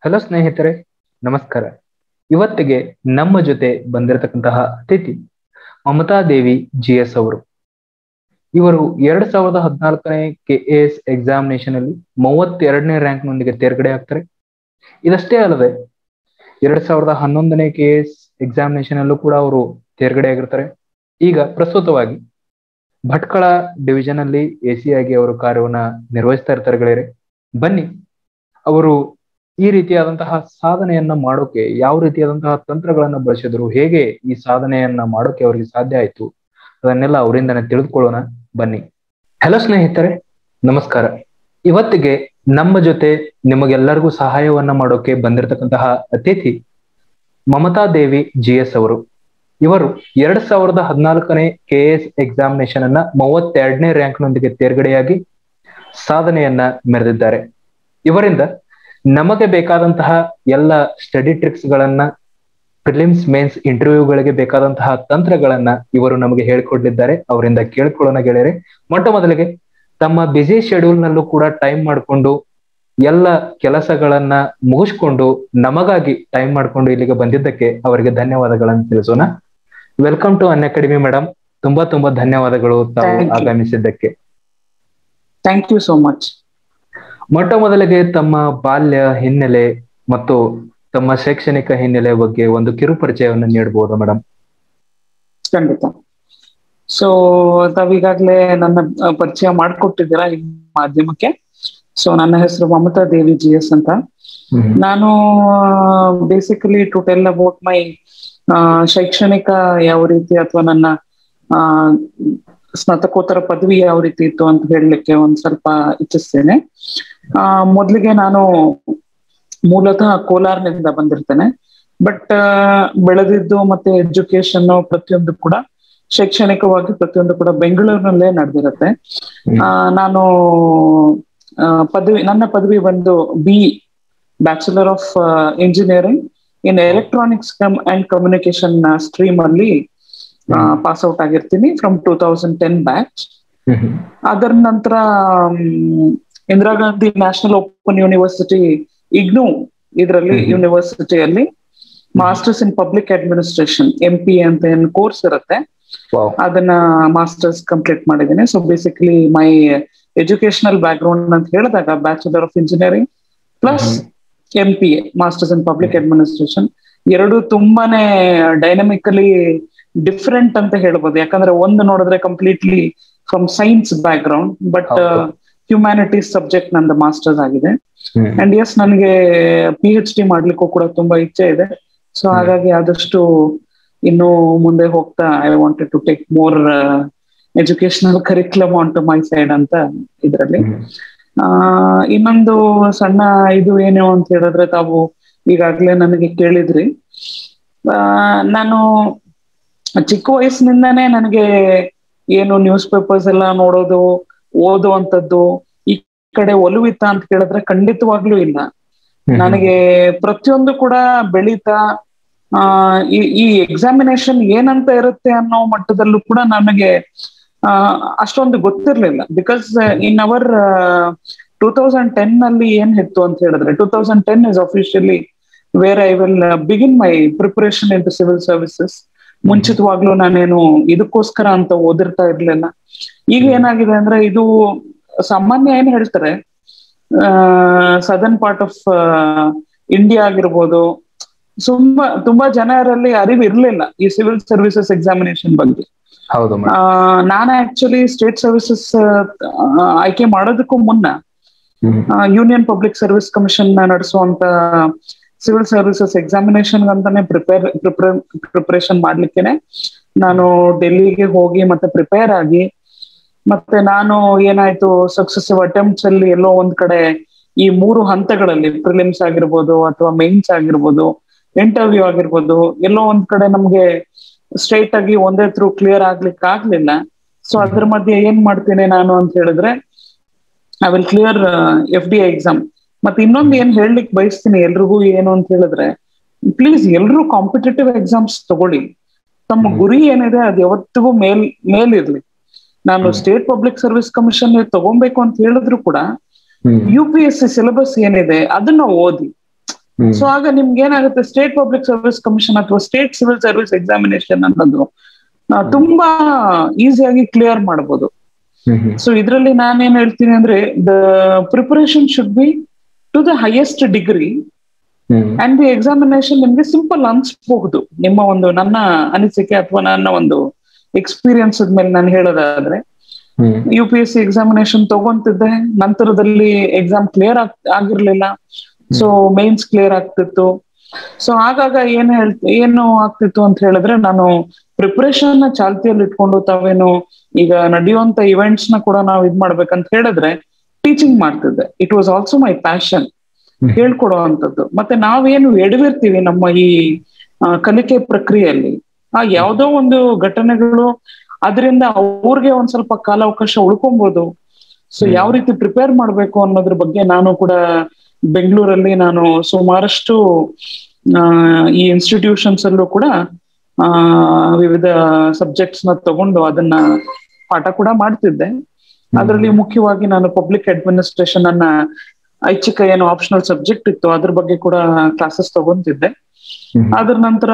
Hello ಸ್ನೇಹಿತರೆ ನಮಸ್ಕಾರ ಇವತ್ತಿಗೆ ನಮ್ಮ ಜೊತೆ ಬಂದಿರತಕ್ಕಂತಹ ಅತಿಥಿ ಮಮತಾ ದೇವಿ ಜಿ ಎಸ್ ಅವರು ಇವರು ಎರಡ್ ಸಾವಿರದ ಹದಿನಾಲ್ಕನೇ ಕೆ ಎ ಎಸ್ ಎಕ್ಸಾಮಿನೇಷನ್ ಅಲ್ಲಿ ಮೂವತ್ತೆರಡನೇ ರ್ಯಾಂಕ್ ನೊಂದಿಗೆ ತೇರ್ಗಡೆ ಆಗ್ತಾರೆ ಇದಷ್ಟೇ ಅಲ್ಲದೆ ಎರಡ್ ಸಾವಿರದ ಹನ್ನೊಂದನೇ ಕೆ ಎ ಎಸ್ ಎಕ್ಸಾಮಿನೇಷನ್ ಅಲ್ಲೂ ಕೂಡ ಅವರು ತೇರ್ಗಡೆ ಆಗಿರ್ತಾರೆ ಈಗ ಪ್ರಸ್ತುತವಾಗಿ ಭಟ್ಕಳ ಡಿವಿಷನ್ ಅಲ್ಲಿ ಎ ಸಿ ಆಗಿ ಅವರು ಕಾರ್ಯವನ್ನ ನಿರ್ವಹಿಸ್ತಾ ಇರ್ತಾರೆ ಗೆಳೆಯರೆ ಬನ್ನಿ ಅವರು ಈ ರೀತಿಯಾದಂತಹ ಸಾಧನೆಯನ್ನ ಮಾಡೋಕೆ ಯಾವ ರೀತಿಯಾದಂತಹ ತಂತ್ರಗಳನ್ನ ಬಳಸಿದ್ರು ಹೇಗೆ ಈ ಸಾಧನೆಯನ್ನ ಮಾಡೋಕೆ ಅವರಿಗೆ ಸಾಧ್ಯ ಆಯ್ತು ಅದನ್ನೆಲ್ಲ ಅವರಿಂದನೇ ತಿಳಿದುಕೊಳ್ಳೋಣ ಬನ್ನಿ ಹಲೋ ಸ್ನೇಹಿತರೆ ನಮಸ್ಕಾರ ಇವತ್ತಿಗೆ ನಮ್ಮ ಜೊತೆ ನಿಮಗೆಲ್ಲರಿಗೂ ಸಹಾಯವನ್ನ ಮಾಡೋಕೆ ಬಂದಿರತಕ್ಕಂತಹ ಅತಿಥಿ ಮಮತಾ ದೇವಿ ಜಿ ಎಸ್ ಅವರು ಇವರು ಎರಡ್ ಸಾವಿರದ ಹದಿನಾಲ್ಕನೇ ಕೆ ಎಸ್ ಎಕ್ಸಾಮಿನೇಷನ್ ಅನ್ನ ಮೂವತ್ತೆರಡನೇ ರ್ಯಾಂಕ್ ನೊಂದಿಗೆ ತೇರ್ಗಡೆಯಾಗಿ ಸಾಧನೆಯನ್ನ ಮೆರೆದಿದ್ದಾರೆ ಇವರಿಂದ ನಮಗೆ ಬೇಕಾದಂತಹ ಎಲ್ಲ ಸ್ಟಡಿ ಟ್ರಿಕ್ಸ್ ಗಳನ್ನ ಪ್ರಿಲಿಮ್ಸ್ ಮೇನ್ಸ್ ಇಂಟರ್ವ್ಯೂಗಳಿಗೆ ಬೇಕಾದಂತಹ ತಂತ್ರಗಳನ್ನ ಇವರು ನಮಗೆ ಹೇಳಿಕೊಡ್ಲಿದ್ದಾರೆ ಅವರಿಂದ ಕೇಳ್ಕೊಳ್ಳೋಣ ಗೆಳೆಯರೆ ಮೊಟ್ಟ ಮೊದಲಿಗೆ ತಮ್ಮ ಬ್ಯುಸಿ ಶೆಡ್ಯೂಲ್ ನಲ್ಲೂ ಕೂಡ ಟೈಮ್ ಮಾಡಿಕೊಂಡು ಎಲ್ಲ ಕೆಲಸಗಳನ್ನ ಮುಗಿಸ್ಕೊಂಡು ನಮಗಾಗಿ ಟೈಮ್ ಮಾಡ್ಕೊಂಡು ಇಲ್ಲಿಗೆ ಬಂದಿದ್ದಕ್ಕೆ ಅವರಿಗೆ ಧನ್ಯವಾದಗಳನ್ನು ತಿಳಿಸೋಣ welcome to Unacademy madam ತುಂಬಾ ತುಂಬಾ ಧನ್ಯವಾದಗಳು ತಾವು Thank you. ಆಗಮಿಸಿದ್ದಕ್ಕೆ ಥ್ಯಾಂಕ್ ಯು ಸೋ ಮಚ್ ಮೊಟ್ಟ ಮೊದಲಿಗೆ ತಮ್ಮ ಬಾಲ್ಯ ಹಿನ್ನೆಲೆ ಮತ್ತು ತಮ್ಮ ಶೈಕ್ಷಣಿಕ ಹಿನ್ನೆಲೆ ಬಗ್ಗೆ ಒಂದು ಕಿರು ಪರಿಚಯವನ್ನು ನೀಡಬಹುದು ಮೇಡಮ್ ಖಂಡಿತ ಸೊ ತಾವೀಗಾಗ್ಲೇ ನನ್ನ ಆ, ಪರಿಚಯ ಮಾಡ್ಕೊಟ್ಟಿದ್ದೀರಾ ಈ ಮಾಧ್ಯಮಕ್ಕೆ ಸೊ ನನ್ನ ಹೆಸರು ಮಮತಾ ದೇವಿ ಜಿ ಎಸ್ ಅಂತ ನಾನು basically to tell about my ಶೈಕ್ಷಣಿಕ ಯಾವ ರೀತಿ ಅಥವಾ ನನ್ನ ಆ, ಸ್ನಾತಕೋತ್ತರ ಪದವಿ ಯಾವ ರೀತಿ ಇತ್ತು ಅಂತ ಹೇಳಲಿಕ್ಕೆ ಒಂದ್ ಸ್ವಲ್ಪ ಇಚ್ಛಿಸ್ತೇನೆ ಆ ಮೊದ್ಲಿಗೆ ನಾನು ಮೂಲತಃ ಕೋಲಾರ್ನಿಂದ ಬಂದಿರ್ತೇನೆ ಬಟ್ ಬೆಳೆದಿದ್ದು ಮತ್ತೆ ಎಜುಕೇಶನ್ ಪ್ರತಿಯೊಂದು ಕೂಡ ಶೈಕ್ಷಣಿಕವಾಗಿ ಪ್ರತಿಯೊಂದು ಕೂಡ ಬೆಂಗಳೂರಿನಲ್ಲೇ ನಡೆದಿರುತ್ತೆ ಆ, ನಾನು ಆ, ಪದವಿ ನನ್ನ ಪದವಿ ಬಂದು B bachelor of engineering in electronics cum and communication stream ಅಲ್ಲಿ ಪಾಸ್ ಔಟ್ ಆಗಿರ್ತೀನಿ from two thousand ten batch ಅದರ ನಂತರ ಮ್, Indira Gandhi national open university IGNOU ಇದರಲ್ಲಿ ಹ್ಮ್. ಯೂನಿವರ್ಸಿಟಿಯಲ್ಲಿ masters in public administration M P ಅಂತ ಏನು ಕೋರ್ಸ್ ಇರುತ್ತೆ ಅದನ್ನ ಮಾಸ್ಟರ್ಸ್ ಕಂಪ್ಲೀಟ್ ಮಾಡಿದ್ದೀನಿ so basically my educational background ಅಂತ ಹೇಳಿದಾಗ bachelor of engineering plus M P A masters in public administration ಎರಡು ತುಂಬಾನೇ ಡೈನಮಿಕಲಿ ಡಿಫ್ರೆಂಟ್ ಅಂತ ಹೇಳ್ಬೋದು ಯಾಕಂದ್ರೆ ಒಂದು ನೋಡಿದ್ರೆ completely from science background but ಹೌದು. ಹ್ಯುಮ್ಯಾನಿಟೀಸ್ ಸಬ್ಜೆಕ್ಟ್ ನಂದು ಮಾಸ್ಟರ್ಸ್ ಆಗಿದೆ ಅಂಡ್ ಎಸ್ ನನಗೆ ಪಿ ಎಚ್ ಡಿ ಮಾಡ್ಲಿಕ್ಕೂ ಕೂಡ ತುಂಬಾ ಇಚ್ಛೆ ಇದೆ ಸೊ ಹ್ಮ್. ಹಾಗಾಗಿ ಆದಷ್ಟು ಇನ್ನು ಮುಂದೆ ಹೋಗ್ತಾ I wanted to take more educational curriculum on to my side ಅಂತ ಇದರಲ್ಲಿ ಆ ಇನ್ನೊಂದು ಸಣ್ಣ ಇದು ಏನು ಅಂತ ಹೇಳಿದ್ರೆ ತಾವು ಈಗಾಗ್ಲೇ ನನಗೆ ಕೇಳಿದ್ರಿ ಆ, ನಾನು ಚಿಕ್ಕ ವಯಸ್ಸಿನಿಂದಾನೇ ನನಗೆ ಏನು ನ್ಯೂಸ್ ಪೇಪರ್ಸ್ ಎಲ್ಲ ನೋಡೋದು ಓದುವಂತದ್ದು ಈ ಕಡೆ ಒಲವಿತ್ತ ಅಂತ ಕೇಳಿದ್ರೆ ಖಂಡಿತವಾಗ್ಲೂ ಇಲ್ಲ ನನಗೆ ಪ್ರತಿಯೊಂದು ಕೂಡ ಬೆಳೀತಾ ಆ ಈ ಈ ಎಕ್ಸಾಮಿನೇಷನ್ ಏನಂತ ಇರುತ್ತೆ ಅನ್ನೋ ಮಟ್ಟದಲ್ಲೂ ಕೂಡ ನನಗೆ ಆ ಅಷ್ಟೊಂದು ಗೊತ್ತಿರ್ಲಿಲ್ಲ because in our two thousand ten ನಲ್ಲಿ ಏನ್ ಇತ್ತು ಅಂತ ಹೇಳಿದ್ರೆ two thousand ten is officially where I will begin my preparation into civil services ಮುಂಚಿತವಾಗ್ಲೂ ನಾನೇನು ಇದಕ್ಕೋಸ್ಕರ ಅಂತ ಓದಿರ್ತಾ ಇರ್ಲಿಲ್ಲ ಈಗ ಏನಾಗಿದೆ ಅಂದ್ರೆ ಇದು ಸಾಮಾನ್ಯ ಏನ್ ಹೇಳ್ತಾರೆ ಸದರ್ನ್ ಪಾರ್ಟ್ ಆಫ್ ಇಂಡಿಯಾ ಆಗಿರ್ಬೋದು ತುಂಬಾ ತುಂಬಾ ಜನರಲ್ಲಿ ಅರಿವು ಇರ್ಲಿಲ್ಲ ಈ ಸಿವಿಲ್ ಸರ್ವಿಸಸ್ ಎಕ್ಸಾಮಿನೇಷನ್ ಬಗ್ಗೆ ಹೌದು ಆ, ನಾನು ಆಕ್ಚುಲಿ ಸ್ಟೇಟ್ ಸರ್ವಿಸಸ್ ಆಯ್ಕೆ ಮಾಡೋದಕ್ಕೂ ಮುನ್ನ madam Union Public service Commission ನಡೆಸುವಂತ ಸಿವಿಲ್ ಸರ್ವಿಸಸ್ ಎಕ್ಸಾಮಿನೇಷನ್ ಅಂತಾನೆ ಪ್ರಿಪೇರ್ ಪ್ರಿಪರೇಷನ್ ಮಾಡ್ಲಿಕ್ಕೇನೆ ನಾನು ಡೆಲ್ಲಿಗೆ ಹೋಗಿ ಮತ್ತೆ ಪ್ರಿಪೇರ್ ಆಗಿ ಮತ್ತೆ ನಾನು ಏನಾಯ್ತು ಸಕ್ಸೆಸಿವ್ ಅಟೆಂಪ್ಟ್ಸ್ ಅಲ್ಲಿ ಎಲ್ಲೋ ಒಂದ್ ಕಡೆ ಈ ಮೂರು ಹಂತಗಳಲ್ಲಿ ಪ್ರಿಲಿಮ್ಸ್ ಆಗಿರ್ಬೋದು ಅಥವಾ ಮೇನ್ಸ್ ಆಗಿರ್ಬೋದು ಇಂಟರ್ವ್ಯೂ ಆಗಿರ್ಬೋದು ಎಲ್ಲೋ ಒಂದ್ ಕಡೆ ನಮ್ಗೆ ಸ್ಟ್ರೈಟ್ ಆಗಿ ಒಂದೇ ಥ್ರೂ ಕ್ಲಿಯರ್ ಆಗ್ಲಿಕ್ಕೆ ಆಗ್ಲಿಲ್ಲ ಸೊ ಅದ್ರ ಮಧ್ಯೆ ಏನ್ ಮಾಡ್ತೀನಿ ನಾನು ಅಂತ ಹೇಳಿದ್ರೆ I will clear F D exam ಮತ್ತೆ ಇನ್ನೊಂದು ಏನ್ ಹೇಳಲಿಕ್ಕೆ ಬಯಸ್ತೀನಿ ಎಲ್ರಿಗೂ ಏನು ಅಂತ ಹೇಳಿದ್ರೆ ಪ್ಲೀಸ್ ಎಲ್ರೂ ಕಾಂಪಿಟೇಟಿವ್ ಎಕ್ಸಾಮ್ಸ್ ತಗೊಳ್ಳಿ ತಮ್ಮ ಹ್ಮ್. ಗುರಿ ಏನಿದೆ ಅದು ಯಾವತ್ತಿಗೂ ಮೇಲ್ ಮೇಲಿರ್ಲಿ ನಾನು ಹ್ಮ್. ಸ್ಟೇಟ್ ಪಬ್ಲಿಕ್ ಸರ್ವಿಸ್ ಕಮಿಷನ್ ತಗೊಬೇಕು ಅಂತ ಹೇಳಿದ್ರು ಕೂಡ U P S C syllabus ಏನಿದೆ ಅದನ್ನ ಓದಿ ಸೊ ಆಗ ನಿಮ್ಗೆ ಏನಾಗುತ್ತೆ ಸ್ಟೇಟ್ ಪಬ್ಲಿಕ್ ಸರ್ವಿಸ್ ಕಮಿಷನ್ ಅಥವಾ ಸ್ಟೇಟ್ ಸಿವಿಲ್ ಸರ್ವಿಸ್ ಎಕ್ಸಾಮಿನೇಷನ್ ಅನ್ನೋದು ತುಂಬಾ ಈಸಿಯಾಗಿ ಕ್ಲಿಯರ್ ಮಾಡಬಹುದು ಸೊ ಇದರಲ್ಲಿ ನಾನೇನ್ ಹೇಳ್ತೀನಿ ಅಂದ್ರೆ the preparation should be to the highest degree and the examination ನಿಮ್ಗೆ ಸಿಂಪಲ್ ಅನ್ಸ್ಬಹುದು ನಿಮ್ಮ ಒಂದು ನನ್ನ ಅನಿಸಿಕೆ ಅಥವಾ ನನ್ನ ಒಂದು ಎಕ್ಸ್ಪೀರಿಯನ್ಸ್ ಮೇಲೆ ನಾನು ಹೇಳೋದಾದ್ರೆ U P S C examination ತಗೊಂತಿದ್ದೆ ನಂತರದಲ್ಲಿ ಎಕ್ಸಾಮ್ ಕ್ಲಿಯರ್ ಆಗ್ ಆಗಿರ್ಲಿಲ್ಲ ಸೊ ಮೇನ್ಸ್ ಕ್ಲಿಯರ್ ಆಗ್ತಿತ್ತು ಸೊ ಆಗಾಗ ಏನ್ ಹೇಳ್ ಏನು ಆಗ್ತಿತ್ತು ಅಂತ ಹೇಳಿದ್ರೆ ನಾನು ಪ್ರಿಪರೇಷನ್ ನ ಚಾಲ್ತಿಯಲ್ಲಿ ಇಟ್ಕೊಂಡು ತಾವೇನು ಈಗ ನಡೆಯುವಂತ ಇವೆಂಟ್ಸ್ ನ ಕೂಡ ನಾವು ಇದ್ ಮಾಡ್ಬೇಕಂತ ಹೇಳಿದ್ರೆ ಟೀಚಿಂಗ್ ಮಾಡ್ತಿದ್ದೆ it was also my passion ಹೇಳ್ಕೊಡುವಂಥದ್ದು ಮತ್ತೆ ನಾವೇನು ಎಡವಿರ್ತೀವಿ ನಮ್ಮ ಈ ಕಲಿಕೆ ಪ್ರಕ್ರಿಯೆಯಲ್ಲಿ ಆ ಯಾವ್ದೋ ಒಂದು ಘಟನೆಗಳು ಅದರಿಂದ ಅವ್ರಿಗೆ ಒಂದ್ ಸ್ವಲ್ಪ ಕಾಲಾವಕಾಶ ಉಳ್ಕೊಬಹುದು ಸೊ ಯಾವ ರೀತಿ ಪ್ರಿಪೇರ್ ಮಾಡ್ಬೇಕು ಅನ್ನೋದ್ರ ಬಗ್ಗೆ ನಾನು ಕೂಡ ಬೆಂಗಳೂರಲ್ಲಿ ನಾನು ಸುಮಾರಷ್ಟು ಈ ಇನ್ಸ್ಟಿಟ್ಯೂಷನ್ಸ್ ಅಲ್ಲೂ ಕೂಡ ಆ ವಿವಿಧ ಸಬ್ಜೆಕ್ಟ್ಸ್ ನ ತಗೊಂಡು ಅದನ್ನ ಪಾಠ ಕೂಡ ಮಾಡ್ತಿದ್ದೆ ಅದರಲ್ಲಿ ಮುಖ್ಯವಾಗಿ ನಾನು ಪಬ್ಲಿಕ್ ಅಡ್ಮಿನಿಸ್ಟ್ರೇಷನ್ ಅನ್ನ ಐಚ್ಛಿಕ ಏನು ಆಪ್ಷನಲ್ ಸಬ್ಜೆಕ್ಟ್ ಇತ್ತು ಅದ್ರ ಬಗ್ಗೆ ಕೂಡ ಕ್ಲಾಸಸ್ ತಗೊಂತಿದ್ದೆ ಅದ್ರ ನಂತರ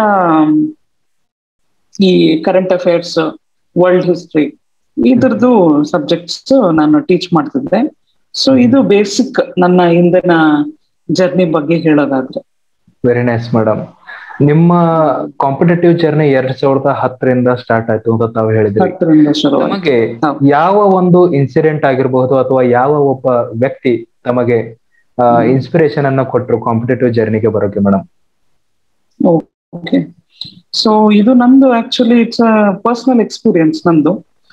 ಈ ಕರೆಂಟ್ ಅಫೇರ್ಸ್ ವರ್ಲ್ಡ್ ಹಿಸ್ಟ್ರಿ ಇದ್ರದ್ದು ಸಬ್ಜೆಕ್ಟ್ಸ್ ನಾನು ಟೀಚ್ ಮಾಡ್ತಿದ್ದೆ ಸೊ ಇದು ಬೇಸಿಕ್ ನನ್ನ ಹಿಂದಿನ ಜರ್ನಿ ಬಗ್ಗೆ ಹೇಳೋದಾದ್ರೆ ವೆರಿ ನೈಸ್ ಮೇಡಮ್ ನಿಮ್ಮ ಕಾಂಪಿಟೇಟಿವ್ ಜರ್ನಿ ಎರಡ್ ಸಾವಿರದ ಹತ್ತರಿಂದ ಸ್ಟಾರ್ಟ್ ಆಯ್ತು ಅಂತ ತಾವು ಹೇಳಿದ್ರಿ ಹತ್ತರಿಂದ ಶುರು ನಮಗೆ ಯಾವ ಒಂದು ಇನ್ಸಿಡೆಂಟ್ ಆಗಿರಬಹುದು ಅಥವಾ ಯಾವ ಒಬ್ಬ ವ್ಯಕ್ತಿ ತಮಗೆ ಇನ್ಸ್ಪಿರೇಷನ್ ಅನ್ನ ಕೊಟ್ಟರು ಕಾಂಪಿಟೇಟಿವ್ ಜರ್ನಿಗೆ ಬರೋಕೆ ಮೇಡಮ್ ಓಕೆ ಸೊ ಇದು ನಂದು actually it's a personal experience ನಂದು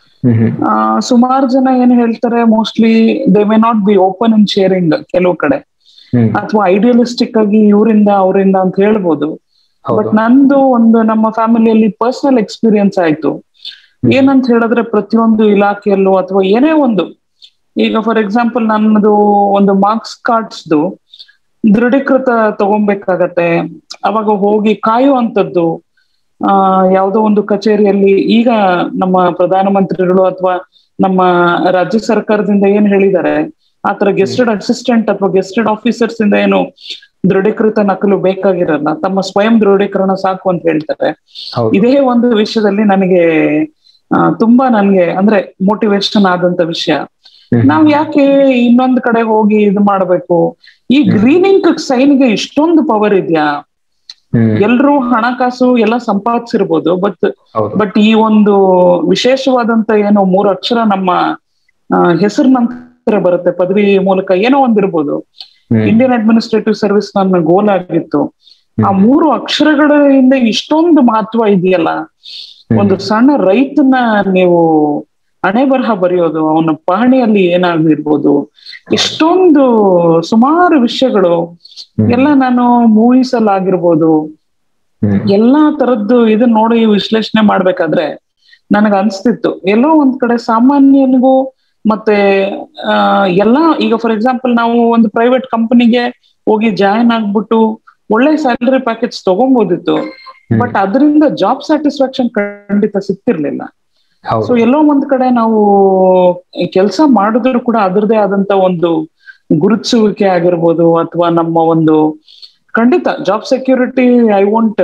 ಸುಮಾರು ಜನ ಏನ್ ಹೇಳ್ತಾರೆ mostly they may not be open in sharing ಕೆಲವು ಕಡೆ ಅಥವಾ ಐಡಿಯಲಿಸ್ಟಿಕ್ ಆಗಿ ಇವರಿಂದ ಅವರಿಂದ ಅಂತ ಹೇಳ್ಬೋದು ಬಟ್ ನಂದು ಒಂದು ನಮ್ಮ ಫ್ಯಾಮಿಲಿಯಲ್ಲಿ ಪರ್ಸನಲ್ ಎಕ್ಸ್ಪೀರಿಯನ್ಸ್ ಆಯ್ತು ಏನಂತ ಹೇಳಿದ್ರೆ ಪ್ರತಿಯೊಂದು ಇಲಾಖೆಯಲ್ಲೂ ಅಥವಾ ಏನೇ ಒಂದು ಈಗ ಫಾರ್ ಎಕ್ಸಾಂಪಲ್ ನನ್ನದು ಒಂದು ಮಾರ್ಕ್ಸ್ ಕಾರ್ಡ್ಸ್ದು ದೃಢೀಕೃತ ತಗೊಬೇಕಾಗತ್ತೆ ಅವಾಗ ಹೋಗಿ ಕಾಯುವಂಥದ್ದು ಆ ಯಾವುದೋ ಒಂದು ಕಚೇರಿಯಲ್ಲಿ ಈಗ ನಮ್ಮ ಪ್ರಧಾನಮಂತ್ರಿಗಳು ಅಥವಾ ನಮ್ಮ ರಾಜ್ಯ ಸರ್ಕಾರದಿಂದ ಏನ್ ಹೇಳಿದ್ದಾರೆ ಆತರ ಗೆಸ್ಟೆಡ್ ಅಸಿಸ್ಟೆಂಟ್ ಅಥವಾ ಗೆಸ್ಟೆಡ್ ಆಫೀಸರ್ಸ್ ಇಂದ ಏನು ದೃಢೀಕೃತ ನಕಲು ಬೇಕಾಗಿರಲ್ಲ ತಮ್ಮ ಸ್ವಯಂ ದೃಢೀಕರಣ ಸಾಕು ಅಂತ ಹೇಳ್ತಾರೆ ಇದೇ ಒಂದು ವಿಷಯದಲ್ಲಿ ನನಗೆ ತುಂಬಾ ನನ್ಗೆ ಅಂದ್ರೆ ಮೋಟಿವೇಶನ್ ಆದಂತ ವಿಷಯ ನಾವ್ ಯಾಕೆ ಇನ್ನೊಂದ್ ಕಡೆ ಹೋಗಿ ಇದು ಮಾಡ್ಬೇಕು ಈ ಗ್ರೀನಿಂಗ್ ಸೈನ್ಗೆ ಇಷ್ಟೊಂದು ಪವರ್ ಇದೆಯಾ ಎಲ್ರು ಹಣಕಾಸು ಎಲ್ಲ ಸಂಪಾದಿಸಿರ್ಬೋದು ಬಟ್ ಬಟ್ ಈ ಒಂದು ವಿಶೇಷವಾದಂತ ಏನೋ ಮೂರು ಅಕ್ಷರ ನಮ್ಮ ಹೆಸರು ನಂತರ ಬರುತ್ತೆ ಪದವಿ ಮೂಲಕ ಏನೋ ಒಂದಿರ್ಬೋದು ಇಂಡಿಯನ್ ಅಡ್ಮಿನಿಸ್ಟ್ರೇಟಿವ್ ಸರ್ವಿಸ್ ನನ್ನ ಗೋಲ್ ಆಗಿತ್ತು ಆ ಮೂರು ಅಕ್ಷರಗಳಿಂದ ಇಷ್ಟೊಂದು ಮಹತ್ವ ಇದೆಯಲ್ಲ ಒಂದು ಸಣ್ಣ ರೈತನ ನೀವು ಹಣೆ ಬರಹ ಬರೆಯೋದು ಅವನ ಪಹಣಿಯಲ್ಲಿ ಏನಾಗಿರ್ಬೋದು ಎಷ್ಟೊಂದು ಸುಮಾರು ವಿಷಯಗಳು ಎಲ್ಲ ನಾನು ಮೂವೀಸ್ ಅಲ್ಲಿ ಆಗಿರ್ಬೋದು ಎಲ್ಲಾ ತರದ್ದು ಇದನ್ನ ನೋಡಿ ವಿಶ್ಲೇಷಣೆ ಮಾಡ್ಬೇಕಾದ್ರೆ ನನಗ ಅನ್ಸ್ತಿತ್ತು ಎಲ್ಲೋ ಒಂದ್ ಕಡೆ ಸಾಮಾನ್ಯನಿಗೂ ಮತ್ತೆ ಆ ಎಲ್ಲಾ ಈಗ ಫಾರ್ ಎಕ್ಸಾಂಪಲ್ ನಾವು ಒಂದು ಪ್ರೈವೇಟ್ ಕಂಪನಿಗೆ ಹೋಗಿ ಜಾಯಿನ್ ಆಗ್ಬಿಟ್ಟು ಒಳ್ಳೆ ಸ್ಯಾಲರಿ ಪ್ಯಾಕೇಜ್ ತಗೊಬೋದಿತ್ತು ಬಟ್ ಅದರಿಂದ ಜಾಬ್ ಸ್ಯಾಟಿಸ್ಫ್ಯಾಕ್ಷನ್ ಖಂಡಿತ ಸಿಕ್ತಿರ್ಲಿಲ್ಲ ಸೊ ಎಲ್ಲೋ ಒಂದ್ ಕಡೆ ನಾವು ಕೆಲಸ ಮಾಡಿದ್ರು ಕೂಡ ಅದರದೇ ಆದಂತ ಒಂದು ಗುರುತಿಸುವಿಕೆ ಆಗಿರ್ಬೋದು ಅಥವಾ ನಮ್ಮ ಒಂದು ಖಂಡಿತ job security I want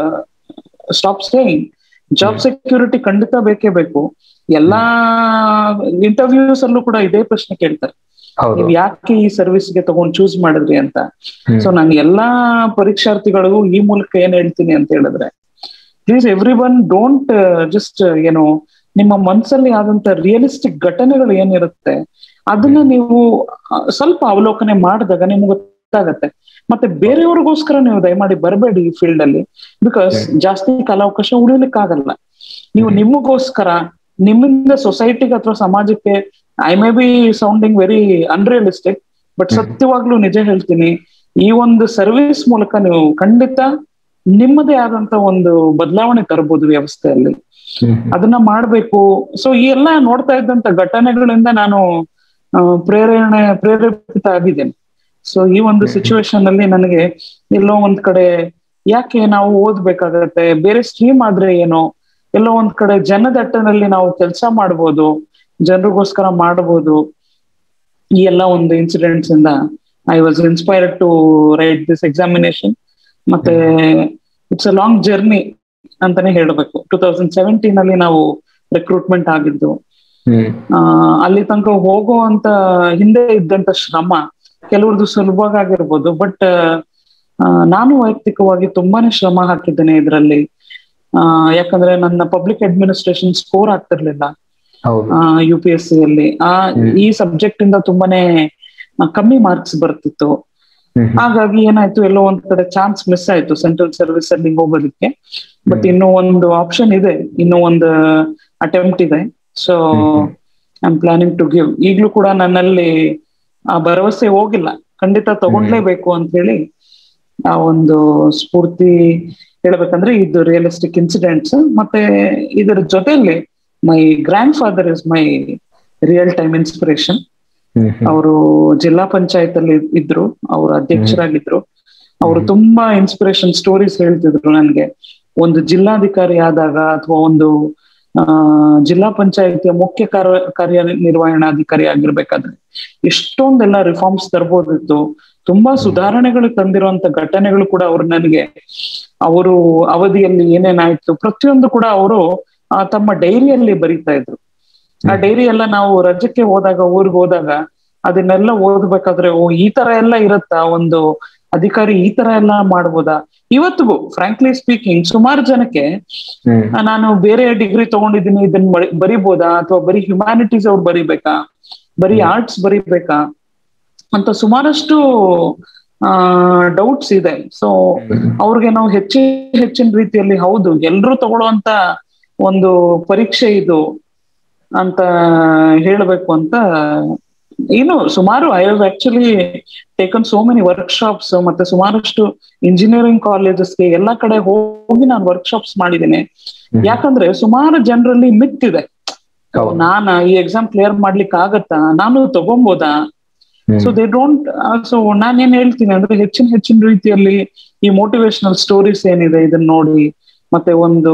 stop staying job security ಖಂಡಿತ ಬೇಕೇ ಬೇಕು ಎಲ್ಲಾ ಇಂಟರ್ವ್ಯೂಸ್ ಅಲ್ಲೂ ಕೂಡ ಇದೇ ಪ್ರಶ್ನೆ ಕೇಳ್ತಾರೆ ನೀವ್ ಯಾಕೆ ಈ ಸರ್ವಿಸ್ಗೆ ತಗೊಂಡ್ ಚೂಸ್ ಮಾಡಿದ್ರಿ ಅಂತ ಸೊ ನಾನು ಎಲ್ಲಾ ಪರೀಕ್ಷಾರ್ಥಿಗಳಿಗೂ ಈ ಮೂಲಕ ಏನ್ ಹೇಳ್ತೀನಿ ಅಂತ ಹೇಳಿದ್ರೆ please everyone don't just ಏನು ನಿಮ್ಮ ಮನ್ಸಲ್ಲಿ ಆದಂತ ರಿಯಲಿಸ್ಟಿಕ್ ಘಟನೆಗಳು ಏನಿರುತ್ತೆ ಅದನ್ನ ನೀವು ಸ್ವಲ್ಪ ಅವಲೋಕನೆ ಮಾಡಿದಾಗ ನಿಮ್ಗೆ ಗೊತ್ತಾಗತ್ತೆ ಮತ್ತೆ ಬೇರೆಯವ್ರಿಗೋಸ್ಕರ ನೀವು ದಯಮಾಡಿ ಬರಬೇಡಿ ಈ ಫೀಲ್ಡ್ ಅಲ್ಲಿ ಬಿಕಾಸ್ ಜಾಸ್ತಿ ಕಾಲಾವಕಾಶ ಉಳಿಲಿಕ್ಕಾಗಲ್ಲ ನೀವು ನಿಮಗೋಸ್ಕರ ನಿಮ್ಮಿಂದ ಸೊಸೈಟಿಗೆ ಅಥವಾ ಸಮಾಜಕ್ಕೆ I may be sounding very unrealistic but ಸತ್ಯವಾಗ್ಲೂ ನಿಜ ಹೇಳ್ತೀನಿ ಈ ಒಂದು ಸರ್ವಿಸ್ ಮೂಲಕ ನೀವು ಖಂಡಿತ ನಿಮ್ಮದೇ ಆದಂತ ಒಂದು ಬದಲಾವಣೆ ತರಬಹುದು ವ್ಯವಸ್ಥೆಯಲ್ಲಿ ಅದನ್ನ ಮಾಡ್ಬೇಕು ಸೊ ಈ ಎಲ್ಲ ನೋಡ್ತಾ ಇದ್ದಂತ ಘಟನೆಗಳಿಂದ ನಾನು ಪ್ರೇರಣೆ ಪ್ರೇರೇಪಿತ ಆಗಿದ್ದೇನೆ ಸೊ ಈ ಒಂದು ಸಿಚುವೇಶನ್ ಅಲ್ಲಿ ನನಗೆ ಎಲ್ಲೋ ಒಂದ್ ಕಡೆ ಯಾಕೆ ನಾವು ಓದ್ಬೇಕಾಗತ್ತೆ ಬೇರೆ ಸ್ಟ್ರೀಮ್ ಆದ್ರೆ ಏನೋ ಎಲ್ಲೋ ಒಂದ್ ಕಡೆ ಜನದಟ್ಟನಲ್ಲಿ ನಾವು ಕೆಲಸ ಮಾಡ್ಬೋದು ಜನರಿಗೋಸ್ಕರ ಮಾಡ್ಬೋದು ಈ ಎಲ್ಲ ಒಂದು ಇನ್ಸಿಡೆಂಟ್ಸ್ ಇಂದ I was inspired to write this examination ಮತ್ತೆ ಇಟ್ಸ್ ಅ ಲಾಂಗ್ ಜರ್ನಿ ಅಂತಾನೆ ಹೇಳ್ಬೇಕು ಟೂ ತೌಸಂಡ್ ಸೆವೆಂಟೀನ್ ಅಲ್ಲಿ ನಾವು ರೆಕ್ರೂಟ್ಮೆಂಟ್ ಆಗಿದ್ದು ಆ, ಅಲ್ಲಿ ತನಕ ಹೋಗುವಂತ ಹಿಂದೆ ಇದ್ದಂತ ಶ್ರಮ ಕೆಲವ್ರದ್ದು ಸುಲಭವಾಗಿ ಆಗಿರ್ಬೋದು ಬಟ್ ನಾನು ವೈಯಕ್ತಿಕವಾಗಿ ತುಂಬಾನೇ ಶ್ರಮ ಹಾಕಿದ್ದೇನೆ ಇದರಲ್ಲಿ ಆ ಯಾಕಂದ್ರೆ ನನ್ನ ಪಬ್ಲಿಕ್ ಅಡ್ಮಿನಿಸ್ಟ್ರೇಷನ್ ಸ್ಕೋರ್ ಆಗ್ತಿರ್ಲಿಲ್ಲ ಹೌದು ಯು ಪಿ ಎಸ್ ಸಿ ಅಲ್ಲಿ ಆ ಹ್ಮ್. ಈ ಸಬ್ಜೆಕ್ಟ್ ಇಂದ ತುಂಬಾನೇ ಆ, ಕಮ್ಮಿ ಮಾರ್ಕ್ಸ್ ಬರ್ತಿತ್ತು ಹ್ಮ್, ಹ್ಮ್. ಹಾಗಾಗಿ ಏನಾಯ್ತು ಎಲ್ಲೋ ಒಂದ್ ಕಡೆ ಚಾನ್ಸ್ ಮಿಸ್ ಆಯ್ತು ಸೆಂಟ್ರಲ್ ಸರ್ವಿಸ್ ಅಲ್ಲಿ ಹೋಗೋದಕ್ಕೆ ಬಟ್ ಹ್ಮ್. ಇನ್ನು ಒಂದು ಆಪ್ಷನ್ ಇದೆ ಇನ್ನು ಒಂದು ಅಟೆಂಪ್ಟ್ ಇದೆ ಸೊ ಹ್ಮ್. I am planning to give ಈಗ್ಲೂ ಕೂಡ ನನ್ನಲ್ಲಿ ಆ ಭರವಸೆ ಹೋಗಿಲ್ಲ ಖಂಡಿತ ತಗೊಂಡ್ಲೇಬೇಕು ಅಂತ ಹೇಳಿ ಆ ಒಂದು ಸ್ಫೂರ್ತಿ ಹೇಳ್ಬೇಕಂದ್ರೆ ಇದು ರಿಯಲಿಸ್ಟಿಕ್ ಇನ್ಸಿಡೆಂಟ್ಸ್ ಮತ್ತೆ ಇದರ ಜೊತೆಯಲ್ಲಿ my grandfather is my real time inspiration ಹ್ಮ್, ಹ್ಮ್. ಅವರು ಜಿಲ್ಲಾ ಪಂಚಾಯತ್ ಅಲ್ಲಿ ಇದ್ರು ಅವರು ಅಧ್ಯಕ್ಷರಾಗಿದ್ರು ಅವರು ಹ್ಮ್. ತುಂಬಾ ಇನ್ಸ್ಪಿರೇಷನ್ ಸ್ಟೋರೀಸ್ ಹೇಳ್ತಿದ್ರು ನನ್ಗೆ ಒಂದು ಜಿಲ್ಲಾಧಿಕಾರಿ ಆದಾಗ ಅಥವಾ ಒಂದು ಆ ಜಿಲ್ಲಾ ಪಂಚಾಯತಿಯ ಮುಖ್ಯ ಕಾರ್ಯ ಕಾರ್ಯನಿರ್ವಹಣಾಧಿಕಾರಿ ಆಗಿರ್ಬೇಕಾದ್ರೆ ಎಷ್ಟೊಂದೆಲ್ಲ ರಿಫಾರ್ಮ್ಸ್ ತರ್ಬೋದಿತ್ತು ತುಂಬಾ ಸುಧಾರಣೆಗಳು ತಂದಿರುವಂತ ಘಟನೆಗಳು ಕೂಡ ಅವ್ರು ನನಗೆ ಅವರು ಅವಧಿಯಲ್ಲಿ ಏನೇನಾಯ್ತು ಪ್ರತಿಯೊಂದು ಕೂಡ ಅವರು ಆ ತಮ್ಮ ಡೈರಿಯಲ್ಲಿ ಬರೀತಾ ಇದ್ರು ಆ ಡೈರಿ ಎಲ್ಲ ನಾವು ರಜಕ್ಕೆ ಹೋದಾಗ ಊರಿಗೆ ಹೋದಾಗ ಅದನ್ನೆಲ್ಲ ಓದ್ಬೇಕಾದ್ರೆ ಓ ಈ ತರ ಎಲ್ಲ ಇರುತ್ತಾ ಒಂದು ಅಧಿಕಾರಿ ಈ ತರ ಎಲ್ಲ ಮಾಡ್ಬೋದಾ ಇವತ್ತಿಗೂ ಫ್ರಾಂಕ್ಲಿ ಸ್ಪೀಕಿಂಗ್ ಸುಮಾರು ಜನಕ್ಕೆ ಹ್ಮ್. ಆ, ನಾನು ಬೇರೆ ಡಿಗ್ರಿ ತಗೊಂಡಿದ್ದೀನಿ ಇದನ್ನ ಬರಿ- ಬರಿಬೋದಾ ಅಥವಾ ಬರೀ ಹ್ಯುಮ್ಯಾನಿಟೀಸ್ ಅವ್ರು ಬರಿಬೇಕಾ ಬರೀ ಹ್ಮ್. ಆರ್ಟ್ಸ್ ಬರಿಬೇಕಾ ಅಂತ ಸುಮಾರಷ್ಟು ಆ ಡೌಟ್ಸ್ ಇದೆ ಸೊ ಅವ್ರಿಗೆ ನಾವು ಹೆಚ್ಚಿನ ಹೆಚ್ಚಿನ ರೀತಿಯಲ್ಲಿ ಹೌದು ಎಲ್ರೂ ತಗೊಳ್ಳುವಂತ ಒಂದು ಪರೀಕ್ಷೆ ಇದು ಅಂತ ಹೇಳಬೇಕು ಅಂತ ಏನು ಸುಮಾರು I have actually taken so many workshops ಮತ್ತೆ ಸುಮಾರಷ್ಟು ಇಂಜಿನಿಯರಿಂಗ್ ಕಾಲೇಜಸ್ಗೆ ಎಲ್ಲಾ ಕಡೆ ಹೋಗಿ ನಾನು ವರ್ಕ್ಶಾಪ್ಸ್ ಮಾಡಿದ್ದೇನೆ ಹ್ಮ್. ಯಾಕಂದ್ರೆ ಸುಮಾರು ಜನರಲ್ಲಿ ಮಿತ್ ಇದೆ ಹೌದು. ನಾನ ಈ ಎಕ್ಸಾಮ್ ಕ್ಲಿಯರ್ ಮಾಡ್ಲಿಕ್ಕೆ ಆಗತ್ತಾ ನಾನು ತಗೊಂಬೋದಾ ಹ್ಮ್. ಸೊ ದೇ ಡೋಂಟ್ ಸೊ ನಾನೇನ್ ಹೇಳ್ತೀನಿ ಅಂದ್ರೆ ಹೆಚ್ಚಿನ ಹೆಚ್ಚಿನ ರೀತಿಯಲ್ಲಿ ಈ ಮೋಟಿವೇಶನಲ್ ಸ್ಟೋರೀಸ್ ಏನಿದೆ ಇದನ್ನ ನೋಡಿ ಮತ್ತೆ ಒಂದು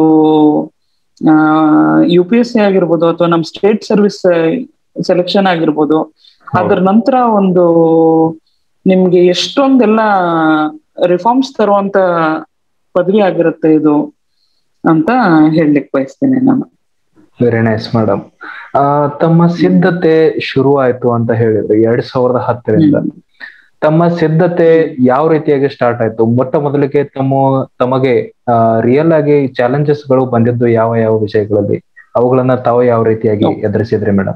ಯು ಪಿ ಎಸ್ ಸಿ ಆಗಿರ್ಬೋದು ಅಥವಾ ನಮ್ ಸ್ಟೇಟ್ ಸರ್ವಿಸ್ ಸೆಲೆಕ್ಷನ್ ಆಗಿರ್ಬೋದು ಅದ್ರ ನಂತರ ಒಂದು ನಿಮ್ಗೆ ಎಷ್ಟೊಂದೆಲ್ಲ ರಿಫಾರ್ಮ್ಸ್ ತರುವಂತ ಪದವಿ ಆಗಿರುತ್ತೆ ಇದು ಅಂತ ಹೇಳಲಿಕ್ಕೆ ಬಯಸ್ತೇನೆ ನಾನು ವೆರಿ ನೈಸ್ ಮೇಡಮ್ ತಮ್ಮ ಸಿದ್ಧತೆ ಶುರು ಆಯ್ತು ಅಂತ ಹೇಳಿದ್ರು ಎರಡ್ ಸಾವಿರದ ಹತ್ತರಿಂದ ತಮ್ಮ ಸಿದ್ಧತೆ ಯಾವ ರೀತಿಯಾಗಿ ಸ್ಟಾರ್ಟ್ ಆಯ್ತು ಮೊಟ್ಟ ಮೊದಲಿಗೆ ತಮ್ಮ ತಮಗೆ ರಿಯಲ್ ಆಗಿ ಚಾಲೆಂಜಸ್ ಗಳು ಬಂದಿದ್ದು ಯಾವ ಯಾವ ವಿಷಯಗಳಲ್ಲಿ ಅವುಗಳನ್ನ ತಾವು ಯಾವ ರೀತಿಯಾಗಿ ಎದುರಿಸಿದ್ರಿ ಮೇಡಮ್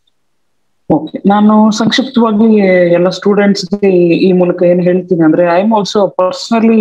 ಓಕೆ ನಾನು ಸಂಕ್ಷಿಪ್ತವಾಗಿ ಎಲ್ಲ ಸ್ಟೂಡೆಂಟ್ಸ್ಗೆ ಈ ಮೂಲಕ ಏನ್ ಹೇಳ್ತೀನಿ ಅಂದ್ರೆ I am also personally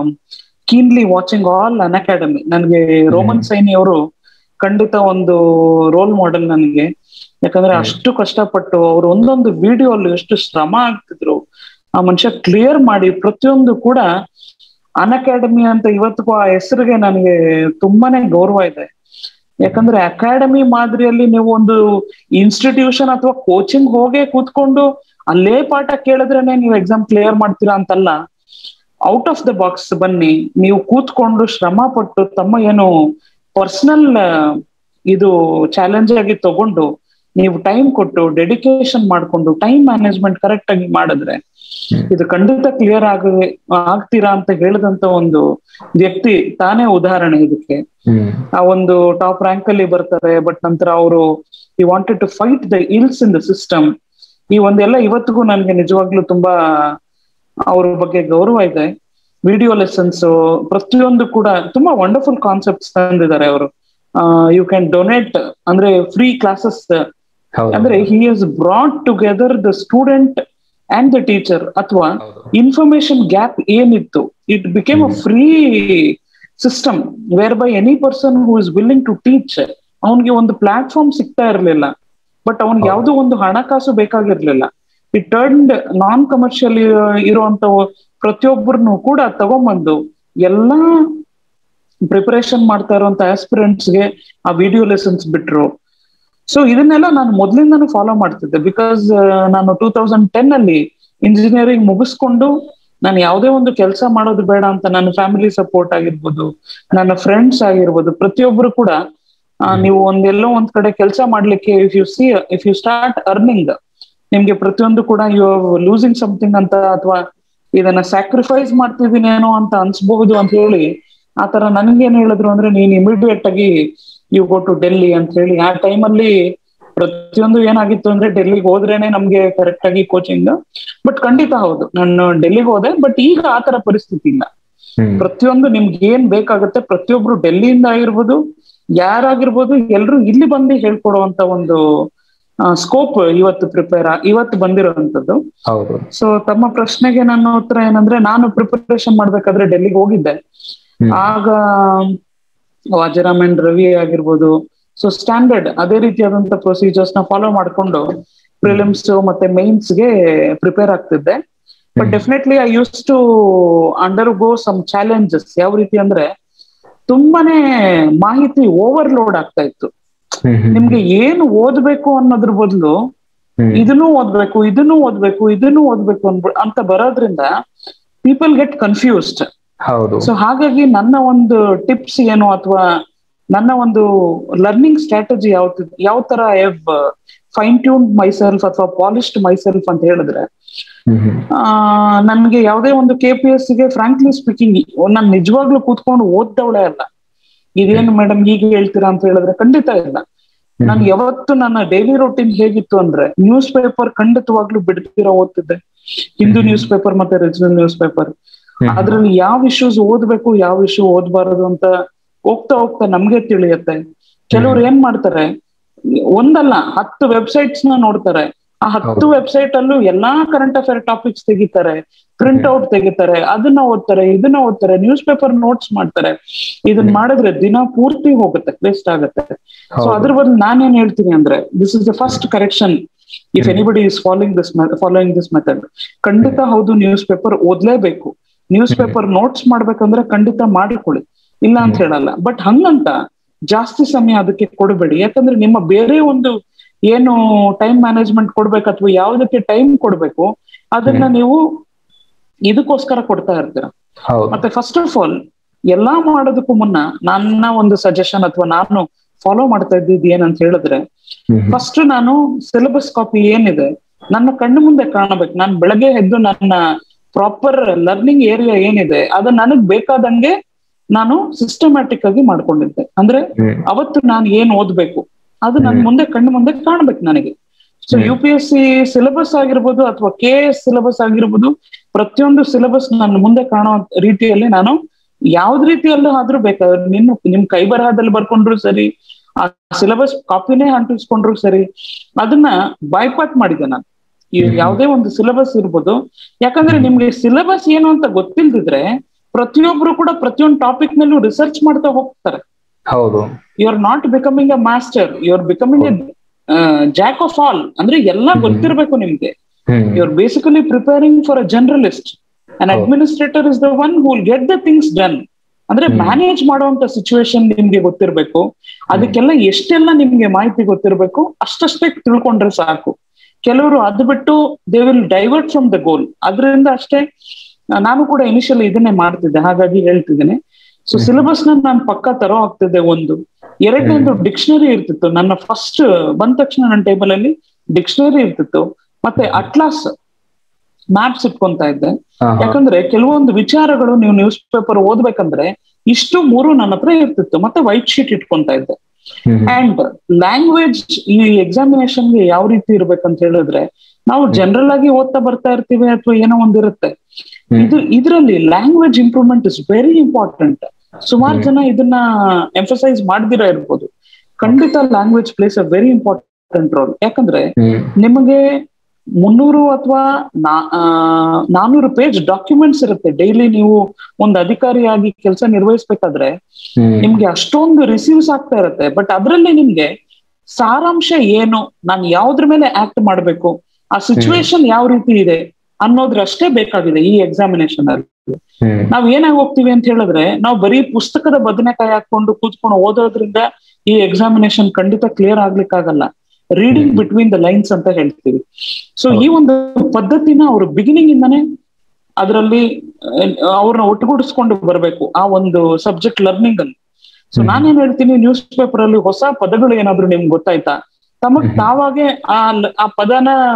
keenly watching all Unacademy ನನಗೆ ರೋಮನ್ ಸೈನಿ ಅವರು ಖಂಡಿತ ಒಂದು ರೋಲ್ ಮಾಡೆಲ್ ನನಗೆ ಯಾಕಂದ್ರೆ ಅಷ್ಟು ಕಷ್ಟಪಟ್ಟು ಅವ್ರು ಒಂದೊಂದು ವಿಡಿಯೋ ಅಲ್ಲಿ ಎಷ್ಟು ಶ್ರಮ ಆಗ್ತಿದ್ರು ಆ ಮನುಷ್ಯ ಕ್ಲಿಯರ್ ಮಾಡಿ ಪ್ರತಿಯೊಂದು ಕೂಡ ಅನ್ ಅಕಾಡೆಮಿ ಅಂತ ಇವತ್ತಿಗೂ ಆ ಹೆಸರಿಗೆ ನನಗೆ ತುಂಬಾನೇ ಗೌರವ ಇದೆ ಯಾಕಂದ್ರೆ ಅಕಾಡೆಮಿ ಮಾದರಿಯಲ್ಲಿ ನೀವು ಒಂದು ಇನ್ಸ್ಟಿಟ್ಯೂಷನ್ ಅಥವಾ ಕೋಚಿಂಗ್ ಹೋಗೇ ಕೂತ್ಕೊಂಡು ಅಲ್ಲೇ ಪಾಠ ಕೇಳಿದ್ರೇನೆ ನೀವು ಎಕ್ಸಾಮ್ ಕ್ಲಿಯರ್ ಮಾಡ್ತೀರಾ ಅಂತಲ್ಲ ಔಟ್ ಆಫ್ ದ ಬಾಕ್ಸ್ ಬನ್ನಿ ನೀವು ಕೂತ್ಕೊಂಡು ಶ್ರಮ ಪಟ್ಟು ತಮ್ಮ ಏನು ಪರ್ಸನಲ್ ಇದು ಚಾಲೆಂಜ್ ಆಗಿ ತಗೊಂಡು ನೀವು ಟೈಮ್ ಕೊಟ್ಟು ಡೆಡಿಕೇಶನ್ ಮಾಡ್ಕೊಂಡು ಟೈಮ್ ಮ್ಯಾನೇಜ್ಮೆಂಟ್ ಕರೆಕ್ಟ್ ಆಗಿ ಮಾಡಿದ್ರೆ ಇದು ಖಂಡಿತ ಕ್ಲಿಯರ್ ಆಗ ಆಗ್ತೀರಾ ಅಂತ ಹೇಳಿದಂತ ಒಂದು ವ್ಯಕ್ತಿ ತಾನೇ ಉದಾಹರಣೆ ಇದಕ್ಕೆ ಆ ಒಂದು ಟಾಪ್ ರ್ಯಾಂಕ್ ಅಲ್ಲಿ ಬರ್ತಾರೆ ಬಟ್ ನಂತರ ಅವರು ಈ wanted to fight the ills in the system ಈ ಒಂದೆಲ್ಲ ಇವತ್ತಿಗೂ ನನಗೆ ನಿಜವಾಗ್ಲೂ ತುಂಬಾ ಅವ್ರ ಬಗ್ಗೆ ಗೌರವ ಇದೆ ವಿಡಿಯೋ ಲೆಸನ್ಸ್ ಪ್ರತಿಯೊಂದು ಕೂಡ ತುಂಬಾ ವಂಡರ್ಫುಲ್ ಕಾನ್ಸೆಪ್ಟ್ಸ್ ತಂದಿದ್ದಾರೆ ಅವರು ಯು ಕ್ಯಾನ್ ಡೊನೇಟ್ ಅಂದ್ರೆ ಫ್ರೀ ಕ್ಲಾಸಸ್ ಅಂದ್ರೆ he has brought together the student and the teacher ಅಥವಾ ಇನ್ಫಾರ್ಮೇಶನ್ ಗ್ಯಾಪ್ ಏನಿತ್ತು it became a free system whereby any person who is willing to teach ಅವನಿಗೆ ಒಂದು platform ಸಿಗ್ತಾ ಇರ್ಲಿಲ್ಲ but ಅವನ್ಗೆ ಯಾವ್ದೋ ಒಂದು ಹಣಕಾಸು ಬೇಕಾಗಿರ್ಲಿಲ್ಲ ಇಟ್ ಟರ್ನ್ ನಾನ್ ಕಮರ್ಷಿಯಲ್ ಇರುವಂತ ಪ್ರತಿಯೊಬ್ಬರನ್ನು ಕೂಡ ತಗೊಂಬಂದು ಎಲ್ಲಾ ಪ್ರಿಪರೇಷನ್ ಮಾಡ್ತಾ ಇರುವಂತ ಆಸ್ಪಿರೆಂಟ್ಸ್ಗೆ ಆ ವಿಡಿಯೋ ಲೆಸನ್ಸ್ ಬಿಟ್ರು ಸೊ ಇದನ್ನೆಲ್ಲ ನಾನು ಮೊದ್ಲಿಂದಾನು ಫಾಲೋ ಮಾಡ್ತಿದ್ದೆ ಬಿಕಾಸ್ ನಾನು ಟೂ ತೌಸಂಡ್ ಟೆನ್ ಅಲ್ಲಿ ಇಂಜಿನಿಯರಿಂಗ್ ಮುಗಿಸ್ಕೊಂಡು ನಾನು ಯಾವುದೇ ಒಂದು ಕೆಲಸ ಮಾಡೋದು ಬೇಡ ಅಂತ ನನ್ನ ಫ್ಯಾಮಿಲಿ ಸಪೋರ್ಟ್ ಆಗಿರ್ಬೋದು ನನ್ನ ಫ್ರೆಂಡ್ಸ್ ಆಗಿರ್ಬೋದು ಪ್ರತಿಯೊಬ್ಬರು ಕೂಡ ನೀವು ಒಂದೆಲ್ಲೋ ಒಂದ್ ಕಡೆ ಕೆಲಸ ಮಾಡ್ಲಿಕ್ಕೆ if you see if you start earning ನಿಮ್ಗೆ ಪ್ರತಿಯೊಂದು ಕೂಡ ಯು ಲೂಸಿಂಗ್ ಸಮಥಿಂಗ್ ಅಂತ ಅಥವಾ ಇದನ್ನ ಸ್ಯಾಕ್ರಿಫೈಸ್ ಮಾಡ್ತಿದೀನಿ ಏನೋ ಅಂತ ಅನ್ಸ್ಬಹುದು ಅಂತ ಹೇಳಿ ಆತರ ನನ್ಗೇನ್ ಹೇಳಿದ್ರು ಅಂದ್ರೆ ನೀನ್ ಇಮಿಡಿಯೇಟ್ ಆಗಿ ಯು ಗೋ ಟು ಡೆಲ್ಲಿ ಅಂತ ಹೇಳಿ ಆ ಟೈಮಲ್ಲಿ ಪ್ರತಿಯೊಂದು ಏನಾಗಿತ್ತು ಅಂದ್ರೆ ಡೆಲ್ಲಿಗೆ ಹೋದ್ರೇನೆ ನಮ್ಗೆ ಕರೆಕ್ಟ್ ಆಗಿ ಕೋಚಿಂಗ್ ಬಟ್ ಖಂಡಿತ ಹೌದು ನಾನು ಡೆಲ್ಲಿಗೆ ಹೋದೆ ಬಟ್ ಈಗ ಆತರ ಪರಿಸ್ಥಿತಿ ಇಲ್ಲ ಹ್ಮ್ ಪ್ರತಿಯೊಂದು ನಿಮ್ಗೆ ಏನ್ ಬೇಕಾಗುತ್ತೆ ಪ್ರತಿಯೊಬ್ರು ಡೆಲ್ಲಿಯಿಂದ ಆಗಿರ್ಬೋದು ಯಾರಾಗಿರ್ಬೋದು ಎಲ್ರು ಇಲ್ಲಿ ಬಂದು ಹೇಳ್ಕೊಡುವಂತ ಒಂದು ಸ್ಕೋಪ್ ಇವತ್ತು ಪ್ರಿಪೇರ್ ಇವತ್ತು ಬಂದಿರುವಂತದ್ದು ಹೌದು ಸೊ ತಮ್ಮ ಪ್ರಶ್ನೆಗೆ ನನ್ನ ಉತ್ತರ ಏನಂದ್ರೆ ನಾನು ಪ್ರಿಪರೇಷನ್ ಮಾಡ್ಬೇಕಾದ್ರೆ ಡೆಲ್ಲಿಗೆ ಹೋಗಿದ್ದೆ ಹ್ಮ್. ಆಗ ವಾಜರಾಮ್ ಅಂಡ್ ರವಿ ಆಗಿರ್ಬೋದು ಸೊ ಸ್ಟ್ಯಾಂಡರ್ಡ್ ಅದೇ ರೀತಿಯಾದಂತ ಪ್ರೊಸೀಜರ್ಸ್ ನ ಫಾಲೋ ಮಾಡ್ಕೊಂಡು ಪ್ರಿಲಿಮ್ಸ್ ಮತ್ತೆ ಮೇನ್ಸ್ ಗೆ ಪ್ರಿಪೇರ್ ಆಗ್ತಿದ್ದೆ ಬಟ್ ಹ್ಮ್. Definitely I use to undergo some challenges ಯಾವ ರೀತಿ ಅಂದ್ರೆ ತುಂಬಾನೇ ಮಾಹಿತಿ ಓವರ್ಲೋಡ್ ಆಗ್ತಾ ಇತ್ತು ಹ್ಮ್ ಹ್ಮ್ ನಿಮ್ಗೆ ಏನು ಓದ್ಬೇಕು ಅನ್ನೋದ್ರ ಬದಲು ಹ್ಮ್. ಇದನ್ನು ಓದ್ಬೇಕು ಇದನ್ನು ಓದ್ಬೇಕು ಇದನ್ನು ಓದ್ಬೇಕು ಅನ್ಬ ಅಂತ ಬರೋದ್ರಿಂದ ಪೀಪಲ್ ಗೆಟ್ ಕನ್ಫ್ಯೂಸ್ಡ್ ಹೌದು ಸೊ ಹಾಗಾಗಿ ನನ್ನ ಒಂದು ಟಿಪ್ಸ್ ಏನು ಅಥವಾ ನನ್ನ ಒಂದು ಲರ್ನಿಂಗ್ ಸ್ಟ್ರಾಟಜಿ ಯಾವ ಯಾವ ತರ I have fine tune myself ಅಥವಾ ಪಾಲಿಶ್ಡ್ ಮೈಸೆಲ್ಫ್ ಅಂತ ಹೇಳಿದ್ರೆ ಹ್ಮ್ ಹ್ಮ್ ಆ ನನ್ಗೆ ಯಾವುದೇ ಒಂದು ಕೆ ಪಿ ಎಸ್ ಗೆ ಫ್ರಾಂಕ್ಲಿ ಸ್ಪೀಕಿಂಗ್ ನಾನು ನಿಜವಾಗ್ಲೂ ಕೂತ್ಕೊಂಡು ಓದ್ದವಳೆ ಅಲ್ಲ ಇದೇನು ಮೇಡಮ್ ಹೀಗೆ ಹೇಳ್ತೀರಾ ಅಂತ ಹೇಳಿದ್ರೆ ಖಂಡಿತ ಇಲ್ಲ ನಾನು ಯಾವತ್ತು ನನ್ನ ಡೈಲಿ ರೂಟೀನ್ ಹೇಗಿತ್ತು ಅಂದ್ರೆ ನ್ಯೂಸ್ ಪೇಪರ್ ಖಂಡಿತವಾಗ್ಲೂ ಬಿಡ್ತಿರೋ ಓದ್ತಿದ್ದೆ ಹಿಂದೂ ಹ್ಮ್. ನ್ಯೂಸ್ ಪೇಪರ್ ಮತ್ತೆ ರೀಜನಲ್ ನ್ಯೂಸ್ ಪೇಪರ್ ಹ್ಮ್. ಅದ್ರಲ್ಲಿ ಯಾವ ಇಶ್ಯೂಸ್ ಓದ್ಬೇಕು ಯಾವ ಇಶ್ಯೂ ಓದ್ಬಾರದು ಅಂತ ಹೋಗ್ತಾ ಹೋಗ್ತಾ ನಮ್ಗೆ ತಿಳಿಯುತ್ತೆ ಕೆಲವ್ರು ಏನ್ ಮಾಡ್ತಾರೆ ಒಂದಲ್ಲ ಹತ್ತು ವೆಬ್ಸೈಟ್ಸ್ ನ ನೋಡ್ತಾರೆ ಆ ಹತ್ತು ಹೌದು. ವೆಬ್ಸೈಟ್ ಅಲ್ಲೂ ಎಲ್ಲಾ ಕರೆಂಟ್ ಅಫೇರ್ ಟಾಪಿಕ್ಸ್ ತೆಗಿತಾರೆ ಪ್ರಿಂಟ್ ಔಟ್ ತೆಗಿತಾರೆ ಅದನ್ನ ಓದ್ತಾರೆ ಇದನ್ನ ಓದ್ತಾರೆ ನ್ಯೂಸ್ ಪೇಪರ್ ನೋಟ್ಸ್ ಮಾಡ್ತಾರೆ ಇದನ್ನ ಹ್ಮ್. ಮಾಡಿದ್ರೆ ದಿನ ಪೂರ್ತಿ ಹೋಗುತ್ತೆ ವೇಸ್ಟ್ ಆಗುತ್ತೆ ಸೊ ಹೌದು. ಅದ್ರ ಬದಲು ನಾನೇನ್ ಹೇಳ್ತೀನಿ ಅಂದ್ರೆ this is the first correction if ಹ್ಮ್. Anybody is following this following this method ಖಂಡಿತ ಹೌದು ನ್ಯೂಸ್ ಪೇಪರ್ ಓದ್ಲೇಬೇಕು ನ್ಯೂಸ್ ಹ್ಮ್. ಪೇಪರ್ ನೋಟ್ಸ್ ಮಾಡ್ಬೇಕಂದ್ರೆ ಖಂಡಿತ ಮಾಡಿಕೊಳ್ಳಿ ಇಲ್ಲ ಅಂತ ಹ್ಮ್. ಹೇಳಲ್ಲ ಬಟ್ ಹಂಗಂತ ಜಾಸ್ತಿ ಸಮಯ ಅದಕ್ಕೆ ಕೊಡಬೇಡಿ ಯಾಕಂದ್ರೆ ನಿಮ್ಮ ಬೇರೆ ಒಂದು ಏನು ಟೈಮ್ ಮ್ಯಾನೇಜ್ಮೆಂಟ್ ಕೊಡ್ಬೇಕು ಅಥವಾ ಯಾವ್ದಕ್ಕೆ ಟೈಮ್ ಕೊಡ್ಬೇಕು ಅದನ್ನ ಹ್ಮ್. ನೀವು ಇದಕ್ಕೋಸ್ಕರ ಕೊಡ್ತಾ ಇರ್ತೀರ ಹೌದು ಮತ್ತೆ ಫಸ್ಟ್ ಆಫ್ ಆಲ್ ಎಲ್ಲಾ ಮಾಡೋದಕ್ಕೂ ಮುನ್ನ ನನ್ನ ಒಂದು ಸಜೆಷನ್ ಅಥವಾ ನಾನು ಫಾಲೋ ಮಾಡ್ತಾ ಇದ್ದಿದ್ದು ಏನಂತ ಹೇಳಿದ್ರೆ ಹ್ಮ್ ಹ್ಮ್. ಫಸ್ಟ್ ನಾನು ಸಿಲೆಬಸ್ ಕಾಪಿ ಏನಿದೆ ನನ್ನ ಕಣ್ಣು ಮುಂದೆ ಕಾಣಬೇಕು ನಾನು ಬೆಳಗ್ಗೆ ಎದ್ದು ನನ್ನ ಪ್ರಾಪರ್ ಲರ್ನಿಂಗ್ ಏರಿಯಾ ಏನಿದೆ ಅದು ನನಗ್ ಬೇಕಾದಂಗೆ ನಾನು ಸಿಸ್ಟಮ್ಯಾಟಿಕ್ ಆಗಿ ಮಾಡ್ಕೊಂಡಿದ್ದೆ ಅಂದ್ರೆ ಹ್ಮ್. ಅವತ್ತು ನಾನು ಏನ್ ಓದ್ಬೇಕು ಅದು ನನ್ ಹ್ಮ್. ಮುಂದೆ ಕಣ್ಣು ಮುಂದೆ ಕಾಣ್ಬೇಕು ನನಗೆ ಸೊ ಹ್ಮ್. U P S C syllabus ಆಗಿರ್ಬೋದು ಅಥವಾ ಕೆ ಎಸ್ ಸಿಲೆಬಸ್ ಆಗಿರ್ಬೋದು ಪ್ರತಿಯೊಂದು ಸಿಲೆಬಸ್ ನನ್ನ ಮುಂದೆ ಕಾಣೋ ರೀತಿಯಲ್ಲಿ ನಾನು ಯಾವ್ದ್ ರೀತಿಯಲ್ಲೂ ಆದ್ರೂ ಬೇಕಾದ್ರೆ ನಿಮ್ ನಿಮ್ ಕೈ ಬರಹದಲ್ಲಿ ಬರ್ಕೊಂಡ್ರು ಸರಿ ಆ ಸಿಲೆಬಸ್ ಕಾಪಿನೇ ಅಂಟಿಸ್ಕೊಂಡ್ರು ಸರಿ ಅದನ್ನ ಬಾಯ್ಪಾಟ್ ಮಾಡಿದೆ ನಾನು ಈ ಹ್ಮ್. ಯಾವುದೇ ಒಂದು ಸಿಲೆಬಸ್ ಇರ್ಬೋದು ಯಾಕಂದ್ರೆ ಹ್ಮ್. ನಿಮ್ಗೆ ಸಿಲೆಬಸ್ ಏನು ಅಂತ ಗೊತ್ತಿಲ್ದಿದ್ರೆ ಪ್ರತಿಯೊಬ್ರು ಕೂಡ ಪ್ರತಿಯೊಂದು ಟಾಪಿಕ್ ನಲ್ಲೂ ರಿಸರ್ಚ್ ಮಾಡ್ತಾ ಹೋಗ್ತಾರೆ ಹೌದು you are not becoming a master you are becoming a jack of all ಅಂದ್ರೆ ಎಲ್ಲ ಹ್ಮ್. ಗೊತ್ತಿರ್ಬೇಕು ನಿಮ್ಗೆ ಹ್ಮ್ you are basically preparing for a generalist ಅನ್ ಹೌದು. Administrator is the one who get the things done ಅಂದ್ರೆ ಹ್ಮ್. ಮ್ಯಾನೇಜ್ ಮಾಡುವಂತ ಸಿಚುವೇಶನ್ ನಿಮ್ಗೆ ಗೊತ್ತಿರ್ಬೇಕು ಅದಕ್ಕೆಲ್ಲ ಎಷ್ಟೆಲ್ಲ ನಿಮ್ಗೆ ಮಾಹಿತಿ ಗೊತ್ತಿರ್ಬೇಕು ಅಷ್ಟಷ್ಟೇ ತಿಳ್ಕೊಂಡ್ರೆ ಸಾಕು ಕೆಲವರು ಅದು ಬಿಟ್ಟು they will divert from the goal ಅದರಿಂದ ಅಷ್ಟೇ ಆ, ನಾನು ಕೂಡ ಇನಿಷಿಯಲಿ ಇದನ್ನೇ ಮಾಡ್ತಿದ್ದೆ ಹಾಗಾಗಿ ಹೇಳ್ತಿದ್ದೇನೆ ಸೊ ಹ್ಮ್. ಸಿಲೆಬಸ್ ನ ನಾನು ಪಕ್ಕ ತರೋ ಆಗ್ತಿದ್ದೆ ಒಂದು ಎರಡನೇದು ಡಿಕ್ಷನರಿ ಇರ್ತಿತ್ತು ನನ್ನ ಫಸ್ಟ್ ಬಂದ ತಕ್ಷಣ ನನ್ನ ಟೇಬಲ್ ಅಲ್ಲಿ ಡಿಕ್ಷನರಿ ಇರ್ತಿತ್ತು ಮತ್ತೆ ಅಟ್ಲಾಸ್ ಮ್ಯಾಪ್ಸ್ ಇಟ್ಕೊಂತಾ ಇದ್ದೆ ಹಾ, ಹಾ. ಯಾಕಂದ್ರೆ ಕೆಲವೊಂದು ವಿಚಾರಗಳು ನೀವು ನ್ಯೂಸ್ ಪೇಪರ್ ಓದ್ಬೇಕಂದ್ರೆ ಇಷ್ಟು ಮೂರು ನನ್ನ ಹತ್ರ ಇರ್ತಿತ್ತು ಮತ್ತೆ ವೈಟ್ ಶೀಟ್ ಇಟ್ಕೊಂತ ಇದ್ದೆ ಹ್ಮ್ ಹ್ಮ್. ಅಂಡ್ ಲ್ಯಾಂಗ್ವೇಜ್ ಈ ಎಕ್ಸಾಮಿನೇಷನ್ ಗೆ ಯಾವ ರೀತಿ ಇರ್ಬೇಕಂತ ಹೇಳಿದ್ರೆ ನಾವು ಜನರಲ್ ಆಗಿ ಓದ್ತಾ ಬರ್ತಾ ಇರ್ತೀವಿ ಅಥವಾ ಏನೋ ಒಂದಿರುತ್ತೆ ಹ್ಮ್. ಇದು ಇದರಲ್ಲಿ language improvement is very important ಸುಮಾರು ಹ್ಮ್. ಜನ ಇದನ್ನ ಎಂಫಸೈಸ್ ಮಾಡ್ದಿರ ಇರ್ಬೋದು ಖಂಡಿತ language plays a very important role ಯಾಕಂದ್ರೆ ಹ್ಮ್ ನಿಮಗೆ ಮುನ್ನೂರು ಅಥವಾ ನಾನೂರು ಪೇಜ್ ಡಾಕ್ಯುಮೆಂಟ್ಸ್ ಇರುತ್ತೆ ಡೈಲಿ ನೀವು ಒಂದು ಅಧಿಕಾರಿಯಾಗಿ ಕೆಲಸ ನಿರ್ವಹಿಸ್ಬೇಕಾದ್ರೆ ಹ್ಮ್. ನಿಮ್ಗೆ ಅಷ್ಟೊಂದು ರಿಸೀವ್ಸ್ ಆಗ್ತಾ ಇರುತ್ತೆ ಬಟ್ ಅದರಲ್ಲಿ ನಿಮ್ಗೆ ಸಾರಾಂಶ ಏನು ನಾನು ಯಾವ್ದ್ರ ಮೇಲೆ ಆಕ್ಟ್ ಮಾಡ್ಬೇಕು ಆ ಸಿಚುವೇಶನ್ ಯಾವ ರೀತಿ ಇದೆ ಅನ್ನೋದ್ರಷ್ಟೇ ಬೇಕಾಗಿದೆ ಈ ಎಕ್ಸಾಮಿನೇಷನ್ ಅಲ್ಲಿ ಹ್ಮ್. ನಾವ್ ಏನಾಗಿ ಹೋಗ್ತೀವಿ ಅಂತ ಹೇಳಿದ್ರೆ ನಾವು ಬರೀ ಪುಸ್ತಕದ ಬದನೆಕಾಯಿ ಹಾಕೊಂಡು ಕೂತ್ಕೊಂಡು ಓದೋದ್ರಿಂದ ಈ ಎಕ್ಸಾಮಿನೇಷನ್ ಖಂಡಿತ ಕ್ಲಿಯರ್ ಆಗ್ಲಿಕ್ಕಾಗಲ್ಲ ರೀಡಿಂಗ್ ಹ್ಮ್. ಬಿಟ್ವೀನ್ ದ ಲೈನ್ಸ್ ಅಂತ ಹೇಳ್ತೀವಿ ಸೊ ಈ ಹೌದು. ಒಂದು ಪದ್ಧತಿನ ಅವರು ಬಿಗಿನಿಂಗ್ ಇಂದಾನೆ ಅದರಲ್ಲಿ ಅವ್ರನ್ನ ಒಟ್ಟುಗೂಡಿಸ್ಕೊಂಡು ಬರಬೇಕು ಆ ಒಂದು ಸಬ್ಜೆಕ್ಟ್ ಲರ್ನಿಂಗ್ ಅಲ್ಲಿ ಸೊ ಹ್ಮ್. ನಾನೇನ್ ಹೇಳ್ತೀನಿ ನ್ಯೂಸ್ ಪೇಪರ್ ಅಲ್ಲಿ ಹೊಸ ಪದಗಳು ಏನಾದ್ರು ನಿಮ್ಗೆ ಗೊತ್ತಾಯ್ತಾ ತಮಗ್ ಹ್ಮ್. ತಾವಾಗೆ ಆ ಲ- ಆ ಪದನ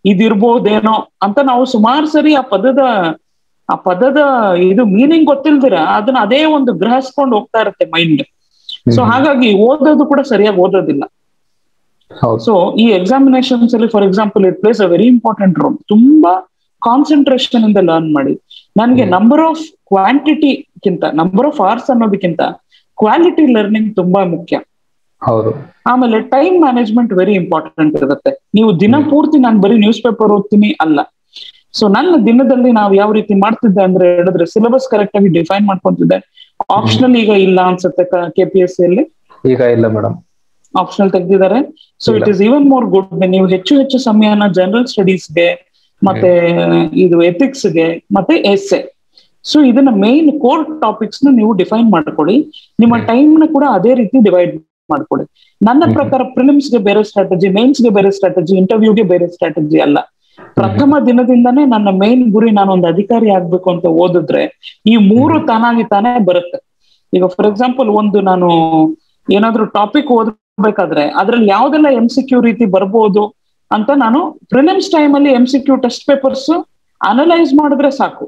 ಇದಿರ್ಬೋದೇನೋ ಅಂತ ನಾವು ಸುಮಾರು ಸರಿ ಆ ಪದದ ಆ ಪದದ ಇದು ಮೀನಿಂಗ್ ಗೊತ್ತಿಲ್ದಿರ ಅದನ್ನ ಅದೇ ಒಂದು ಗ್ರಹಿಸ್ಕೊಂಡು ಹೋಗ್ತಾ ಇರುತ್ತೆ ಮೈಂಡ್ ಸೊ ಹಾಗಾಗಿ ಓದೋದು ಕೂಡ ಸರಿಯಾಗಿ ಓದೋದಿಲ್ಲ ಹೌದು ಸೊ ಈ ಎಕ್ಸಾಮಿನೇಷನ್ಸ್ ಅಲ್ಲಿ for example it plays a very important role ತುಂಬಾ ಕಾನ್ಸಂಟ್ರೇಷನ್ ಇಂದ ಲರ್ನ್ ಮಾಡಿ ನನ್ಗೆ ಹ್ಮ್. ನಂಬರ್ ಆಫ್ ಕ್ವಾಂಟಿಟಿಗಿಂತ ನಂಬರ್ ಆಫ್ ಅವರ್ಸ್ ಅನ್ನೋದಕ್ಕಿಂತ ಕ್ವಾಲಿಟಿ ಲರ್ನಿಂಗ್ ತುಂಬಾ ಮುಖ್ಯ ಹೌದು ಆಮೇಲೆ ಟೈಮ್ ಮ್ಯಾನೇಜ್ಮೆಂಟ್ ವೆರಿ ಇಂಪಾರ್ಟೆಂಟ್ ಇರುತ್ತೆ ನೀವು ದಿನ ಹ್ಮ್. ಪೂರ್ತಿ ನಾನು ಬರೀ ನ್ಯೂಸ್ ಪೇಪರ್ ಓದ್ತೀನಿ ಅಲ್ಲ ಸೊ ನನ್ನ ದಿನದಲ್ಲಿ ನಾವು ಯಾವ ರೀತಿ ಮಾಡ್ತಿದ್ದೆ ಅಂದ್ರೆ ಹೇಳಿದ್ರೆ ಸಿಲೆಬಸ್ ಕರೆಕ್ಟ್ ಆಗಿ ಡಿಫೈನ್ ಮಾಡ್ಕೊಂತಿದ್ದೆ ಆಪ್ಷನಲ್ ಈಗ ಇಲ್ಲ ಅನ್ಸುತ್ತೆ ಕೆ ಪಿ ಎಸ್ ಸಿ ಅಲ್ಲಿ ಈಗ ಇಲ್ಲ ಮೇಡಮ್ ಆಪ್ಷನಲ್ ತೆಗ್ದಿದ್ದಾರೆ ಸೊ ಇಲ್ಲ. It is even more good ನೀವು ಹೆಚ್ಚು ಹೆಚ್ಚು ಸಮಯನ ಜನರಲ್ ಸ್ಟಡೀಸ್ಗೆ ಮತ್ತೆ ಇದು ethics ಗೆ ಮತ್ತೆ ಎಸ್ಸೆ ಸೊ ಇದನ್ನ ಮೇನ್ ಕೋರ್ ಟಾಪಿಕ್ಸ್ ನ ನೀವು ಡಿಫೈನ್ ಮಾಡ್ಕೊಳ್ಳಿ ನಿಮ್ಮ ಹ್ಮ್. ಟೈಮ್ ನ ಕೂಡ ಅದೇ ರೀತಿ ಡಿವೈಡ್ ಮಾಡ್ಕೊಳ್ಳಿ ನನ್ನ ಹ್ಮ್. ಪ್ರಕಾರ ಪ್ರಿಲಿಮ್ಸ್ ಗೆ ಬೇರೆ ಸ್ಟ್ರಾಟಜಿ ಮೇನ್ಸ್ ಗೆ ಬೇರೆ ಸ್ಟ್ರಾಟಜಿ ಇಂಟರ್ವ್ಯೂಗೆ ಬೇರೆ ಸ್ಟ್ರಾಟಜಿ ಅಲ್ಲ ಪ್ರಥಮ ದಿನದಿಂದನೇ ನನ್ನ ಮೇನ್ ಗುರಿ ನಾನು ಒಂದು ಅಧಿಕಾರಿ ಆಗ್ಬೇಕು ಅಂತ ಓದಿದ್ರೆ ಈ ಮೂರು ತಾನಾಗಿ ತಾನೇ ಬರುತ್ತೆ ಈಗ ಫಾರ್ ಎಕ್ಸಾಂಪಲ್ ಒಂದು ನಾನು ಏನಾದ್ರೂ ಟಾಪಿಕ್ ಓದಬೇಕಾದ್ರೆ ಅದ್ರಲ್ಲಿ ಯಾವ್ದೆಲ್ಲ ಎಂ ಸಿ ಕ್ಯೂ ರೀತಿ ಬರ್ಬೋದು ಅಂತ ನಾನು ಪ್ರಿಲಿಮ್ಸ್ ಟೈಮ್ ಅಲ್ಲಿ M C Q test papers analyse ಮಾಡಿದ್ರೆ ಸಾಕು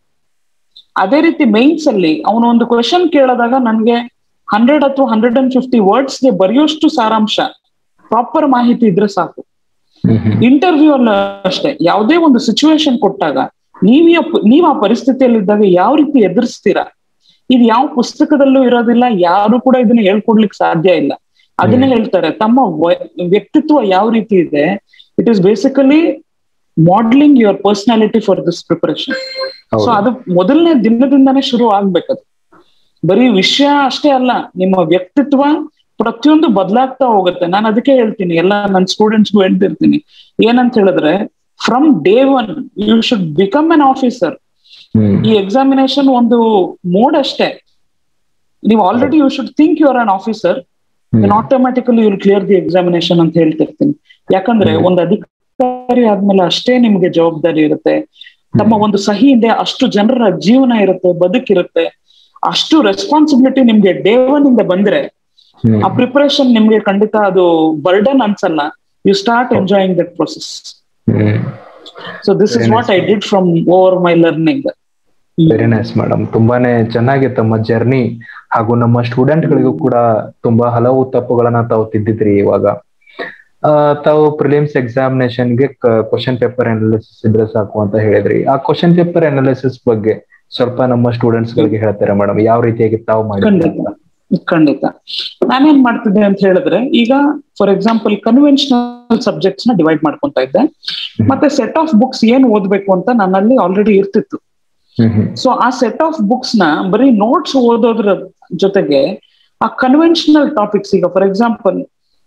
ಅದೇ ರೀತಿ ಮೇನ್ಸ್ ಅಲ್ಲಿ ಅವನು ಒಂದು ಕ್ವೆಶನ್ ಕೇಳಿದಾಗ ನನ್ಗೆ ಹಂಡ್ರೆಡ್ ಅಥವಾ ಹಂಡ್ರೆಡ್ ಅಂಡ್ ಫಿಫ್ಟಿ ವರ್ಡ್ಸ್ ಗೆ ಬರೆಯೋಷ್ಟು ಸಾರಾಂಶ ಪ್ರಾಪರ್ ಮಾಹಿತಿ ಇದ್ರೆ ಸಾಕು ಹ್ಮ್ ಹ್ಮ್ ಇಂಟರ್ವ್ಯೂ ಅಲ್ಲ ಅಷ್ಟೇ ಯಾವುದೇ ಒಂದು ಸಿಚುವೇಶನ್ ಕೊಟ್ಟಾಗ ನೀವ್ ಆ- ನೀವ್ ಆ ಪರಿಸ್ಥಿತಿಯಲ್ಲಿ ಇದ್ದಾಗ ಯಾವ ರೀತಿ ಎದುರಿಸ್ತೀರಾ ಇದು ಯಾವ ಪುಸ್ತಕದಲ್ಲೂ ಇರೋದಿಲ್ಲ ಯಾರು ಕೂಡ ಇದನ್ನ ಹೇಳ್ಕೊಡ್ಲಿಕ್ಕೆ ಸಾಧ್ಯ ಇಲ್ಲ ಅದನ್ನೇ ಹೇಳ್ತಾರೆ ತಮ್ಮ ವ- ವ್ಯಕ್ತಿತ್ವ ಯಾವ ರೀತಿ ಇದೆ it is basically modelling your personality for this preparation so ಹೌದು ಅದು ಮೊದಲನೇ ದಿನದಿಂದಾನೇ ಶುರು ಆಗ್ಬೇಕದು ಬರೀ ವಿಷಯ ಅಷ್ಟೇ ಅಲ್ಲ ನಿಮ್ಮ ವ್ಯಕ್ತಿತ್ವ ಪ್ರತಿಯೊಂದು ಬದಲಾಗ್ತಾ ಹೋಗುತ್ತೆ ನಾನು ಅದಕ್ಕೆ ಹೇಳ್ತೀನಿ ಎಲ್ಲ ನನ್ನ ಸ್ಟೂಡೆಂಟ್ಸ್ಗೂ ಹೇಳ್ತಿರ್ತೀನಿ ಏನಂತ ಹೇಳಿದ್ರೆ from day one you should become an officer hmm ಈ ಎಕ್ಸಾಮಿನೇಷನ್ ಒಂದು ಮೋಡ್ ಅಷ್ಟೇ ನೀವು already you should think you are an officer hmm. Automatically you'll clear the examination ಅಂತ ಹೇಳ್ತಿರ್ತೀನಿ ಯಾಕಂದ್ರೆ ಹ್ಮ್. ಒಂದು ಅಧಿಕಾರಿ ಆದ್ಮೇಲೆ ಅಷ್ಟೇ ನಿಮ್ಗೆ ಜವಾಬ್ದಾರಿ ಇರುತ್ತೆ ತಮ್ಮ ಒಂದು ಸಹಿ ಹಿಂದೆ ಅಷ್ಟು ಜನರ ಜೀವನ ಇರುತ್ತೆ ಬದುಕಿರುತ್ತೆ ಅಷ್ಟು ರೆಸ್ಪಾನ್ಸಿಬಿಲಿಟಿ ನಿಮ್ಗೆ ಡೇ ಒನ್ ಇಂದ ಬಂದ್ರೆ ಹ್ಮ್. ಆ ಪ್ರಿಪರೇಷನ್ ನಿಮ್ಗೆ ಖಂಡಿತ ಅದು ಬರ್ಡನ್ ಅನ್ಸಲ್ಲ you start enjoying that process hmm so this is Very what nice. I did from over my learning very nice madam ತುಂಬಾನೇ ಚೆನ್ನಾಗಿ ತಮ್ಮ ಜರ್ನಿ ಹಾಗೂ ನಮ್ಮ ಸ್ಟೂಡೆಂಟ್ ಗಳಿಗೂ ಕೂಡ ತುಂಬಾ ಹಲವು ತಪ್ಪುಗಳನ್ನ ತಾವು ತಿದ್ದಿದ್ರಿ ಇವಾಗ ಆ, ತಾವು ಪ್ರಿಲಿಮ್ಸ್ ಎಕ್ಸಾಮಿನೇಷನ್ ಗೆ ಕ್ವಶನ್ ಪೇಪರ್ ಅನಾಲಿಸಿಸ್ ಇದ್ರೆ ಸಾಕು ಅಂತ ಹೇಳಿದ್ರಿ ಆ ಕ್ವಶನ್ ಪೇಪರ್ ಅನಾಲಿಸಿಸ್ ಬಗ್ಗೆ ಸ್ವಲ್ಪ ನಮ್ಮ ಸ್ಟೂಡೆಂಟ್ಸ್ ಗಳಿಗೆ ಹೇಳ್ತಾರೆ ಮೇಡಮ್ ಯಾವ ರೀತಿಯಾಗಿ ತಾವು ಮಾಡಿದ್ರಿ ಖಂಡಿತ ಖಂಡಿತ ನಾನೇನ್ ಮಾಡ್ತಿದ್ದೆ ಅಂತ ಹೇಳಿದ್ರೆ ಈಗ ಫಾರ್ ಎಕ್ಸಾಂಪಲ್ ಕನ್ವೆನ್ಷನಲ್ ಸಬ್ಜೆಕ್ಟ್ಸ್ ನ ಡಿವೈಡ್ ಮಾಡ್ಕೊಂತ ಇದ್ದೆ ಮತ್ತೆ ಸೆಟ್ ಆಫ್ ಬುಕ್ಸ್ ಏನ್ ಓದ್ಬೇಕು ಅಂತ ನನ್ನಲ್ಲಿ ಆಲ್ರೆಡಿ ಇರ್ತಿತ್ತು ಹ್ಮ್ ಹ್ಮ್ ಸೊ ಆ ಸೆಟ್ ಆಫ್ ಬುಕ್ಸ್ ನ ಬರೀ ನೋಟ್ಸ್ ಓದೋದ್ರ ಜೊತೆಗೆ ಆ ಕನ್ವೆನ್ಷನಲ್ ಟಾಪಿಕ್ಸ್ ಈಗ ಫಾರ್ ಎಕ್ಸಾಂಪಲ್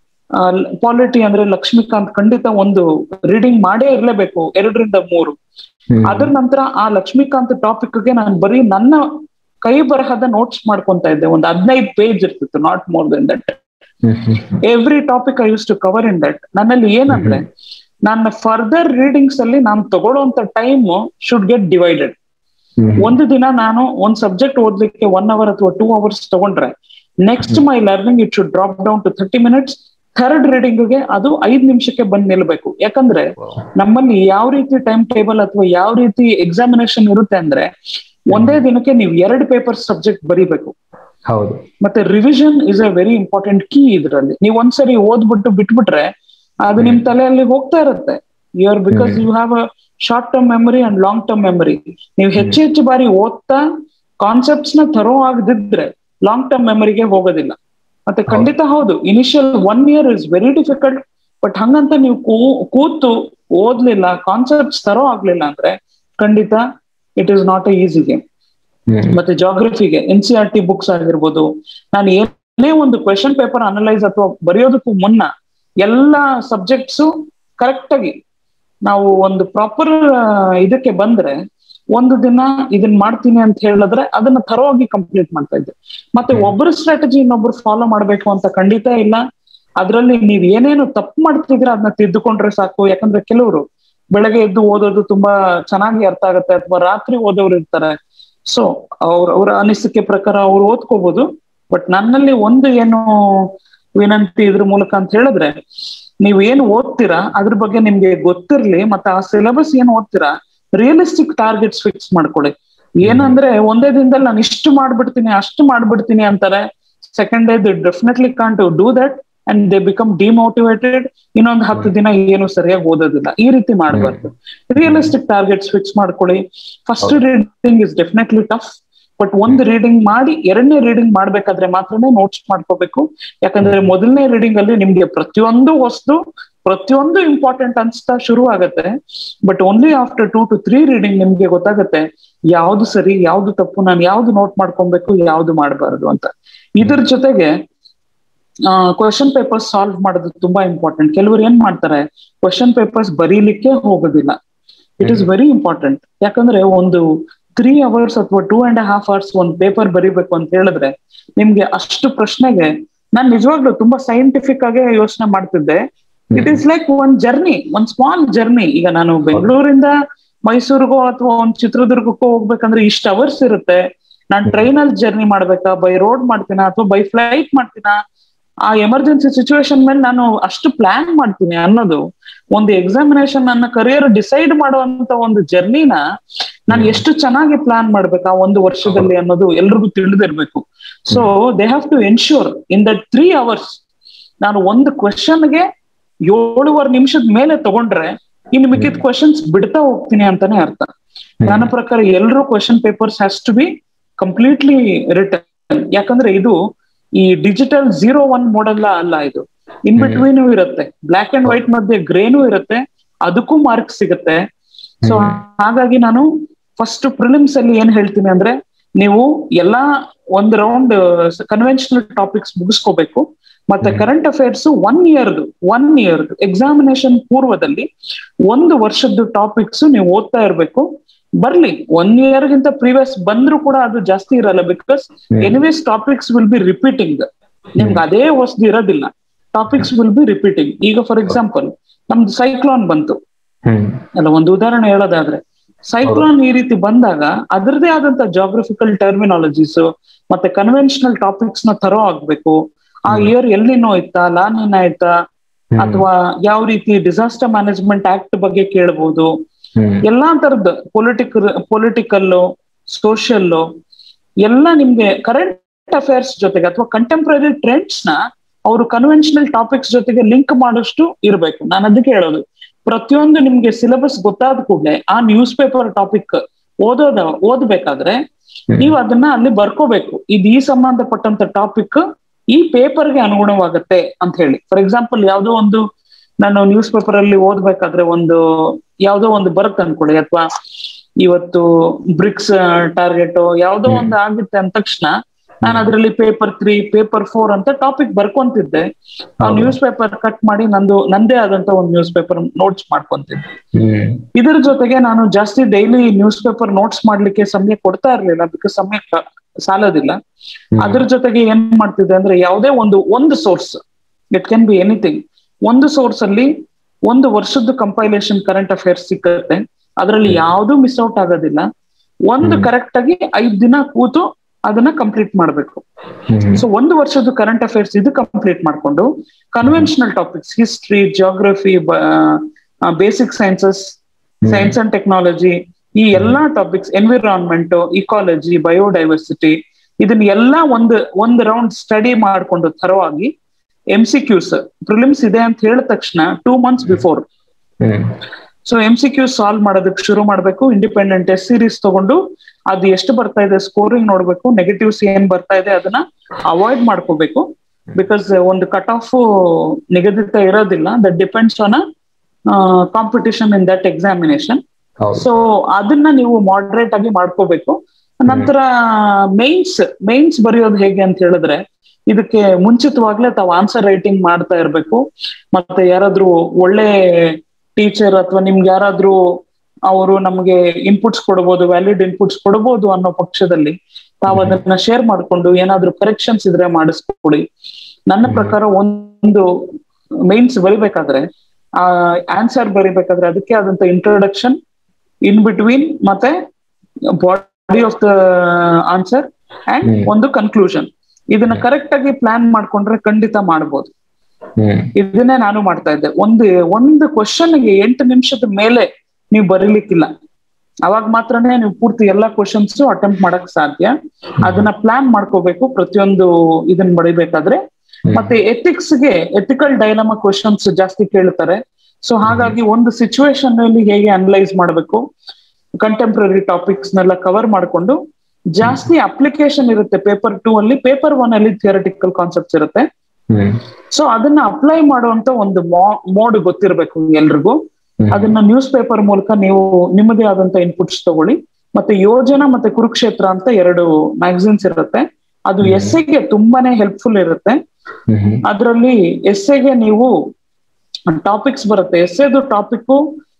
ಪಾಲಿಟಿ ಅಂದ್ರೆ ಲಕ್ಷ್ಮೀಕಾಂತ್ ಖಂಡಿತ ಒಂದು ರೀಡಿಂಗ್ ಮಾಡೇ ಇರ್ಲೇಬೇಕು ಎರಡರಿಂದ ಮೂರು ಹ್ಮ್. ಅದ್ರ ನಂತರ ಆ ಲಕ್ಷ್ಮೀಕಾಂತ್ ಟಾಪಿಕ್ ಗೆ ನಾನು ಬರೀ ನನ್ನ ಕೈ ಬರಹದ ನೋಟ್ಸ್ ಮಾಡ್ಕೊಂತ ಇದ್ದೆ ಒಂದು ಹದಿನೈದು ಪೇಜ್ ಇರ್ತಿತ್ತು not more than that hmm hmm hmm. Every topic I use to cover in that ನನ್ನಲ್ಲಿ ಏನಂದ್ರೆ ನನ್ನ ಫರ್ದರ್ ರೀಡಿಂಗ್ಸ್ ಅಲ್ಲಿ ನಾನು ತಗೊಳ್ಳೋಂತ time should get divided hmm hmm. ಒಂದು ದಿನ ನಾನು ಒಂದ್ ಸಬ್ಜೆಕ್ಟ್ ಓದ್ಲಿಕ್ಕೆ ಒನ್ ಅವರ್ ಅಥವಾ ಟೂ ಅವರ್ಸ್ ತಗೊಂಡ್ರೆ next my learning it should drop down to thirty minutes third reading ಗೆ ಅದು ಐದ್ ನಿಮಿಷಕ್ಕೆ ಬಂದ್ ನಿಲ್ಬೇಕು ಯಾಕಂದ್ರೆ Wow. ನಮ್ಮಲ್ಲಿ ಯಾವ ರೀತಿ ಟೈಮ್ ಟೇಬಲ್ ಅಥವಾ ಯಾವ ರೀತಿ ಎಕ್ಸಾಮಿನೇಷನ್ ಇರುತ್ತೆ ಅಂದ್ರೆ ಒಂದೇ ದಿನಕ್ಕೆ ನೀವು ಎರಡು ಪೇಪರ್ ಸಬ್ಜೆಕ್ಟ್ ಬರೀಬೇಕು ಹೌದು ಮತ್ತೆ revision is a very important key ಇದರಲ್ಲಿ ನೀವು ಒಂದ್ಸರಿ ಓದ್ಬಿಟ್ಟು ಬಿಟ್ಬಿಟ್ರೆ ಅದು ನಿಮ್ ತಲೆಯಲ್ಲಿ ಹೋಗ್ತಾ ಇರುತ್ತೆ you are because hmm. You have a short term memory and long term memory ನೀವು ಹೆಚ್ಚು ಹೆಚ್ಚು ಬಾರಿ ಓದ್ತಾ ಕಾನ್ಸೆಪ್ಟ್ಸ್ ನ ತರೋ ಆಗದಿದ್ರೆ ಲಾಂಗ್ ಟರ್ಮ್ ಮೆಮರಿಗೆ ಹೋಗೋದಿಲ್ಲ ಮತ್ತೆ ಖಂಡಿತ ಹೌದು initial one year is very difficult but ಹಂಗಂತ ನೀವು ಕೂ- ಕೂತು ಓದ್ಲಿಲ್ಲ ಕಾನ್ಸೆಪ್ಟ್ಸ್ ತರೋ ಆಗ್ಲಿಲ್ಲ ಅಂದ್ರೆ ಖಂಡಿತ it is not a easy game hmm ಮತ್ತೆ ಜಾಗ್ರಫಿಗೆ N C R T books ಆಗಿರ್ಬೋದು ನಾನು ಏನೇ ಒಂದು ಕ್ವೆಶನ್ ಪೇಪರ್ ಅನಲೈಸ್ ಅಥವಾ ಬರೆಯೋದಕ್ಕೂ ಮುನ್ನ ಎಲ್ಲ ಸಬ್ಜೆಕ್ಟ್ಸ್ ಕರೆಕ್ಟ್ ಆಗಿ ನಾವು ಒಂದು ಪ್ರಾಪರ್ ಇದಕ್ಕೆ ಬಂದ್ರೆ ಒಂದು ದಿನ ಇದನ್ನ ಮಾಡ್ತೀನಿ ಅಂತ ಹೇಳಿದ್ರೆ ಅದನ್ನ ತರವಾಗಿ ಕಂಪ್ಲೀಟ್ ಮಾಡ್ತಾ ಇದ್ದೆ ಮತ್ತೆ ಹ್ಮ್. ಒಬ್ಬರ ಸ್ಟ್ರಾಟಜಿ ಇನ್ನೊಬ್ರು ಫಾಲೋ ಮಾಡ್ಬೇಕು ಅಂತ ಖಂಡಿತ ಇಲ್ಲ ಅದ್ರಲ್ಲಿ ನೀವ್ ಏನೇನು ತಪ್ಪು ಮಾಡ್ತಿದ್ರೆ ಅದನ್ನ ತಿದ್ದುಕೊಂಡ್ರೆ ಸಾಕು ಯಾಕಂದ್ರೆ ಕೆಲವರು ಬೆಳಗ್ಗೆ ಎದ್ದು ಓದೋದು ತುಂಬಾ ಚೆನ್ನಾಗಿ ಅರ್ಥ ಆಗುತ್ತೆ ಅಥವಾ ರಾತ್ರಿ ಓದೋರು ಇರ್ತಾರೆ ಸೊ ಅವ್ರ ಅವರ ಅನಿಸಿಕೆ ಪ್ರಕಾರ ಅವ್ರು ಓದ್ಕೋಬಹುದು ಬಟ್ ನನ್ನಲ್ಲಿ ಒಂದು ಏನು ವಿನಂತಿ ಇದ್ರ ಮೂಲಕ ಅಂತ ಹೇಳಿದ್ರೆ ನೀವ್ ಏನ್ ಓದ್ತೀರಾ ಅದ್ರ ಬಗ್ಗೆ ನಿಮ್ಗೆ ಗೊತ್ತಿರ್ಲಿ ಮತ್ತೆ ಆ ಸಿಲೆಬಸ್ ಏನ್ ಓದ್ತೀರಾ ರಿಯಲಿಸ್ಟಿಕ್ ಟಾರ್ಗೆಟ್ಸ್ ಫಿಕ್ಸ್ ಮಾಡ್ಕೊಳ್ಳಿ ಏನಂದ್ರೆ ಒಂದೇ ದಿನದಲ್ಲಿ ನಾನು ಇಷ್ಟು ಮಾಡ್ಬಿಡ್ತೀನಿ ಅಷ್ಟು ಮಾಡ್ಬಿಡ್ತೀನಿ ಅಂತಾರೆ second day the definitely can't to do that and they become demotivated ಇನ್ನೊಂದು ಹತ್ತು ದಿನ ಏನು ಸರಿಯಾಗಿ ಓದೋದಿಲ್ಲ ಈ ರೀತಿ ಮಾಡಬಾರ್ದು ರಿಯಲಿಸ್ಟಿಕ್ ಟಾರ್ಗೆಟ್ಸ್ ಫಿಕ್ಸ್ ಮಾಡ್ಕೊಳ್ಳಿ first reading is definitely tough but ಒಂದು ರೀಡಿಂಗ್ ಮಾಡಿ ಎರಡನೇ ರೀಡಿಂಗ್ ಮಾಡ್ಬೇಕಾದ್ರೆ ಮಾತ್ರನೇ ನೋಟ್ಸ್ ಮಾಡ್ಕೋಬೇಕು ಯಾಕಂದ್ರೆ ಮೊದಲನೇ ರೀಡಿಂಗ್ ಅಲ್ಲಿ ನಿಮ್ಗೆ ಪ್ರತಿಯೊಂದು ವಸ್ತು ಪ್ರತಿಯೊಂದು ಇಂಪಾರ್ಟೆಂಟ್ ಅನ್ಸ್ತಾ ಶುರು ಆಗತ್ತೆ but only after two to three reading ನಿಮ್ಗೆ ಗೊತ್ತಾಗತ್ತೆ ಯಾವ್ದು ಸರಿ ಯಾವ್ದು ತಪ್ಪು ನಾನು ಯಾವ್ದು ನೋಟ್ ಮಾಡ್ಕೊಬೇಕು ಯಾವ್ದು ಮಾಡಬಾರದು ಅಂತ ಇದ್ರ ಜೊತೆಗೆ ಕ್ವಶನ್ ಪೇಪರ್ಸ್ ಸಾಲ್ವ್ ಮಾಡೋದು ತುಂಬಾ ಇಂಪಾರ್ಟೆಂಟ್ ಕೆಲವರು ಏನ್ ಮಾಡ್ತಾರೆ ಕ್ವಶನ್ ಪೇಪರ್ಸ್ ಬರೀಲಿಕ್ಕೆ ಹೋಗೋದಿಲ್ಲ ಇಟ್ ಇಸ್ ವೆರಿ ಇಂಪಾರ್ಟೆಂಟ್ ಯಾಕಂದ್ರೆ ಒಂದು ತ್ರೀ ಅವರ್ಸ್ ಅಥವಾ ಟೂ ಅಂಡ್ ಹಾಫ್ ಅವರ್ಸ್ ಒಂದು ಪೇಪರ್ ಬರೀಬೇಕು ಅಂತ ಹೇಳಿದ್ರೆ ನಿಮ್ಗೆ ಅಷ್ಟು ಪ್ರಶ್ನೆಗೆ ನಾನ್ ನಿಜವಾಗ್ಲೂ ತುಂಬಾ ಸೈಂಟಿಫಿಕ್ ಆಗಿ ಯೋಚನೆ ಮಾಡ್ತಿದ್ದೆ ಇಟ್ ಈಸ್ ಲೈಕ್ ಒಂದ್ ಜರ್ನಿ ಒಂದ್ ಸ್ಮಾಲ್ ಜರ್ನಿ ಈಗ ನಾನು ಬೆಂಗಳೂರಿಂದ ಮೈಸೂರಿಗೋ ಅಥವಾ ಒಂದ್ ಚಿತ್ರದುರ್ಗಕ್ಕೋ ಹೋಗ್ಬೇಕಂದ್ರೆ ಇಷ್ಟ ಅವರ್ಸ್ ಇರುತ್ತೆ ನಾನ್ ಟ್ರೈನ್ ಅಲ್ಲಿ ಜರ್ನಿ ಮಾಡ್ಬೇಕಾ ಬೈ ರೋಡ್ ಮಾಡ್ತೀನಾ ಅಥವಾ ಬೈ ಫ್ಲೈಟ್ ಮಾಡ್ತೀನಾ ಆ ಎಮರ್ಜೆನ್ಸಿ ಸಿಚುವೇಶನ್ ಮೇಲೆ ನಾನು ಅಷ್ಟು ಪ್ಲಾನ್ ಮಾಡ್ತೀನಿ ಅನ್ನೋದು ಒಂದು ಎಕ್ಸಾಮಿನೇಷನ್ ನನ್ನ ಕರಿಯರ್ ಡಿಸೈಡ್ ಮಾಡುವಂತ ಒಂದು ಜರ್ನಿನ ನಾನು ಎಷ್ಟು ಚೆನ್ನಾಗಿ ಪ್ಲಾನ್ ಮಾಡ್ಬೇಕು ಆ ಒಂದು ವರ್ಷದಲ್ಲಿ ಅನ್ನೋದು ಎಲ್ರಿಗೂ ತಿಳಿದಿರ್ಬೇಕು so they have to ensure in that three hours ನಾನು ಒಂದು ಕ್ವಶನ್ಗೆ ಏಳುವರೆ ನಿಮಿಷದ ಮೇಲೆ ತಗೊಂಡ್ರೆ ಇನ್ನು ಮಿಕ್ಕಿದ ಕ್ವಶನ್ಸ್ ಬಿಡ್ತಾ ಹೋಗ್ತೀನಿ ಅಂತಾನೆ ಅರ್ಥ ನನ್ನ ಪ್ರಕಾರ ಎಲ್ಲರೂ question papers has to be completely return ಯಾಕಂದ್ರೆ ಇದು ಈ ಡಿಜಿಟಲ್ ಜೀರೋ ಒನ್ ಮೋಡಲ್ ಅಲ್ಲ ಇದು ಇನ್ ಬಿಟ್ವೀನು ಇರುತ್ತೆ ಬ್ಲಾಕ್ ಅಂಡ್ ವೈಟ್ ಮಧ್ಯೆ ಗ್ರೇನು ಇರುತ್ತೆ ಅದಕ್ಕೂ ಮಾರ್ಕ್ ಸಿಗುತ್ತೆ ಸೊ ಹಾಗಾಗಿ ನಾನು ಫಸ್ಟ್ ಪ್ರಿಲಿಮ್ಸ್ ಅಲ್ಲಿ ಏನ್ ಹೇಳ್ತೀನಿ ಅಂದ್ರೆ ನೀವು ಎಲ್ಲಾ ಒಂದ್ ರೌಂಡ್ ಕನ್ವೆನ್ಷನಲ್ ಟಾಪಿಕ್ಸ್ ಮುಗಿಸ್ಕೋಬೇಕು ಮತ್ತೆ ಕರೆಂಟ್ ಅಫೇರ್ಸ್ ಒನ್ ಇಯರ್ದು ಒನ್ ಇಯರ್ದು ಎಕ್ಸಾಮಿನೇಷನ್ ಪೂರ್ವದಲ್ಲಿ ಒಂದು ವರ್ಷದ್ದು ಟಾಪಿಕ್ಸ್ ನೀವು ಓದ್ತಾ ಇರ್ಬೇಕು ಬರ್ಲಿ ಒನ್ ಇಯರ್ ಗಿಂತ ಪ್ರೀವಿಯಸ್ ಬಂದ್ರು ಕೂಡ ಅದು ಜಾಸ್ತಿ ಇರಲ್ಲ because anyways topics will be repeating ನಿಮ್ಗೆ ಅದೇ ವಸ್ತು ಇರೋದಿಲ್ಲ ಟಾಪಿಕ್ಸ್ ವಿಲ್ ಬಿ ರಿಪೀಟಿಂಗ್ ಈಗ ಫಾರ್ ಎಕ್ಸಾಂಪಲ್ ನಮ್ದು ಸೈಕ್ಲೋನ್ ಬಂತು ಅಲ್ಲ ಒಂದು ಉದಾಹರಣೆ ಹೇಳೋದಾದ್ರೆ ಸೈಕ್ಲೋನ್ ಈ ರೀತಿ ಬಂದಾಗ ಅದರದೇ ಆದಂತ ಜಾಗ್ರಫಿಕಲ್ ಟರ್ಮಿನಾಲಜೀಸ್ ಮತ್ತೆ ಕನ್ವೆನ್ಷನಲ್ ಟಾಪಿಕ್ಸ್ ನ ತರೋ ಆಗ್ಬೇಕು ಆ ಇಯರ್ ಎಲ್ಲಿನೋ ಇತ್ತಾ ಲಾನಿನ ಆಯ್ತಾ ಅಥವಾ ಯಾವ ರೀತಿ ಡಿಸಾಸ್ಟರ್ ಮ್ಯಾನೇಜ್ಮೆಂಟ್ ಆಕ್ಟ್ ಬಗ್ಗೆ ಕೇಳಬಹುದು ಎಲ್ಲಾ ತರದ ಪೊಲಿಟಿಕಲ್ ಪೊಲಿಟಿಕಲ್ ಸೋಷಿಯಲ್ ಎಲ್ಲ ನಿಮ್ಗೆ ಕರೆಂಟ್ ಅಫೇರ್ಸ್ ಜೊತೆಗೆ ಅಥವಾ ಕಂಟೆಂಪ್ರರಿ ಟ್ರೆಂಡ್ಸ್ ನ ಅವರು ಕನ್ವೆನ್ಷನಲ್ ಟಾಪಿಕ್ಸ್ ಜೊತೆಗೆ ಲಿಂಕ್ ಮಾಡೋಷ್ಟು ಇರಬೇಕು ನಾನು ಅದಕ್ಕೆ ಹೇಳೋದು ಪ್ರತಿಯೊಂದು ನಿಮ್ಗೆ ಸಿಲೆಬಸ್ ಗೊತ್ತಾದ ಕೂಡಲೇ ಆ ನ್ಯೂಸ್ ಪೇಪರ್ ಟಾಪಿಕ್ ಓದೋದ ಓದ್ಬೇಕಾದ್ರೆ ನೀವು ಅದನ್ನ ಅಲ್ಲಿ ಬರ್ಕೋಬೇಕು ಇದು ಈ ಸಂಬಂಧಪಟ್ಟಂತ ಟಾಪಿಕ್ ಈ ಪೇಪರ್ಗೆ ಅನುಗುಣವಾಗತ್ತೆ ಅಂತ ಹೇಳಿ ಫಾರ್ ಎಕ್ಸಾಂಪಲ್ ಯಾವ್ದೋ ಒಂದು ನಾನು ನ್ಯೂಸ್ ಪೇಪರ್ ಅಲ್ಲಿ ಓದ್ಬೇಕಾದ್ರೆ ಒಂದು ಯಾವ್ದೋ ಒಂದು ಬರುತ್ತೆ ಅನ್ಕೊಳ್ಳಿ ಅಥವಾ ಇವತ್ತು ಬ್ರಿಕ್ಸ್ ಟಾರ್ಗೆಟ್ ಯಾವ್ದೋ ಒಂದು ಆಗುತ್ತೆ ಅಂದ ತಕ್ಷಣ ನಾನು ಅದ್ರಲ್ಲಿ ಪೇಪರ್ ತ್ರೀ ಪೇಪರ್ ಫೋರ್ ಅಂತ ಟಾಪಿಕ್ ಬರ್ಕೊಂತಿದ್ದೆ ಆ ನ್ಯೂಸ್ ಪೇಪರ್ ಕಟ್ ಮಾಡಿ ನಂದು ನಂದೇ ಆದಂತ ಒಂದು ನ್ಯೂಸ್ ಪೇಪರ್ ನೋಟ್ಸ್ ಮಾಡ್ಕೊಂತಿದ್ದೆ ಇದ್ರ ಜೊತೆಗೆ ನಾನು ಜಾಸ್ತಿ ಡೈಲಿ ನ್ಯೂಸ್ ಪೇಪರ್ ನೋಟ್ಸ್ ಮಾಡ್ಲಿಕ್ಕೆ ಸಮಯ ಕೊಡ್ತಾ ಇರ್ಲಿಲ್ಲ ಬಿಕಾಸ್ ಸಮಯ ಸಾಲೋದಿಲ್ಲ ಅದ್ರ ಜೊತೆಗೆ ಏನ್ ಮಾಡ್ತಿದ್ದೆ ಅಂದ್ರೆ ಯಾವುದೇ ಒಂದು ಒಂದು source it can be anything ಒಂದು ಸೋರ್ಸ್ ಅಲ್ಲಿ ಒಂದು ವರ್ಷದ ಕಂಪೈಲೇಷನ್ ಕರೆಂಟ್ ಅಫೇರ್ಸ್ ಸಿಕ್ಕತ್ತೆ ಅದರಲ್ಲಿ ಯಾವ್ದು ಮಿಸ್ ಔಟ್ ಆಗೋದಿಲ್ಲ ಒಂದು ಕರೆಕ್ಟ್ ಆಗಿ ಐದ್ ದಿನ ಕೂತು ಅದನ್ನ ಕಂಪ್ಲೀಟ್ ಮಾಡ್ಬೇಕು ಸೊ ಒಂದು ವರ್ಷದ ಕರೆಂಟ್ ಅಫೇರ್ಸ್ ಇದು ಕಂಪ್ಲೀಟ್ ಮಾಡ್ಕೊಂಡು conventional topics history geography basic sciences science and technology ಈ ಎಲ್ಲಾ ಟಾಪಿಕ್ಸ್ ಎನ್ವಿರಾನ್ಮೆಂಟ್ ಇಕಾಲಜಿ ಬಯೋಡೈವರ್ಸಿಟಿ ಇದನ್ನ ಎಲ್ಲಾ ಒಂದು ಒಂದು ರೌಂಡ್ ಸ್ಟಡಿ ಮಾಡ್ಕೊಂಡು ತರವಾಗಿ ಎಂ ಸಿ ಕ್ಯೂಸ್ ಪ್ರಿಲಿಮ್ಸ್ ಇದೆ ಅಂತ ಹೇಳಿದ ತಕ್ಷಣ two months before so M C Qs solve ಮಾಡೋದಕ್ಕೆ ಶುರು ಮಾಡ್ಬೇಕು ಇಂಡಿಪೆಂಡೆಂಟ್ ಟೆಸ್ಟ್ ಸೀರೀಸ್ ತಗೊಂಡು ಅದು ಎಷ್ಟು ಬರ್ತಾ ಇದೆ ಸ್ಕೋರಿಂಗ್ ನೋಡ್ಬೇಕು ನೆಗೆಟಿವ್ಸ್ ಏನ್ ಬರ್ತಾ ಇದೆ ಅದನ್ನ ಅವಾಯ್ಡ್ ಮಾಡ್ಕೋಬೇಕು ಬಿಕಾಸ್ ಒಂದು ಕಟ್ ಆಫ್ ನಿಗದಿತ ಇರೋದಿಲ್ಲ that depends on competition in that examination so ಅದನ್ನ ನೀವು ಮಾಡ್ರೇಟ್ ಆಗಿ ಮಾಡ್ಕೋಬೇಕು ನಂತರ ಮೇನ್ಸ್ ಮೇನ್ಸ್ ಬರೆಯೋದು ಹೇಗೆ ಅಂತ ಹೇಳಿದ್ರೆ ಇದಕ್ಕೆ ಮುಂಚಿತವಾಗ್ಲೇ ತಾವು ಆನ್ಸರ್ ರೈಟಿಂಗ್ ಮಾಡ್ತಾ ಇರ್ಬೇಕು ಮತ್ತೆ ಯಾರಾದ್ರೂ ಒಳ್ಳೆ ಟೀಚರ್ ಅಥವಾ ನಿಮ್ಗೆ ಯಾರಾದ್ರೂ ಅವರು ನಮ್ಗೆ ಇನ್ಪುಟ್ಸ್ ಕೊಡಬಹುದು ವ್ಯಾಲಿಡ್ ಇನ್ಪುಟ್ಸ್ ಕೊಡಬಹುದು ಅನ್ನೋ ಪಕ್ಷದಲ್ಲಿ ತಾವು ಅದನ್ನ ಶೇರ್ ಮಾಡ್ಕೊಂಡು ಏನಾದ್ರೂ ಕರೆಕ್ಷನ್ಸ್ ಇದ್ರೆ ಮಾಡಿಸ್ಕೊಡಿ ನನ್ನ ಪ್ರಕಾರ ಒಂದು ಮೇನ್ಸ್ ಬರಿಬೇಕಾದ್ರೆ ಆ ಆನ್ಸರ್ ಬರಿಬೇಕಾದ್ರೆ ಅದಕ್ಕೆ ಆದಂತ ಇಂಟ್ರೊಡಕ್ಷನ್ ಇನ್ ಬಿಟ್ವೀನ್ ಮತ್ತೆ body of the answer and ಒಂದು ಕನ್ಕ್ಲೂಷನ್ ಇದನ್ನ ಕರೆಕ್ಟ್ ಆಗಿ ಪ್ಲಾನ್ ಮಾಡ್ಕೊಂಡ್ರೆ ಖಂಡಿತ ಮಾಡ್ಬೋದು ಹ್ಮ್ ಇದನ್ನೇ ನಾನು ಮಾಡ್ತಾ ಇದ್ದೆ ಒಂದು ಒಂದು ಕ್ವಶನ್ಗೆ ಎಂಟು ನಿಮಿಷದ ಮೇಲೆ ನೀವು ಬರೀಲಿಕ್ಕಿಲ್ಲ ಅವಾಗ ಮಾತ್ರನೇ ನೀವು ಪೂರ್ತಿ ಎಲ್ಲಾ ಕ್ವಶನ್ಸ್ ಅಟೆಂಪ್ಟ್ ಮಾಡಕ್ ಸಾಧ್ಯ ಅದನ್ನ ಪ್ಲಾನ್ ಮಾಡ್ಕೋಬೇಕು ಪ್ರತಿಯೊಂದು ಇದನ್ನ ಬಡಿಬೇಕಾದ್ರೆ ಮತ್ತೆ ಎಥಿಕ್ಸ್ ಗೆ ಎಥಿಕಲ್ ಡೈಲಮ ಕ್ವಶನ್ಸ್ ಜಾಸ್ತಿ ಕೇಳ್ತಾರೆ ಸೊ ಹಾಗಾಗಿ ಒಂದು ಸಿಚುವೇಶನ್ ಅಲ್ಲಿ ಹೇಗೆ ಅನಲೈಸ್ ಮಾಡಬೇಕು ಕಂಟೆಂಪ್ರರಿ ಟಾಪಿಕ್ಸ್ ನೆಲ್ಲ ಕವರ್ ಮಾಡ್ಕೊಂಡು ಜಾಸ್ತಿ ಅಪ್ಲಿಕೇಶನ್ ಇರುತ್ತೆ ಪೇಪರ್ ಟೂ ಅಲ್ಲಿ ಪೇಪರ್ ಒನ್ ಅಲ್ಲಿ ಥಿಯರಿಟಿಕಲ್ ಕಾನ್ಸೆಪ್ಟ್ಸ್ ಇರುತ್ತೆ ಹ್ಮ್ ಸೊ ಅದನ್ನ ಅಪ್ಲೈ ಮಾಡುವಂತ ಒಂದು ಮೋಡ್ ಗೊತ್ತಿರಬೇಕು ಎಲ್ರಿಗೂ ಅದನ್ನ ನ್ಯೂಸ್ ಪೇಪರ್ ಮೂಲಕ ನೀವು ನಿಮ್ಮದೇ ಆದಂತ ಇನ್ಪುಟ್ಸ್ ತಗೊಳ್ಳಿ ಮತ್ತೆ ಯೋಜನಾ ಮತ್ತೆ ಕುರುಕ್ಷೇತ್ರ ಅಂತ ಎರಡು ಮ್ಯಾಗಝಿನ್ಸ್ ಇರುತ್ತೆ ಅದು ಹ್ಮ್. ಎಸ್ಸೆಗೆ ತುಂಬಾನೇ ಹೆಲ್ಪ್ಫುಲ್ ಇರುತ್ತೆ ಹ್ಮ್ ಅದರಲ್ಲಿ ಎಸ್ಸೆಗೆ ನೀವು ಟಾಪಿಕ್ಸ್ ಬರುತ್ತೆ ಎಸ್ಸೆದು ಟಾಪಿಕ್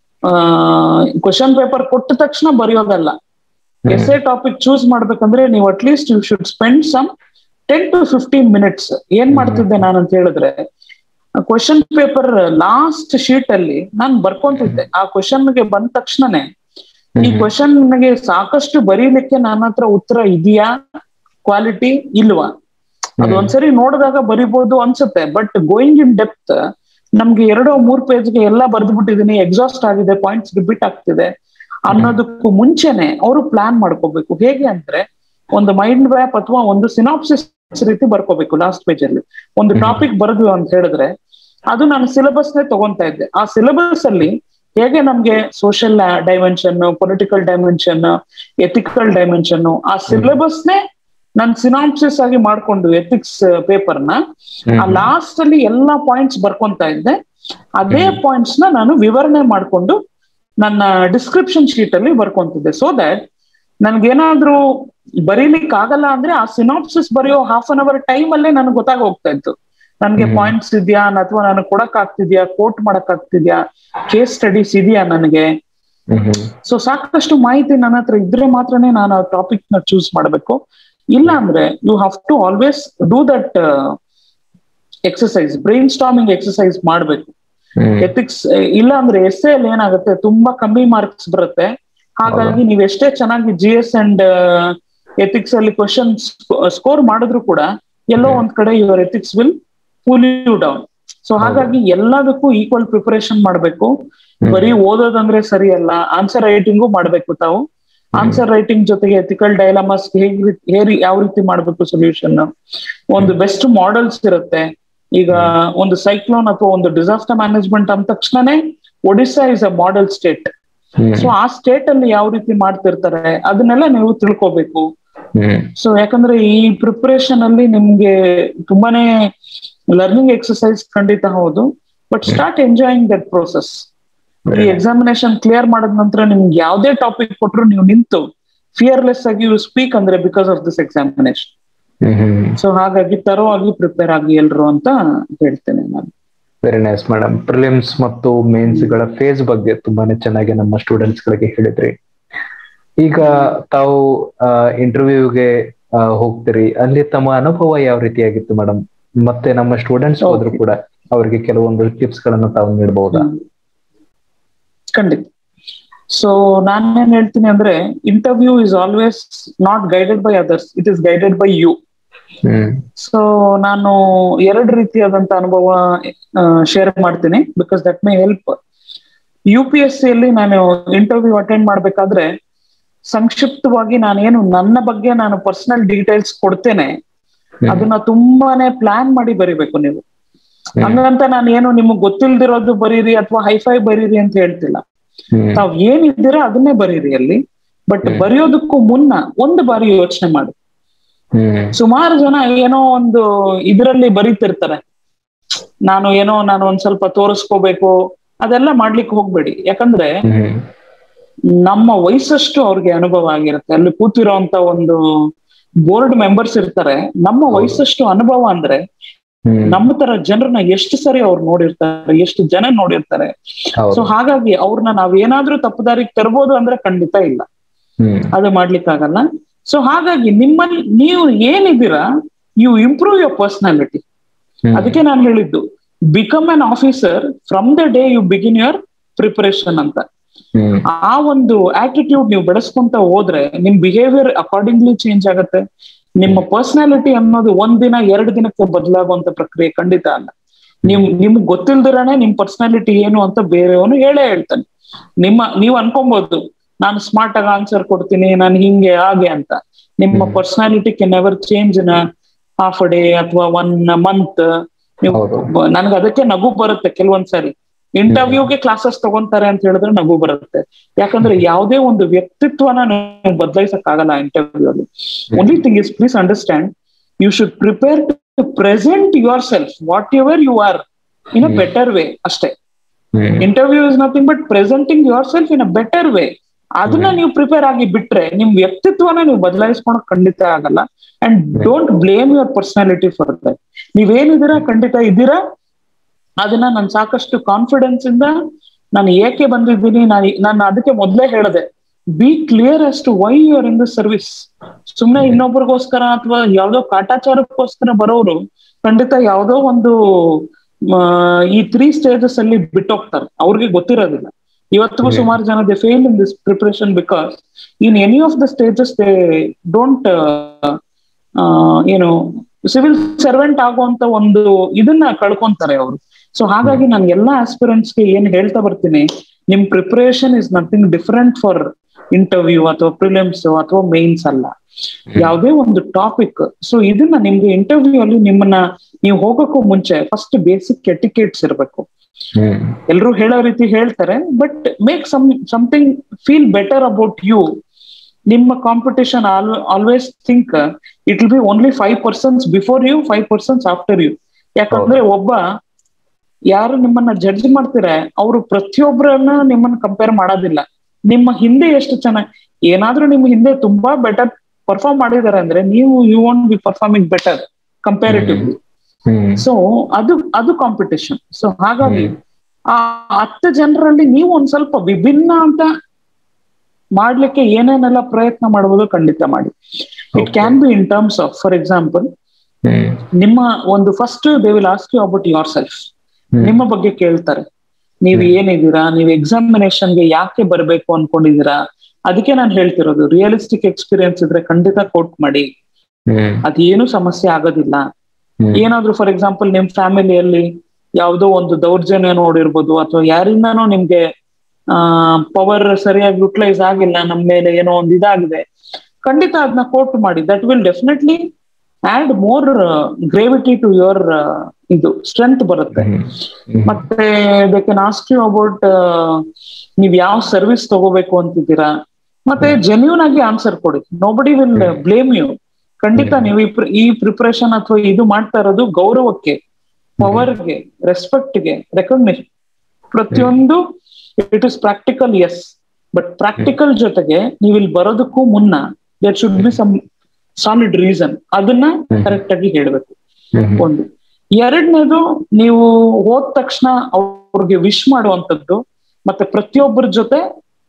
ಕ್ವಶನ್ ಪೇಪರ್ ಕೊಟ್ಟ ತಕ್ಷಣ ಬರೆಯೋದಲ್ಲ ಎಸ್ಸೆ ಟಾಪಿಕ್ ಚೂಸ್ ಮಾಡ್ಬೇಕಂದ್ರೆ ನೀವು at least you should spend some ten to fifteen minutes ಏನ್ ಮಾಡ್ತಿದ್ದೆ ನಾನು ಅಂತ ಹೇಳಿದ್ರೆ ಕ್ವಶನ್ ಪೇಪರ್ ಲಾಸ್ಟ್ ಶೀಟ್ ಅಲ್ಲಿ ನಾನು ಬರ್ಕೊಂತಿದ್ದೆ ಆ ಕ್ವಶನ್ ಗೆ ಬಂದ ತಕ್ಷಣನೇ ಈ ಕ್ವಶನ್ ಗೆ ಸಾಕಷ್ಟು ಬರೀಲಿಕ್ಕೆ ನನ್ನ ಹತ್ರ ಉತ್ತರ ಇದೆಯಾ ಕ್ವಾಲಿಟಿ ಇಲ್ವಾ ಅದು ಒಂದ್ಸರಿ ನೋಡಿದಾಗ ಬರಿಬಹುದು ಅನ್ಸುತ್ತೆ ಬಟ್ ಗೋಯಿಂಗ್ ಇನ್ ಡೆಪ್ತ್ ನಮ್ಗೆ ಎರಡೋ ಮೂರ್ ಪೇಜ್ಗೆ ಎಲ್ಲ ಬರ್ದ್ಬಿಟ್ಟಿದೀನಿ ಎಕ್ಸಾಸ್ಟ್ ಆಗಿದೆ ಪಾಯಿಂಟ್ಸ್ ರಿಪೀಟ್ ಆಗ್ತಿದೆ ಅನ್ನೋದಕ್ಕೂ ಮುಂಚೆನೆ ಅವರು ಪ್ಲಾನ್ ಮಾಡ್ಕೋಬೇಕು ಹೇಗೆ ಅಂದ್ರೆ ಒಂದು ಮೈಂಡ್ ಮ್ಯಾಪ್ ಅಥವಾ ಒಂದು ಸಿನಾಪ್ಸಿಸ್ ರೀತಿ ಬರ್ಕೋಬೇಕು ಲಾಸ್ಟ್ ಪೇಜ್ ಅಲ್ಲಿ ಒಂದು ಹ್ಮ್. ಟಾಪಿಕ್ ಬರೆದು ಅಂತ ಹೇಳಿದ್ರೆ ಅದು ನಾನು ಸಿಲೆಬಸ್ ನೇ ತಗೊಂತಾ ಇದ್ದೆ ಆ ಸಿಲೆಬಸ್ ಅಲ್ಲಿ ಹೇಗೆ ನಮ್ಗೆ social dimension political dimension ethical dimension ಆ ಸಿಲೆಬಸ್ ನೇ ನಾನು ಸಿನಾಪ್ಸಿಸ್ ಆಗಿ ಮಾಡ್ಕೊಂಡು ಎಥಿಕ್ಸ್ ಪೇಪರ್ ನ ಆ ಲಾಸ್ಟ್ ಅಲ್ಲಿ ಎಲ್ಲಾ ಪಾಯಿಂಟ್ಸ್ ಬರ್ಕೊಂತ ಇದ್ದೆ ಅದೇ ಹ್ಮ್. ಪಾಯಿಂಟ್ಸ್ ನ ನಾನು ವಿವರಣೆ ಮಾಡ್ಕೊಂಡು ನನ್ನ ಡಿಸ್ಕ್ರಿಪ್ಷನ್ ಶೀಟ್ ಅಲ್ಲಿ ಬರ್ಕೊಂತಿದ್ದೆ ಸೊ ದಟ್ ನನ್ಗೇನಾದ್ರೂ ಬರೀಲಿಕ್ಕೆ ಆಗಲ್ಲ ಅಂದ್ರೆ ಆ ಸಿನಾಪ್ಸಿಸ್ ಬರೆಯೋ ಹಾಫ್ ಅನ್ ಅವರ್ ಟೈಮ್ ಅಲ್ಲೇ ನನಗೆ ಗೊತ್ತಾಗ ಹೋಗ್ತಾ ಇತ್ತು ನನ್ಗೆ ಹ್ಮ್. ಪಾಯಿಂಟ್ಸ್ ಇದೆಯಾ ಅಥವಾ ನಾನು ಕೊಡಕ್ ಆಗ್ತಿದ್ಯಾ ಕೋಟ್ ಮಾಡಕ್ ಆಗ್ತಿದ್ಯಾ ಕೇಸ್ ಸ್ಟಡೀಸ್ ಇದೆಯಾ ನನಗೆ ಸೊ ಸಾಕಷ್ಟು ಮಾಹಿತಿ ನನ್ನ ಹತ್ರ ಇದ್ರೆ ಮಾತ್ರನೇ ನಾನು ಆ ಟಾಪಿಕ್ ನ ಚೂಸ್ ಮಾಡಬೇಕು ಇಲ್ಲ ಅಂದ್ರೆ you have to always do that exercise brainstorming exercise ಮಾಡ್ಬೇಕು ಎಥಿಕ್ಸ್ ಇಲ್ಲ ಅಂದ್ರೆ ಎಸ್ ಅಲ್ಲಿ ಏನಾಗುತ್ತೆ ತುಂಬಾ ಕಮ್ಮಿ ಮಾರ್ಕ್ಸ್ ಬರುತ್ತೆ ಹಾಗಾಗಿ ನೀವು ಎಷ್ಟೇ ಚೆನ್ನಾಗಿ ಜಿ ಎಸ್ ಅಂಡ್ ಎಥಿಕ್ಸ್ ಅಲ್ಲಿ ಕ್ವಶನ್ ಸ್ಕೋರ್ ಮಾಡಿದ್ರು ಕೂಡ ಎಲ್ಲೋ ಒಂದ್ ಕಡೆ your ethics will pull you down so ಹಾಗಾಗಿ ಎಲ್ಲದಕ್ಕೂ ಈಕ್ವಲ್ ಪ್ರಿಪರೇಷನ್ ಮಾಡ್ಬೇಕು ಬರೀ ಓದೋದಂದ್ರೆ ಸರಿ ಅಲ್ಲ ಆನ್ಸರ್ ರೈಟಿಂಗು ಮಾಡ್ಬೇಕು ತಾವು ಆನ್ಸರ್ ರೈಟಿಂಗ್ ಜೊತೆಗೆ ಎಥಿಕಲ್ ಡೈಲಮಾಸ್ ಹೇಗ್ ಹೇರಿ ಯಾವ ರೀತಿ ಮಾಡ್ಬೇಕು ಸೊಲ್ಯೂಷನ್ ಒಂದು ಬೆಸ್ಟ್ ಮಾಡೆಲ್ಸ್ ಇರುತ್ತೆ ಈಗ ಒಂದು ಸೈಕ್ಲೋನ್ ಅಥವಾ ಒಂದು ಡಿಸಾಸ್ಟರ್ ಮ್ಯಾನೇಜ್ಮೆಂಟ್ ಅಂದ ತಕ್ಷಣನೇ Odisha is a model state so ಆ ಸ್ಟೇಟ್ ಅಲ್ಲಿ ಯಾವ ರೀತಿ ಮಾಡ್ತಿರ್ತಾರೆ ಅದನ್ನೆಲ್ಲ ನೀವು ತಿಳ್ಕೊಬೇಕು ಸೊ ಯಾಕಂದ್ರೆ ಈ ಪ್ರಿಪರೇಷನ್ ಅಲ್ಲಿ ನಿಮ್ಗೆ ತುಂಬಾನೇ ಲರ್ನಿಂಗ್ ಎಕ್ಸರ್ಸೈಸ್ ಖಂಡಿತ ಹೌದು but start enjoying that process ಈ ಎಕ್ಸಾಮಿನೇಷನ್ ಕ್ಲಿಯರ್ ಮಾಡಿದ ನಂತರ ನಿಮ್ಗೆ ಯಾವ್ದೇ ಟಾಪಿಕ್ ಕೊಟ್ರು ನೀವು ನಿಂತು ಫಿಯರ್ಲೆಸ್ ಆಗಿ ಯು ಸ್ಪೀಕ್ ಅಂದ್ರೆ because of this examination so ಹಾಗಾಗಿ ತರೋ ಆಗಿ ಪ್ರಿಪೇರ್ ಆಗಿ ಎಲ್ರು ಅಂತ ಹೇಳ್ತೇನೆ ನಾನು ವೆರಿ ನೈಸ್ ಮೇಡಮ್ ಪ್ರಿಲಿಮ್ಸ್ ಮತ್ತು ಮೇನ್ಸ್ ಗಳ ಫೇಸ್ ಬಗ್ಗೆ ತುಂಬಾನೇ ಚೆನ್ನಾಗಿ ನಮ್ಮ ಸ್ಟೂಡೆಂಟ್ಸ್ ಗಳಿಗೆ ಹೇಳಿದ್ರಿ ಈಗ ತಾವು ಇಂಟರ್ವ್ಯೂಗೆ ಹೋಗ್ತೀರಿ ಅಲ್ಲಿ ತಮ್ಮ ಅನುಭವ ಯಾವ ರೀತಿಯಾಗಿತ್ತು ಮೇಡಮ್ ಮತ್ತೆ ನಮ್ಮ ಸ್ಟೂಡೆಂಟ್ಸ್ ಹೋದ್ರು ಕೂಡ ಅವರಿಗೆ ಕೆಲವೊಂದು ಟಿಪ್ಸ್ ಗಳನ್ನ ತಾವು ನೀಡಬಹುದಾ ಖಂಡಿತ ಸೊ ನಾನೇನ್ ಹೇಳ್ತೀನಿ ಅಂದ್ರೆ interview is always not guided by others it is guided by you so ನಾನು ಎರಡು ರೀತಿಯಾದಂತ ಅನುಭವ ಶೇರ್ ಮಾಡ್ತೀನಿ because that may help you P S C ಅಲ್ಲಿ ನಾನು ಇಂಟರ್ವ್ಯೂ ಅಟೆಂಡ್ ಮಾಡ್ಬೇಕಾದ್ರೆ ಸಂಕ್ಷಿಪ್ತವಾಗಿ ನಾನೇನು ನನ್ನ ಬಗ್ಗೆ ನಾನು ಪರ್ಸನಲ್ ಡೀಟೇಲ್ಸ್ ಕೊಡ್ತೇನೆ ಅದನ್ನ ತುಂಬಾನೇ ಪ್ಲಾನ್ ಮಾಡಿ ಬರಿಬೇಕು ನೀವು ಹಂಗಂತ ನಾನು ಏನು ನಿಮಗ್ ಗೊತ್ತಿಲ್ದಿರೋದು ಬರೀರಿ ಅಥವಾ ಹೈಫೈ ಬರೀರಿ ಅಂತ ಹೇಳ್ತಿಲ್ಲ ತಾವ್ ಏನಿದ್ದೀರಾ ಅದನ್ನೇ ಬರೀರಿ ಅಲ್ಲಿ ಬಟ್ ಬರೆಯೋದಕ್ಕೂ ಮುನ್ನ ಒಂದು ಬಾರಿ ಯೋಚನೆ ಮಾಡಿ ಸುಮಾರು ಜನ ಏನೋ ಒಂದು ಇದರಲ್ಲಿ ಬರೀತಿರ್ತಾರೆ ನಾನು ಏನೋ ನಾನು ಒಂದ್ ಸ್ವಲ್ಪ ತೋರಿಸ್ಕೋಬೇಕು ಅದೆಲ್ಲ ಮಾಡ್ಲಿಕ್ಕೆ ಹೋಗ್ಬೇಡಿ ಯಾಕಂದ್ರೆ ನಮ್ಮ ವಯಸ್ಸಷ್ಟು ಅವ್ರಿಗೆ ಅನುಭವ ಆಗಿರುತ್ತೆ ಅಲ್ಲಿ ಕೂತಿರೋಂತ ಒಂದು ಬೋರ್ಡ್ ಮೆಂಬರ್ಸ್ ಇರ್ತಾರೆ ನಮ್ಮ ವಯಸ್ಸಷ್ಟು ಅನುಭವ ಅಂದ್ರೆ ನಮ್ಮ ತರ ಜನರನ್ನ ಎಷ್ಟು ಸರಿ ಅವ್ರು ನೋಡಿರ್ತಾರೆ ಎಷ್ಟು ಜನ ನೋಡಿರ್ತಾರೆ ಸೊ ಹಾಗಾಗಿ ಅವ್ರನ್ನ ನಾವ್ ಏನಾದ್ರೂ ತಪ್ಪುದಾರಿಗೆ ತರ್ಬೋದು ಅಂದ್ರೆ ಖಂಡಿತ ಇಲ್ಲ ಅದು ಮಾಡ್ಲಿಕ್ಕಾಗಲ್ಲ ಸೊ ಹಾಗಾಗಿ ನಿಮ್ಮಲ್ಲಿ ನೀವು ಏನಿದ್ದೀರಾ ಯು ಇಂಪ್ರೂವ್ ಯುವರ್ ಪರ್ಸನಾಲಿಟಿ ಅದಕ್ಕೆ ನಾನು ಹೇಳಿದ್ದು become an officer from the day you begin your preparation ಅಂತ ಆ ಒಂದು ಆಟಿಟ್ಯೂಡ್ ನೀವು ಬೆಳೆಸ್ಕೊಂತ ಹೋದ್ರೆ ನಿಮ್ ಬಿಹೇವಿಯರ್ ಅಕಾರ್ಡಿಂಗ್ಲಿ ಚೇಂಜ್ ಆಗತ್ತೆ ನಿಮ್ಮ ಪರ್ಸನಾಲಿಟಿ ಅನ್ನೋದು ಒಂದ್ ದಿನ ಎರಡು ದಿನಕ್ಕೆ ಬದಲಾಗುವಂತ ಪ್ರಕ್ರಿಯೆ ಖಂಡಿತ ಅಲ್ಲ ನಿಮ್ ನಿಮ್ಗ್ ಗೊತ್ತಿಲ್ದಿರಾನೆ ನಿಮ್ ಪರ್ಸನಾಲಿಟಿ ಏನು ಅಂತ ಬೇರೆಯವನು ಹೇಳೇ ಹೇಳ್ತಾನೆ ನಿಮ್ಮ ನೀವ್ ಅನ್ಕೊಬಹುದು ನಾನು ಸ್ಮಾರ್ಟ್ ಆಗಿ ಆನ್ಸರ್ ಕೊಡ್ತೀನಿ ನಾನು ಹಿಂಗೆ ಹಾಗೆ ಅಂತ ನಿಮ್ಮ hmm. Personality can ever change in half a day ಅಥವಾ ಒನ್ ಮಂತ್ ನೀವು ಹೌದು. ನನ್ಗೆ ಅದಕ್ಕೆ ನಗು ಬರುತ್ತೆ ಕೆಲವೊಂದ್ಸರಿ ಇಂಟರ್ವ್ಯೂಗೆ ಕ್ಲಾಸಸ್ ತಗೊಂತಾರೆ ಅಂತ ಹೇಳಿದ್ರೆ ನಗು ಬರುತ್ತೆ ಯಾಕಂದ್ರೆ ಯಾವುದೇ ಒಂದು ವ್ಯಕ್ತಿತ್ವನ ನೀವು ಬದಲಾಯಿಸಕ್ ಆಗಲ್ಲ ಇಂಟರ್ವ್ಯೂ ಅಲ್ಲಿ only thing is please understand you should prepare to present yourself whatever you are in a hmm. Better way ಅಷ್ಟೇ ಹ್ಮ್. Interview is nothing but presenting yourself in a better way ಅದನ್ನ hmm. ನೀವು prepare ಆಗಿ ಬಿಟ್ರೆ ನಿಮ್ ವ್ಯಕ್ತಿತ್ವನ ನೀವು ಬದಲಾಯಿಸ್ಕೊಳಕ್ ಖಂಡಿತ ಆಗಲ್ಲ and don't blame your personality for that ನೀವೇನಿದ್ದೀರಾ ಖಂಡಿತ ಇದ್ದೀರಾ ಅದನ್ನ ನಾನು ಸಾಕಷ್ಟು ಕಾನ್ಫಿಡೆನ್ಸ್ ಇಂದ ನಾನು ಏಕೆ ಬಂದಿದ್ದೀನಿ ನಾನು ನಾನು ಅದಕ್ಕೆ ಮೊದಲೇ ಹೇಳಿದೆ be clear as to why you are in the service ಸುಮ್ನೆ ಇನ್ನೊಬ್ರಿಗೋಸ್ಕರ ಅಥವಾ ಯಾವ್ದೋ ಕಾಟಾಚಾರಕ್ಕೋಸ್ಕರ ಬರೋರು ಖಂಡಿತ ಯಾವ್ದೋ ಒಂದು ಆ, ಈ ತ್ರೀ ಸ್ಟೇಜಸ್ ಅಲ್ಲಿ ಬಿಟ್ಟೋಗ್ತಾರೆ ಅವ್ರಿಗೆ ಗೊತ್ತಿರೋದಿಲ್ಲ ಇವತ್ತಿಗೂ ಹ್ಮ್. ಸುಮಾರು ಜನ they fail in this preparation because in any of the stages they don't ಏನು ಸಿವಿಲ್ ಸರ್ವೆಂಟ್ ಆಗುವಂತ ಒಂದು ಇದನ್ನ ಕಳ್ಕೊಂತಾರೆ ಅವರು ಸೊ ಹಾಗಾಗಿ ನಾನು ಎಲ್ಲಾ ಆಸ್ಪಿರೆಂಟ್ಸ್ ಗೆ ಏನ್ ಹೇಳ್ತಾ ಬರ್ತೀನಿ ನಿಮ್ preparation is nothing different for interview ಅಥವಾ ಪ್ರಿಲಿಮ್ಸ್ ಅಥವಾ ಮೇನ್ಸ್ ಅಲ್ಲ ಯಾವುದೇ ಒಂದು ಟಾಪಿಕ್ ಸೊ ಇದನ್ನ ನಿಮ್ಗೆ ಇಂಟರ್ವ್ಯೂ ಅಲ್ಲಿ ನಿಮ್ಮನ್ನ ನೀವು ಹೋಗೋಕ್ಕೂ ಮುಂಚೆ ಫಸ್ಟ್ ಬೇಸಿಕ್ ಎಟಿಕೇಟ್ಸ್ ಇರಬೇಕು ಹ್ಮ್. ಎಲ್ರು ಹೇಳೋ ರೀತಿ ಹೇಳ್ತಾರೆ but make some something feel better about you ನಿಮ್ಮ competition always think it will be only five persons before you five persons after you ಯಾಕಂದ್ರೆ ಒಬ್ಬ ಯಾರು ನಿಮ್ಮನ್ನ ಜಡ್ಜ್ ಮಾಡ್ತಾರೆ ಅವರು ಪ್ರತಿಯೊಬ್ಬರನ್ನ ನಿಮ್ಮನ್ನ ಕಂಪೇರ್ ಮಾಡೋದಿಲ್ಲ ನಿಮ್ಮ ಹಿಂದೆ ಎಷ್ಟು ಚೆನ್ನಾಗಿ ಏನಾದ್ರೂ ನಿಮ್ಮ ಹಿಂದೆ ತುಂಬಾ ಬೆಟರ್ ಪರ್ಫಾರ್ಮ್ ಮಾಡಿದಾರೆ ಅಂದ್ರೆ ನೀವು you want be performing better comparatively hmm. So ಅದು ಅದು ಕಾಂಪಿಟೇಷನ್ ಸೊ ಹಾಗಾಗಿ ಹ್ಮ್. ಆ ಹತ್ತು ಜನರಲ್ಲಿ ನೀವು ಒಂದ್ ಸ್ವಲ್ಪ ವಿಭಿನ್ನ ಅಂತ ಮಾಡ್ಲಿಕ್ಕೆ ಏನೇನೆಲ್ಲ ಪ್ರಯತ್ನ ಮಾಡಬಹುದು ಖಂಡಿತ ಮಾಡಿ it Okay. Can be in terms of for example hmm. ನಿಮ್ಮ ಒಂದು first they will ask you about yourself hmm. ನಿಮ್ಮ ಬಗ್ಗೆ ಕೇಳ್ತಾರೆ ನೀವು ಹ್ಮ್. ಏನಿದ್ದೀರಾ ನೀವು ಎಕ್ಸಾಮಿನೇಷನ್ಗೆ ಯಾಕೆ ಬರ್ಬೇಕು ಅನ್ಕೊಂಡಿದ್ದೀರಾ ಅದಕ್ಕೆ ನಾನು ಹೇಳ್ತಿರೋದು ರಿಯಲಿಸ್ಟಿಕ್ ಎಕ್ಸ್ಪೀರಿಯನ್ಸ್ ಇದ್ರೆ ಖಂಡಿತ ಕೋಟ್ ಮಾಡಿ ಹ್ಮ್. ಅದೇನು ಸಮಸ್ಯೆ ಆಗೋದಿಲ್ಲ ಹ್ಮ್. ಏನಾದ್ರೂ ಫಾರ್ ಎಕ್ಸಾಂಪಲ್ ನಿಮ್ ಫ್ಯಾಮಿಲಿಯಲ್ಲಿ ಯಾವುದೋ ಒಂದು ದೌರ್ಜನ್ಯ ನೋಡಿರ್ಬೋದು ಅಥವಾ ಯಾರಿಂದಾನೋ ನಿಮ್ಗೆ ಆ ಪವರ್ ಸರಿಯಾಗಿ ಯುಟಿಲೈಸ್ ಆಗಿಲ್ಲ ನಮ್ ಮೇಲೆ ಏನೋ ಒಂದು ಇದಾಗಿದೆ ಖಂಡಿತ ಅದನ್ನ ಕೋಟ್ ಮಾಡಿ that will definitely add more gravity to your ಇದು ಸ್ಟ್ರೆಂತ್ ಬರುತ್ತೆ ಹ್ಮ್. ಹ್ಮ್. ಮತ್ತೆ they can ask you about ನೀವ್ ಯಾವ ಸರ್ವಿಸ್ ತಗೋಬೇಕು ಅಂತಿದ್ದೀರಾ ಮತ್ತೆ ಜೆನ್ಯೂನ್ ಆಗಿ ಆನ್ಸರ್ ಕೊಡಿ nobody will hmm. Blame you ಖಂಡಿತ ಹ್ಮ್. ನೀವು ಈ ಪ್ರ- ಈ ಪ್ರಿಪರೇಷನ್ ಅಥವಾ ಇದು ಮಾಡ್ತಾ ಇರೋದು ಗೌರವಕ್ಕೆ ಪವರ್ಗೆ ರೆಸ್ಪೆಕ್ಟ್ಗೆ ರೆಕಗ್ನಿಷನ್ ಪ್ರತಿಯೊಂದು it is practical yes but practical ಜೊತೆಗೆ ನೀವು ಇಲ್ಲಿ ಬರೋದಕ್ಕೂ ಮುನ್ನ there should be some solid reason ಅದನ್ನ ಹ್ಮ್. ಕರೆಕ್ಟ್ ಆಗಿ ಹೇಳ್ಬೇಕು ಹ್ಮ್. ಒಂದು ಎರಡನೇದು ನೀವು ಹೋದ ತಕ್ಷಣ ಅವ್ರಿಗೆ ವಿಶ್ ಮಾಡುವಂತದ್ದು ಮತ್ತೆ ಪ್ರತಿಯೊಬ್ಬರ ಜೊತೆ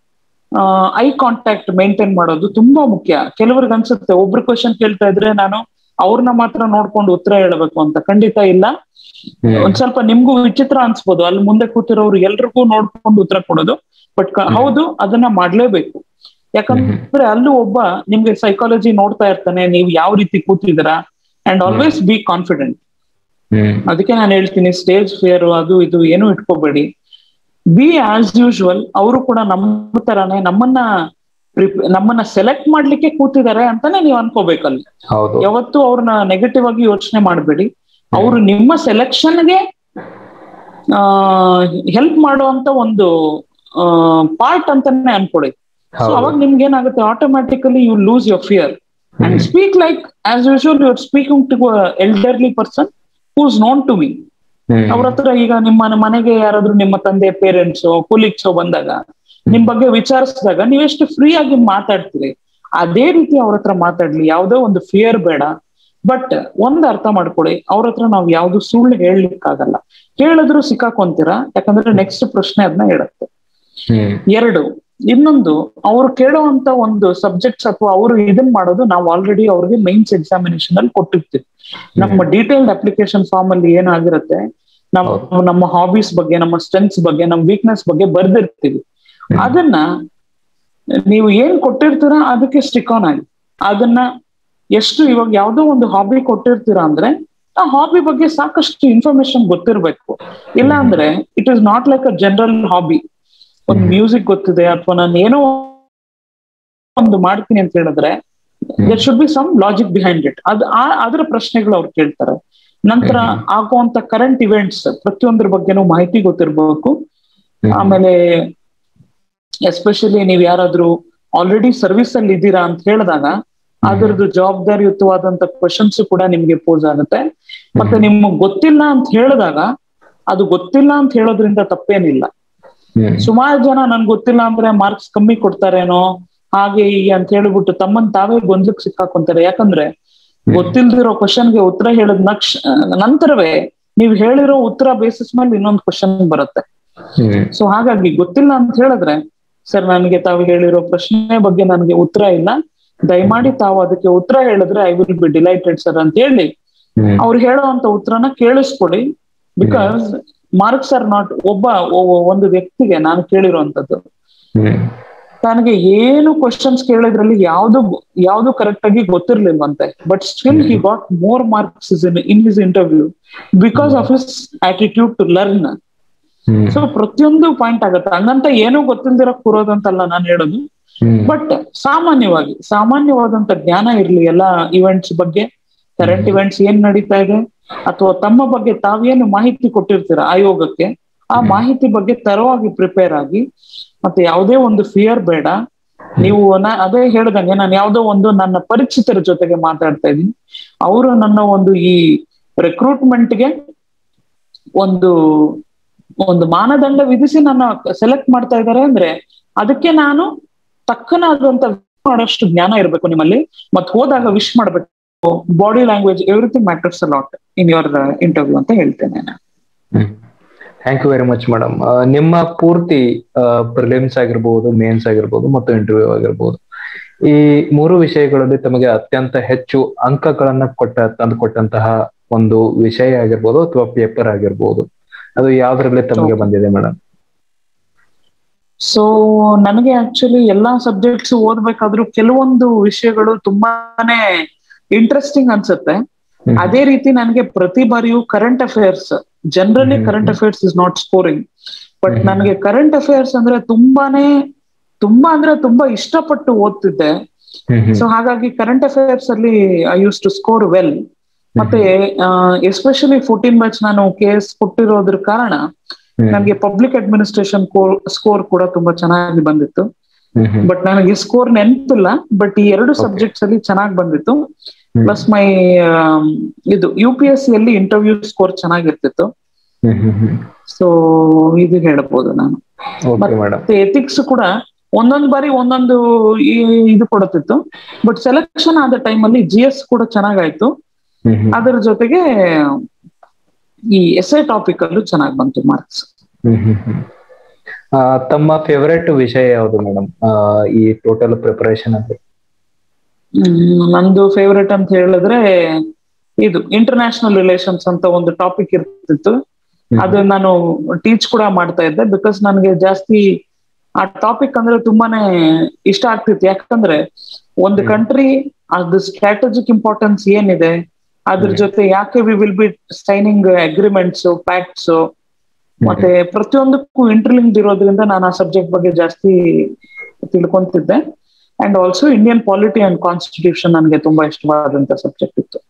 ಐ ಕಾಂಟ್ಯಾಕ್ಟ್ ಮೇಂಟೈನ್ ಮಾಡೋದು ತುಂಬಾ ಮುಖ್ಯ ಕೆಲವ್ರಿಗೆ ಅನ್ಸುತ್ತೆ ಒಬ್ರು ಕ್ವಶನ್ ಕೇಳ್ತಾ ಇದ್ರೆ ನಾನು ಅವ್ರನ್ನ ಮಾತ್ರ ನೋಡ್ಕೊಂಡು ಉತ್ತರ ಹೇಳಬೇಕು ಅಂತ ಖಂಡಿತ ಇಲ್ಲ ಹ್ಮ್. ಒಂದ್ ಸ್ವಲ್ಪ ನಿಮ್ಗೂ ವಿಚಿತ್ರ ಅನ್ಸ್ಬೋದು ಅಲ್ಲಿ ಮುಂದೆ ಕೂತಿರೋರು ಎಲ್ರಿಗೂ ನೋಡ್ಕೊಂಡು ಉತ್ತರ ಕೊಡೋದು ಬಟ್ ಹೌದು ಅದನ್ನ ಮಾಡ್ಲೇಬೇಕು ಯಾಕಂದ್ರೆ ಅಲ್ಲೂ ಒಬ್ಬ ನಿಮ್ಗೆ ಸೈಕಾಲಜಿ ನೋಡ್ತಾ ಇರ್ತಾನೆ ನೀವು ಯಾವ ರೀತಿ ಕೂತಿದ್ದೀರಾ and always be confident hmm. ಅದಕ್ಕೆ ನಾನು ಹೇಳ್ತೀನಿ ಸ್ಟೇಜ್ ಫಿಯರ್ ಅದು ಇದು ಏನು ಇಟ್ಕೋಬೇಡಿ ಬಿ ಆಸ್ ಯೂಶುವಲ್ ಅವರು ಕೂಡ ನಮ್ಮ ತರಾನೇ ನಮ್ಮನ್ನ ಪ್ರಿಪ್- ನಮ್ಮನ್ನ ಸೆಲೆಕ್ಟ್ ಮಾಡ್ಲಿಕ್ಕೆ ಕೂತಿದ್ದಾರೆ ಅಂತಾನೆ ನೀವು ಅನ್ಕೋಬೇಕಲ್ಲಿ ಹೌದು ಯಾವತ್ತು ಅವ್ರನ್ನ ನೆಗೆಟಿವ್ ಆಗಿ ಯೋಚನೆ ಮಾಡಬೇಡಿ ಅವರು ನಿಮ್ಮ ಸೆಲೆಕ್ಷನ್ಗೆ ಹೆಲ್ಪ್ ಮಾಡುವಂತ ಒಂದು ಪಾರ್ಟ್ ಅಂತಾನೆ ಅನ್ಕೊಳ್ಳಿ ಸೊ ಹೌದು. ಅವಾಗ ನಿಮ್ಗೆ ಏನಾಗುತ್ತೆ automatically you lose your fear and hmm. Speak like as usual you are speaking to elderly person whose known to me hmm. ಅವ್ರ ಹತ್ರ ಈಗ ನಿಮ್ಮ ಮನೆಗೆ ಯಾರಾದ್ರೂ ನಿಮ್ಮ ತಂದೆ ಪೇರೆಂಟ್ಸ್ ಕೊಲೀಗ್ಸ್ ಬಂದಾಗ ನಿಮ್ ಬಗ್ಗೆ ವಿಚಾರಿಸಿದಾಗ ನೀವೆಷ್ಟು ಫ್ರೀ ಆಗಿ ಮಾತಾಡ್ತೀರಿ ಅದೇ ರೀತಿ ಅವ್ರ ಹತ್ರ ಮಾತಾಡ್ಲಿ ಯಾವ್ದೋ ಒಂದು ಫಿಯರ್ ಬೇಡ ಬಟ್ ಒಂದ್ ಅರ್ಥ ಮಾಡ್ಕೊಳ್ಳಿ ಅವ್ರ ಹತ್ರ ನಾವ್ ಯಾವ್ದು ಸುಳ್ಳು ಹೇಳಲಿಕ್ಕಾಗಲ್ಲ ಹೇಳಿದ್ರು ಸಿಕ್ಕಾಕೊಂತೀರಾ ಯಾಕಂದ್ರೆ ನೆಕ್ಸ್ಟ್ ಪ್ರಶ್ನೆ ಅದನ್ನ ಹೇಳುತ್ತೆ ಹ್ಮ್. ಎರಡು ಇನ್ನೊಂದು ಅವ್ರು ಕೇಳುವಂತ ಒಂದು ಸಬ್ಜೆಕ್ಟ್ಸ್ ಅಥವಾ ಅವರು ಇದನ್ ಮಾಡೋದು ನಾವು ಆಲ್ರೆಡಿ ಅವ್ರಿಗೆ ಮೈನ್ಸ್ ಎಕ್ಸಾಮಿನೇಷನ್ ಅಲ್ಲಿ ಕೊಟ್ಟಿರ್ತೀವಿ ನಮ್ಮ ಡೀಟೇಲ್ಡ್ ಅಪ್ಲಿಕೇಶನ್ ಫಾರ್ಮ್ ಅಲ್ಲಿ ಏನಾಗಿರುತ್ತೆ ನಾವು ನಮ್ಮ ಹಾಬೀಸ್ ಬಗ್ಗೆ ನಮ್ಮ ಸ್ಟ್ರೆಂತ್ಸ್ ಬಗ್ಗೆ ನಮ್ಮ ವೀಕ್ನೆಸ್ ಬಗ್ಗೆ ಬರ್ದಿರ್ತೀವಿ ಹ್ಮ್. ಅದನ್ನ ನೀವು ಏನ್ ಕೊಟ್ಟಿರ್ತೀರಾ ಅದಕ್ಕೆ ಸ್ಟಿಕ್ ಆನ್ ಆಗಿ ಅದನ್ನ ಎಷ್ಟು ಇವಾಗ ಯಾವ್ದೋ ಒಂದು ಹಾಬಿ ಕೊಟ್ಟಿರ್ತೀರಾ ಅಂದ್ರೆ ಆ ಹಾಬಿ ಬಗ್ಗೆ ಸಾಕಷ್ಟು ಇನ್ಫಾರ್ಮೇಶನ್ ಗೊತ್ತಿರ್ಬೇಕು ಇಲ್ಲ ಅಂದ್ರೆ it is not like a general hobby ಒಂದು ಮ್ಯೂಸಿಕ್ ಗೊತ್ತಿದೆ ಅಥವಾ ನಾನು ಏನೋ ಒಂದು ಮಾಡ್ತೀನಿ ಅಂತ ಹೇಳಿದ್ರೆ there should be some logic behind it ಅದ್ ಅದರ ಪ್ರಶ್ನೆಗಳು ಅವ್ರು ಕೇಳ್ತಾರೆ ನಂತರ ಆಗುವಂತ ಕರೆಂಟ್ ಇವೆಂಟ್ಸ್ ಪ್ರತಿಯೊಂದ್ರ ಬಗ್ಗೆನೂ ಮಾಹಿತಿ ಗೊತ್ತಿರ್ಬೇಕು ಆಮೇಲೆ ಎಸ್ಪೆಷಲಿ ನೀವ್ ಯಾರಾದ್ರೂ ಆಲ್ರೆಡಿ ಸರ್ವಿಸ್ ಅಲ್ಲಿ ಇದ್ದೀರಾ ಅಂತ ಹೇಳಿದಾಗ ಅದರದ್ದು ಜವಾಬ್ದಾರಿಯುತವಾದಂತ ಕ್ವಶನ್ಸ್ ಕೂಡ ನಿಮ್ಗೆ ಪೋಸ್ ಆಗುತ್ತೆ ಮತ್ತೆ ನಿಮ್ಗೆ ಗೊತ್ತಿಲ್ಲ ಅಂತ ಹೇಳಿದಾಗ ಅದು ಗೊತ್ತಿಲ್ಲ ಅಂತ ಹೇಳೋದ್ರಿಂದ ತಪ್ಪೇನಿಲ್ಲ ಸುಮಾರು ಜನ ನನ್ ಗೊತ್ತಿಲ್ಲ ಅಂದ್ರೆ ಮಾರ್ಕ್ಸ್ ಕಮ್ಮಿ ಕೊಡ್ತಾರೇನೋ ಹಾಗೆ ಹೀಗೆ ಅಂತ ಹೇಳ್ಬಿಟ್ಟು ತಮ್ಮನ್ ತಾವೇ ಗೊಂದಲಕ್ಕೆ ಸಿಕ್ಕಾಕೊಂತಾರೆ ಯಾಕಂದ್ರೆ ಗೊತ್ತಿಲ್ದಿರೋ ಕ್ವಶನ್ಗೆ ಉತ್ತರ ಹೇಳಿದ ನಕ್ಷ ನಂತರವೇ ನೀವು ಹೇಳಿರೋ ಉತ್ತರ ಬೇಸಿಸ್ ಮೇಲೆ ಇನ್ನೊಂದು ಕ್ವಶನ್ ಬರುತ್ತೆ ಸೊ ಹಾಗಾಗಿ ಗೊತ್ತಿಲ್ಲ ಅಂತ ಹೇಳಿದ್ರೆ ಸರ್ ನನಗೆ ತಾವು ಹೇಳಿರೋ ಪ್ರಶ್ನೆ ಬಗ್ಗೆ ನನಗೆ ಉತ್ತರ ಇಲ್ಲ ದಯಮಾಡಿ ತಾವು ಅದಕ್ಕೆ ಉತ್ತರ ಹೇಳಿದ್ರೆ I will be delighted sir ಅಂತ ಹೇಳಿ ಅವ್ರು ಹೇಳುವಂತ ಉತ್ತರನ ಕೇಳಿಸ್ಕೊಡಿ ಬಿಕಾಸ್ ಮಾರ್ಕ್ಸ್ ಆರ್ ನಾಟ್ ಒಬ್ಬ ಒಂದು ವ್ಯಕ್ತಿಗೆ ನಾನು ಕೇಳಿರುವಂತದ್ದು ನನಗೆ ಏನು ಕ್ವಶನ್ಸ್ ಕೇಳಿದ್ರಲ್ಲಿ ಯಾವ್ದು ಯಾವ್ದು ಕರೆಕ್ಟ್ ಆಗಿ ಗೊತ್ತಿರ್ಲಿಲ್ವಂತೆ but still he got more marks in in his interview because of his attitude to learn so ಪ್ರತಿಯೊಂದು ಪಾಯಿಂಟ್ ಆಗತ್ತೆ ಹಂಗಂತ ಏನೂ ಗೊತ್ತಿಲ್ದಿರ ಕೂರೋದಂತಲ್ಲ ನಾನು ಹೇಳೋದು ಬಟ್ ಸಾಮಾನ್ಯವಾಗಿ ಸಾಮಾನ್ಯವಾದಂತ ಜ್ಞಾನ ಇರ್ಲಿ ಎಲ್ಲಾ ಇವೆಂಟ್ಸ್ ಬಗ್ಗೆ ಕರೆಂಟ್ ಇವೆಂಟ್ಸ್ ಏನ್ ನಡೀತಾ ಇದೆ ಅಥವಾ ತಮ್ಮ ಬಗ್ಗೆ ತಾವೇನು ಮಾಹಿತಿ ಕೊಟ್ಟಿರ್ತೀರ ಆಯೋಗಕ್ಕೆ ಆ ಮಾಹಿತಿ ಬಗ್ಗೆ ತರವಾಗಿ ಪ್ರಿಪೇರ್ ಆಗಿ ಮತ್ತೆ ಯಾವುದೇ ಒಂದು ಫಿಯರ್ ಬೇಡ ನೀವು ನಾ ಅದೇ ಹೇಳ್ದಂಗೆ ನಾನು ಯಾವ್ದೋ ಒಂದು ನನ್ನ ಪರಿಚಿತರ ಜೊತೆಗೆ ಮಾತಾಡ್ತಾ ಇದ್ದೀನಿ ಅವರು ನನ್ನ ಒಂದು ಈ ರೆಕ್ರೂಟ್ಮೆಂಟ್ಗೆ ಒಂದು ಒಂದು ಮಾನದಂಡ ವಿಧಿಸಿ ನನ್ನ ಸೆಲೆಕ್ಟ್ ಮಾಡ್ತಾ ಇದ್ದಾರೆ ಅಂದ್ರೆ ಅದಕ್ಕೆ ನಾನು ತಕ್ಕನಾದಂತ ಮಾಡೋಷ್ಟು ಜ್ಞಾನ ಇರಬೇಕು ನಿಮ್ಮಲ್ಲಿ ಮತ್ ಹೋದಾಗ ವಿಶ್ ಮಾಡ್ಬೇಕು body language everything matters lot in your interview ಅಂತ ಹೇಳ್ತೇನೆ ನಾನು thank you very much madam ನಿಮ್ಮ ಪೂರ್ತಿ ಪ್ರಿಲಿಮ್ಸ್ ಆಗಿರ್ಬೋದು ಮೇನ್ಸ್ ಆಗಿರ್ಬೋದು ಮತ್ತು ಇಂಟರ್ವ್ಯೂ ಆಗಿರ್ಬೋದು ಈ ಮೂರು ವಿಷಯಗಳಲ್ಲಿ ತಮಗೆ ಅತ್ಯಂತ ಹೆಚ್ಚು ಅಂಕಗಳನ್ನ ಕೊಟ್ಟ ತಂದು ಕೊಟ್ಟಂತಹ ಒಂದು ವಿಷಯ ಆಗಿರ್ಬೋದು ಅಥವಾ ಪೇಪರ್ ಆಗಿರ್ಬೋದು ಅದು ಯಾವ್ದ್ರಲ್ಲಿ ತಮಗೆ ಬಂದಿದೆ ಮೇಡಮ್ ಸೊ ನನಗೆ ಆಕ್ಚುಲಿ ಎಲ್ಲಾ ಸಬ್ಜೆಕ್ಟ್ಸ್ ಓದ್ಬೇಕಾದ್ರೂ ಕೆಲವೊಂದು ವಿಷಯಗಳು ತುಂಬಾನೇ ಇಂಟ್ರೆಸ್ಟಿಂಗ್ ಅನ್ಸುತ್ತೆ ಅದೇ ರೀತಿ ನನಗೆ ಪ್ರತಿ ಬಾರಿಯೂ current affairs generally current affairs is not scoring but ನನಗೆ ಕರೆಂಟ್ ಅಫೇರ್ಸ್ ಅಂದ್ರೆ ತುಂಬಾನೇ ತುಂಬಾ ಅಂದ್ರೆ ತುಂಬಾ ಇಷ್ಟಪಟ್ಟು ಓದ್ತಿದ್ದೆ ಸೊ ಹಾಗಾಗಿ ಕರೆಂಟ್ ಅಫೇರ್ಸ್ ಅಲ್ಲಿ I use to score well ಮತ್ತೆ ಎಸ್ಪೆಷಲಿ ಫೋರ್ಟೀನ್ ಬ್ಯಾಚ್ ನಾನು ಕೆ ಎಸ್ ಕೊಟ್ಟಿರೋದ್ರ ಕಾರಣ ನನಗೆ ಪಬ್ಲಿಕ್ ಅಡ್ಮಿನಿಸ್ಟ್ರೇಷನ್ ಸ್ಕೋರ್ ಕೂಡ ತುಂಬಾ ಚೆನ್ನಾಗಿ ಬಂದಿತ್ತು ಬಟ್ ನನಗೆ ಸ್ಕೋರ್ ನೆನಪಿಲ್ಲ ಬಟ್ ಈ ಎರಡು ಸಬ್ಜೆಕ್ಟ್ಸ್ ಅಲ್ಲಿ ಚೆನ್ನಾಗಿ ಬಂದಿತ್ತು ಪ್ಲಸ್ ಮೈ ಇದು ಯು ಪಿ ಎಸ್ ಸಿ ಅಲ್ಲಿ ಇಂಟರ್ವ್ಯೂ ಸ್ಕೋರ್ ಚೆನ್ನಾಗಿರ್ತಿತ್ತು ಸೊ ಇದು ಹೇಳ್ಬೋದು ನಾನು ಮತ್ತೆ ಎಥಿಕ್ಸ್ ಕೂಡ ಒಂದೊಂದ್ ಬಾರಿ ಒಂದೊಂದು ಇದು ಕೊಡುತ್ತಿತ್ತು ಬಟ್ ಸೆಲೆಕ್ಷನ್ ಆದ ಟೈಮ್ ಅಲ್ಲಿ ಜಿ ಎಸ್ ಕೂಡ ಚೆನ್ನಾಗಾಯ್ತು ಅದರ ಜೊತೆಗೆ ಈ ಎಸ್ ಎ ಟಾಪಿಕ್ ಅಲ್ಲೂ ಚೆನ್ನಾಗಿ ಬಂತು ಮಾರ್ಕ್ಸ್ ತಮ್ಮ ಫೇವರೇಟ್ ವಿಷಯ ಯಾವುದು ಮೇಡಮ್ ಈ ಟೋಟಲ್ ಪ್ರಿಪರೇಷನ್ ಅಲ್ಲಿ ನಂದು ಫೇವರೇಟ್ ಅಂತ ಹೇಳಿದ್ರೆ ಇದು ಇಂಟರ್ನ್ಯಾಷನಲ್ ರಿಲೇಷನ್ಸ್ ಅಂತ ಒಂದು ಟಾಪಿಕ್ ಇರ್ತಿತ್ತು ಅದು ನಾನು ಟೀಚ್ ಕೂಡ ಮಾಡ್ತಾ ಇದ್ದೆ ಬಿಕಾಸ್ ನನಗೆ ಜಾಸ್ತಿ ಆ ಟಾಪಿಕ್ ಅಂದ್ರೆ ತುಂಬಾನೇ ಇಷ್ಟ ಆಗ್ತಿತ್ತು ಯಾಕಂದ್ರೆ ಒಂದು ಕಂಟ್ರಿ ಅದು ಸ್ಟ್ರಾಟಜಿಕ್ ಇಂಪಾರ್ಟೆನ್ಸ್ ಏನಿದೆ ಅದ್ರ ಜೊತೆ ಯಾಕೆ we will be signing agreements pacts ಮತ್ತೆ ಪ್ರತಿಯೊಂದಕ್ಕೂ ಇಂಟರ್ಲಿಂಕ್ ಇರೋದ್ರಿಂದ ನಾನು ಆ ಸಬ್ಜೆಕ್ಟ್ ಬಗ್ಗೆ ಜಾಸ್ತಿ ತಿಳ್ಕೊಂತಿದ್ದೆ and also Indian polity and constitution ನನಗೆ ತುಂಬಾ ಇಷ್ಟವಾದಂತ ಸಬ್ಜೆಕ್ಟ್ ಇತ್ತು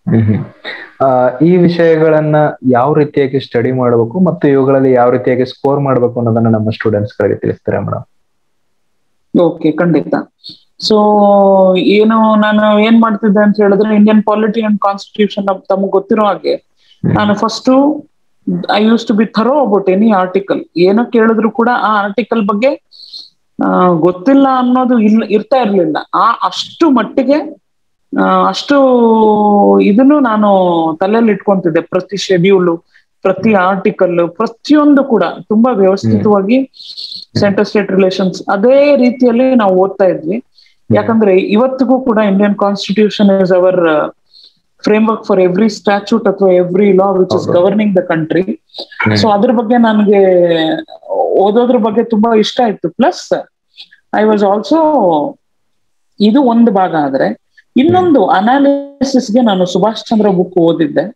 ಈ ವಿಷಯಗಳನ್ನ ಯಾವ ರೀತಿಯಾಗಿ ಸ್ಟಡಿ ಮಾಡಬೇಕು ಮತ್ತು ಇವುಗಳಲ್ಲಿ ಯಾವ ರೀತಿಯಾಗಿ ಸ್ಕೋರ್ ಮಾಡಬೇಕು ಅನ್ನೋದನ್ನ ನಮ್ಮ ಸ್ಟೂಡೆಂಟ್ಸ್ ಗಳಿಗೆ ತಿಳಿಸ್ತಾರೆ ಮೇಡಮ್ ಓಕೆ ಖಂಡಿತ ಸೊ ಏನು ನಾನು ಏನ್ ಮಾಡ್ತಿದ್ದೆ ಅಂತ ಹೇಳಿದ್ರೆ ಇಂಡಿಯನ್ ಪಾಲಿಟಿ ಅಂಡ್ ಕಾನ್ಸ್ಟಿಟ್ಯೂಷನ್ ತಮಗೆ ಗೊತ್ತಿರೋ ಹಾಗೆ ನಾನು first I use to be thorough about any article ಏನೋ ಕೇಳಿದ್ರು ಕೂಡ ಆ ಆರ್ಟಿಕಲ್ ಬಗ್ಗೆ ಗೊತ್ತಿಲ್ಲ ಅನ್ನೋದು ಇಲ್ಲ ಇರ್ತಾ ಇರ್ಲಿಲ್ಲ ಆ ಅಷ್ಟು ಮಟ್ಟಿಗೆ ಅಷ್ಟು ಇದನ್ನು ನಾನು ತಲೆಯಲ್ಲಿ ಇಟ್ಕೊಂತಿದ್ದೆ ಪ್ರತಿ ಶೆಡ್ಯೂಲ್ ಪ್ರತಿ ಆರ್ಟಿಕಲ್ ಪ್ರತಿಯೊಂದು ಕೂಡ ತುಂಬಾ ವ್ಯವಸ್ಥಿತವಾಗಿ ಸೆಂಟರ್ ಸ್ಟೇಟ್ ರಿಲೇಷನ್ಸ್ ಅದೇ ರೀತಿಯಲ್ಲಿ ನಾವು ಓದ್ತಾ ಇದ್ವಿ ಯಾಕಂದ್ರೆ ಇವತ್ತಿಗೂ ಕೂಡ Indian constitution is our framework for every statute ಅಥವಾ every law which is governing the country so ಅದ್ರ ಬಗ್ಗೆ ನನಗೆ ಓದೋದ್ರ ಬಗ್ಗೆ ತುಂಬಾ ಇಷ್ಟ ಆಯ್ತು ಪ್ಲಸ್ ಐ ವಾಸ್ ಆಲ್ಸೋ ಇದು ಒಂದು ಭಾಗ ಆದ್ರೆ ಇನ್ನೊಂದು ಅನಾಲಿಸಿಸ್ಗೆ ನಾನು ಸುಭಾಷ್ ಚಂದ್ರ ಬುಕ್ ಓದಿದ್ದೆ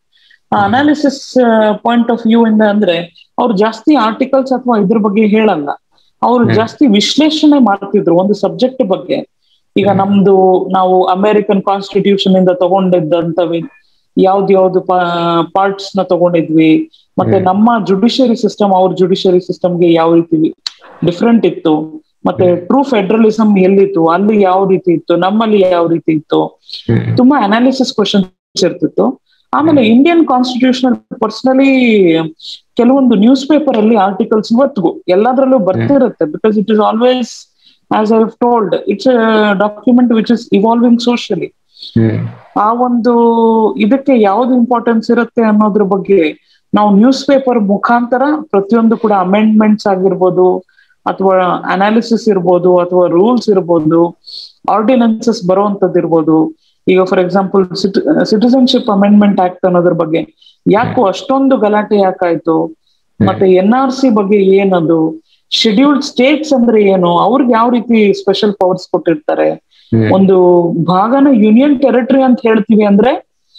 ಅನಾಲಿಸಿಸ್ ಪಾಯಿಂಟ್ ಆಫ್ ವ್ಯೂ ಇಂದ ಅಂದ್ರೆ ಅವ್ರು ಜಾಸ್ತಿ ಆರ್ಟಿಕಲ್ಸ್ ಅಥವಾ ಇದ್ರ ಬಗ್ಗೆ ಹೇಳಲ್ಲ ಅವ್ರು ಹ್ಮ್. ಜಾಸ್ತಿ ವಿಶ್ಲೇಷಣೆ ಮಾಡ್ತಿದ್ರು ಒಂದು ಸಬ್ಜೆಕ್ಟ್ ಬಗ್ಗೆ ಈಗ ನಮ್ದು ನಾವು ಅಮೆರಿಕನ್ ಕಾನ್ಸ್ಟಿಟ್ಯೂಷನ್ ಇಂದ ತಗೊಂಡಿದ್ದಂತವಿ ಯಾವ್ದು ಯಾವ್ದು ಪಾರ್ಟ್ಸ್ ನ ತಗೊಂಡಿದ್ವಿ ಮತ್ತೆ ಹ್ಮ್. ನಮ್ಮ ಜುಡಿಷಿಯರಿ ಸಿಸ್ಟಮ್ ಅವ್ರ ಜುಡಿಷಿಯರಿ ಸಿಸ್ಟಮ್ಗೆ ಯಾವ ರೀತಿ ಡಿಫ್ರೆಂಟ್ ಇತ್ತು ಮತ್ತೆ ಟ್ರೂ ಫೆಡರಲಿಸಂ ಎಲ್ಲಿತ್ತು ಅಲ್ಲಿ ಯಾವ ರೀತಿ ಇತ್ತು ನಮ್ಮಲ್ಲಿ ಯಾವ ರೀತಿ ಇತ್ತು ಹ್ಮ್. ತುಂಬಾ ಅನಾಲಿಸಿಸ್ ಕ್ವಶನ್ಸ್ ಇರ್ತಿತ್ತು ಆಮೇಲೆ ಇಂಡಿಯನ್ ಕಾನ್ಸ್ಟಿಟ್ಯೂಷನ್ ಪರ್ಸನಲಿ ಕೆಲವೊಂದು ನ್ಯೂಸ್ ಪೇಪರ್ ಅಲ್ಲಿ ಆರ್ಟಿಕಲ್ಸ್ ಇವತ್ತಿಗೂ ಎಲ್ಲದರಲ್ಲೂ ಬರ್ತಿರುತ್ತೆ because it is always as I told it's document which is evolving socially hmm. ಆ ಒಂದು ಇದಕ್ಕೆ ಯಾವ್ದು ಇಂಪಾರ್ಟೆನ್ಸ್ ಇರುತ್ತೆ ಅನ್ನೋದ್ರ ಬಗ್ಗೆ ನಾವು ನ್ಯೂಸ್ ಪೇಪರ್ ಮುಖಾಂತರ ಪ್ರತಿಯೊಂದು ಕೂಡ ಅಮೆಂಡ್ಮೆಂಟ್ಸ್ ಆಗಿರ್ಬೋದು ಅಥವಾ ಅನಾಲಿಸಿಸ್ ಇರ್ಬೋದು ಅಥವಾ ರೂಲ್ಸ್ ಇರ್ಬೋದು ಆರ್ಡಿನೆನ್ಸಸ್ ಬರುವಂತದ್ದು ಇರ್ಬೋದು ಈಗ for example citizenship amendment act ಅನ್ನೋದ್ರ ಬಗ್ಗೆ ಯಾಕೋ ಅಷ್ಟೊಂದು ಗಲಾಟೆ ಯಾಕಾಯ್ತು ಮತ್ತೆ ಎನ್ ಆರ್ ಸಿ ಬಗ್ಗೆ ಏನದು ಶೆಡ್ಯೂಲ್ಡ್ ಸ್ಟೇಟ್ಸ್ ಅಂದ್ರೆ ಏನು ಅವ್ರಿಗೆ ಯಾವ ರೀತಿ ಸ್ಪೆಷಲ್ ಪವರ್ಸ್ ಕೊಟ್ಟಿರ್ತಾರೆ ಹ್ಮ್. ಒಂದು ಭಾಗನ ಯೂನಿಯನ್ ಟೆರಿಟರಿ ಅಂತ ಹೇಳ್ತೀವಿ ಅಂದ್ರೆ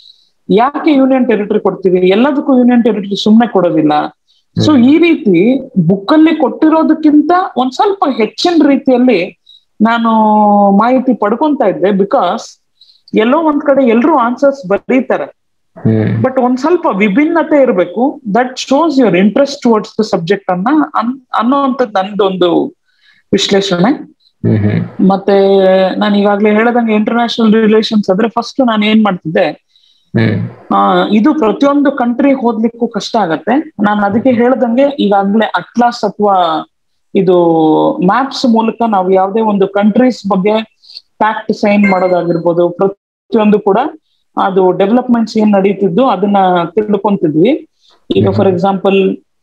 ಯಾಕೆ ಯೂನಿಯನ್ ಟೆರಿಟರಿ ಕೊಡ್ತೀವಿ ಎಲ್ಲದಕ್ಕೂ ಯೂನಿಯನ್ ಟೆರಿಟರಿ ಸುಮ್ನೆ ಕೊಡೋದಿಲ್ಲ ಸೊ ಈ ರೀತಿ ಬುಕ್ ಅಲ್ಲಿ ಕೊಟ್ಟಿರೋದಕ್ಕಿಂತ ಒಂದ್ ಸ್ವಲ್ಪ ಹೆಚ್ಚಿನ ರೀತಿಯಲ್ಲಿ ನಾನು ಮಾಹಿತಿ ಪಡ್ಕೊಂತ ಇದ್ದೆ ಬಿಕಾಸ್ ಎಲ್ಲೋ ಒಂದ್ ಕಡೆ ಎಲ್ರು ಆನ್ಸರ್ಸ್ ಬರೀತಾರೆ ಹ್ಮ್. ಬಟ್ ಒಂದ್ ಸ್ವಲ್ಪ ವಿಭಿನ್ನತೆ ಇರಬೇಕು that shows your interest towards the subject ಅನ್ನ ಅನ್- ಅನ್ನೋಂಥದ್ದು ನಂದೊಂದು ವಿಶ್ಲೇಷಣೆ ಹ್ಮ್. ಹ್ಮ್. ಮತ್ತೆ ನಾನು ಈಗಾಗ್ಲೇ ಹೇಳದಂಗೆ ಇಂಟರ್ನ್ಯಾಷನಲ್ ರಿಲೇಷನ್ಸ್ ಅಂದ್ರೆ ಫಸ್ಟ್ ನಾನು ಏನ್ ಮಾಡ್ತಿದ್ದೆ ಹ್ಮ್. ಆ, ಇದು ಪ್ರತಿಯೊಂದು ಕಂಟ್ರಿ ಓದ್ಲಿಕ್ಕೂ ಕಷ್ಟ ಆಗತ್ತೆ ನಾನು ಅದಕ್ಕೆ ಹೇಳ್ದಂಗೆ ಈಗಾಗ್ಲೇ ಅಟ್ಲಾಸ್ ಅಥವಾ ಇದು ಮ್ಯಾಪ್ಸ್ ಮೂಲಕ ನಾವು ಯಾವುದೇ ಒಂದು ಕಂಟ್ರೀಸ್ ಬಗ್ಗೆ ಫ್ಯಾಕ್ಟ್ ಸೈನ್ ಮಾಡೋದಾಗಿರ್ಬೋದು ಪ್ರತಿಯೊಂದು ಕೂಡ ಅದು ಡೆವಲಪ್ಮೆಂಟ್ಸ್ ಏನ್ ನಡೀತಿದ್ದು ಅದನ್ನ ತಿಳ್ಕೊಂತಿದ್ವಿ ಈಗ for example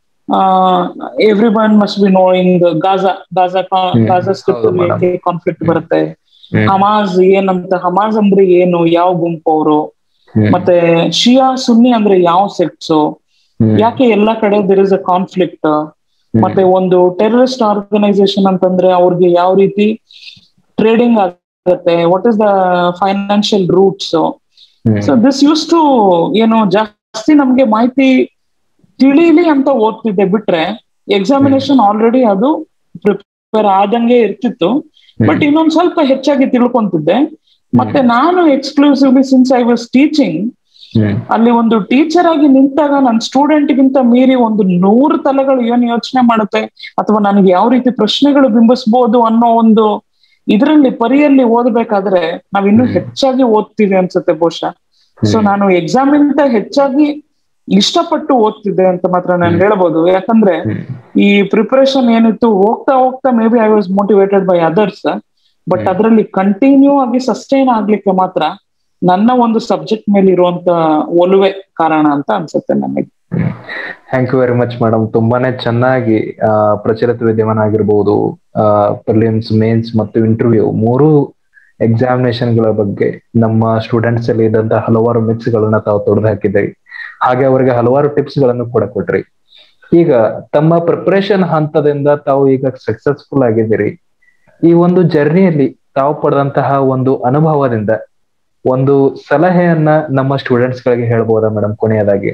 every one must be knowing Gaza Gaza Gaza strip ಹೌದು madam. ಕಾನ್ಫ್ಲಿಕ್ಟ್ ಬರುತ್ತೆ ಹ್ಮ್. ಹಮಾಜ್ ಏನಂತ ಹಮಾಜ್ ಅಂದ್ರೆ ಏನು ಯಾವ ಗುಂಪು ಅವರು ಹ್ಮ್. ಮತ್ತೆ ಶಿಯಾ ಸುನ್ನಿ ಅಂದ್ರೆ ಯಾವ ಸೆಕ್ಟ್ಸ್ ಹ್ಮ್. ಯಾಕೆ ಎಲ್ಲಾ ಕಡೆ there is a conflict hmm. ಮತ್ತೆ ಒಂದು ಟೆರರಿಸ್ಟ್ ಆರ್ಗನೈಸೇಷನ್ ಅಂತಂದ್ರೆ ಅವ್ರಿಗೆ ಯಾವ ರೀತಿ ಟ್ರೇಡಿಂಗ್ ಆಗುತ್ತೆ what is the financial routes hmm. So this use to ಏನು ಜಾಸ್ತಿ ನಮ್ಗೆ ಮಾಹಿತಿ ತಿಳಿಲಿ ಅಂತ ಓದ್ತಿದ್ದೆ ಬಿಟ್ರೆ ಎಕ್ಸಾಮಿನೇಷನ್ ಆಲ್ರೆಡಿ ಅದು ಪ್ರಿಪೇರ್ ಆದಂಗೆ ಇರ್ತಿತ್ತು ಬಟ್ ಇನ್ನೊಂದ್ ಸ್ವಲ್ಪ ಹೆಚ್ಚಾಗಿ ತಿಳ್ಕೊಂತಿದ್ದೆ ಮತ್ತೆ ನಾನು exclusively since I was teaching hmm. ಅಲ್ಲಿ ಒಂದು ಟೀಚರ್ ಆಗಿ ನಿಂತಾಗ ನನ್ನ ಸ್ಟೂಡೆಂಟ್ ಗಿಂತ ಮೀರಿ ಒಂದು ನೂರು ತಲೆಗಳು ಏನ್ ಯೋಚನೆ ಮಾಡುತ್ತೆ ಅಥವಾ ನನಗೆ ಯಾವ ರೀತಿ ಪ್ರಶ್ನೆಗಳು ಬಿಂಬಿಸ್ಬೋದು ಅನ್ನೋ ಒಂದು ಇದರಲ್ಲಿ ಪರಿಯಲ್ಲಿ ಓದ್ಬೇಕಾದ್ರೆ ನಾವ್ ಇನ್ನೂ ಹ್ಮ್. ಹೆಚ್ಚಾಗಿ ಓದ್ತೀವಿ ಅನ್ಸುತ್ತೆ ಬಹುಶಃ ಸೊ ನಾನು ಎಕ್ಸಾಮ್ ಇಂತ ಹೆಚ್ಚಾಗಿ ಇಷ್ಟಪಟ್ಟು ಓದ್ತಿದ್ದೆ ಅಂತ ಮಾತ್ರ ನಾನು ಹ್ಮ್. ಹೇಳ್ಬೋದು ಯಾಕಂದ್ರೆ ಹ್ಮ್. ಈ ಪ್ರಿಪರೇಷನ್ ಏನಿತ್ತು ಹೋಗ್ತಾ ಹೋಗ್ತಾ maybe I was motivated by others but hmm. ಅದರಲ್ಲಿ ಕಂಟಿನ್ಯೂ ಆಗಿ ಸಸ್ಟೈನ್ ಆಗ್ಲಿಕ್ಕೆ ಮಾತ್ರ ನನ್ನ ಒಂದು ಸಬ್ಜೆಕ್ಟ್ ಮೇಲೆ ಇರುವಂತ ಒಲುವೆ ಕಾರಣ ಅಂತ ಅನ್ಸುತ್ತೆ ನನಗೆ thank you very much madam ತುಂಬಾನೇ ಚೆನ್ನಾಗಿ ಆ, ಪ್ರಚಲಿತ ವಿದ್ಯಮಾನ ಆಗಿರ್ಬೋದು ಪ್ರಿಲಿಮ್ಸ್ ಮೇನ್ಸ್ ಮತ್ತು ಇಂಟರ್ವ್ಯೂ ಮೂರು ಎಕ್ಸಾಮಿನೇಷನ್ ಗಳ ಬಗ್ಗೆ ನಮ್ಮ ಸ್ಟೂಡೆಂಟ್ಸ್ ಅಲ್ಲಿ ಇದ್ದಂತಹ ಹಲವಾರು ಮಿಕ್ಸ್ ಗಳನ್ನ ತಾವು ತೊಡೆದು ಹಾಕಿದ್ರಿ ಹಾಗೆ ಅವರಿಗೆ ಹಲವಾರು ಟಿಪ್ಸ್ ಗಳನ್ನು ಕೂಡ ಕೊಟ್ರಿ ಈಗ ತಮ್ಮ ಪ್ರಿಪರೇಷನ್ ಹಂತದಿಂದ ತಾವು ಈಗ ಸಕ್ಸಸ್ಫುಲ್ ಆಗಿದ್ದೀರಿ ಈ ಒಂದು ಜರ್ನಿಯಲ್ಲಿ ತಾವು ಪಡೆದಂತಹ ಒಂದು ಅನುಭವದಿಂದ ಒಂದು ಸಲಹೆಯನ್ನ ನಮ್ಮ ಸ್ಟೂಡೆಂಟ್ಸ್ ಗಳಿಗೆ ಹೇಳ್ಬೋದಾ ಮೇಡಮ್ ಕೊನೆಯದಾಗಿ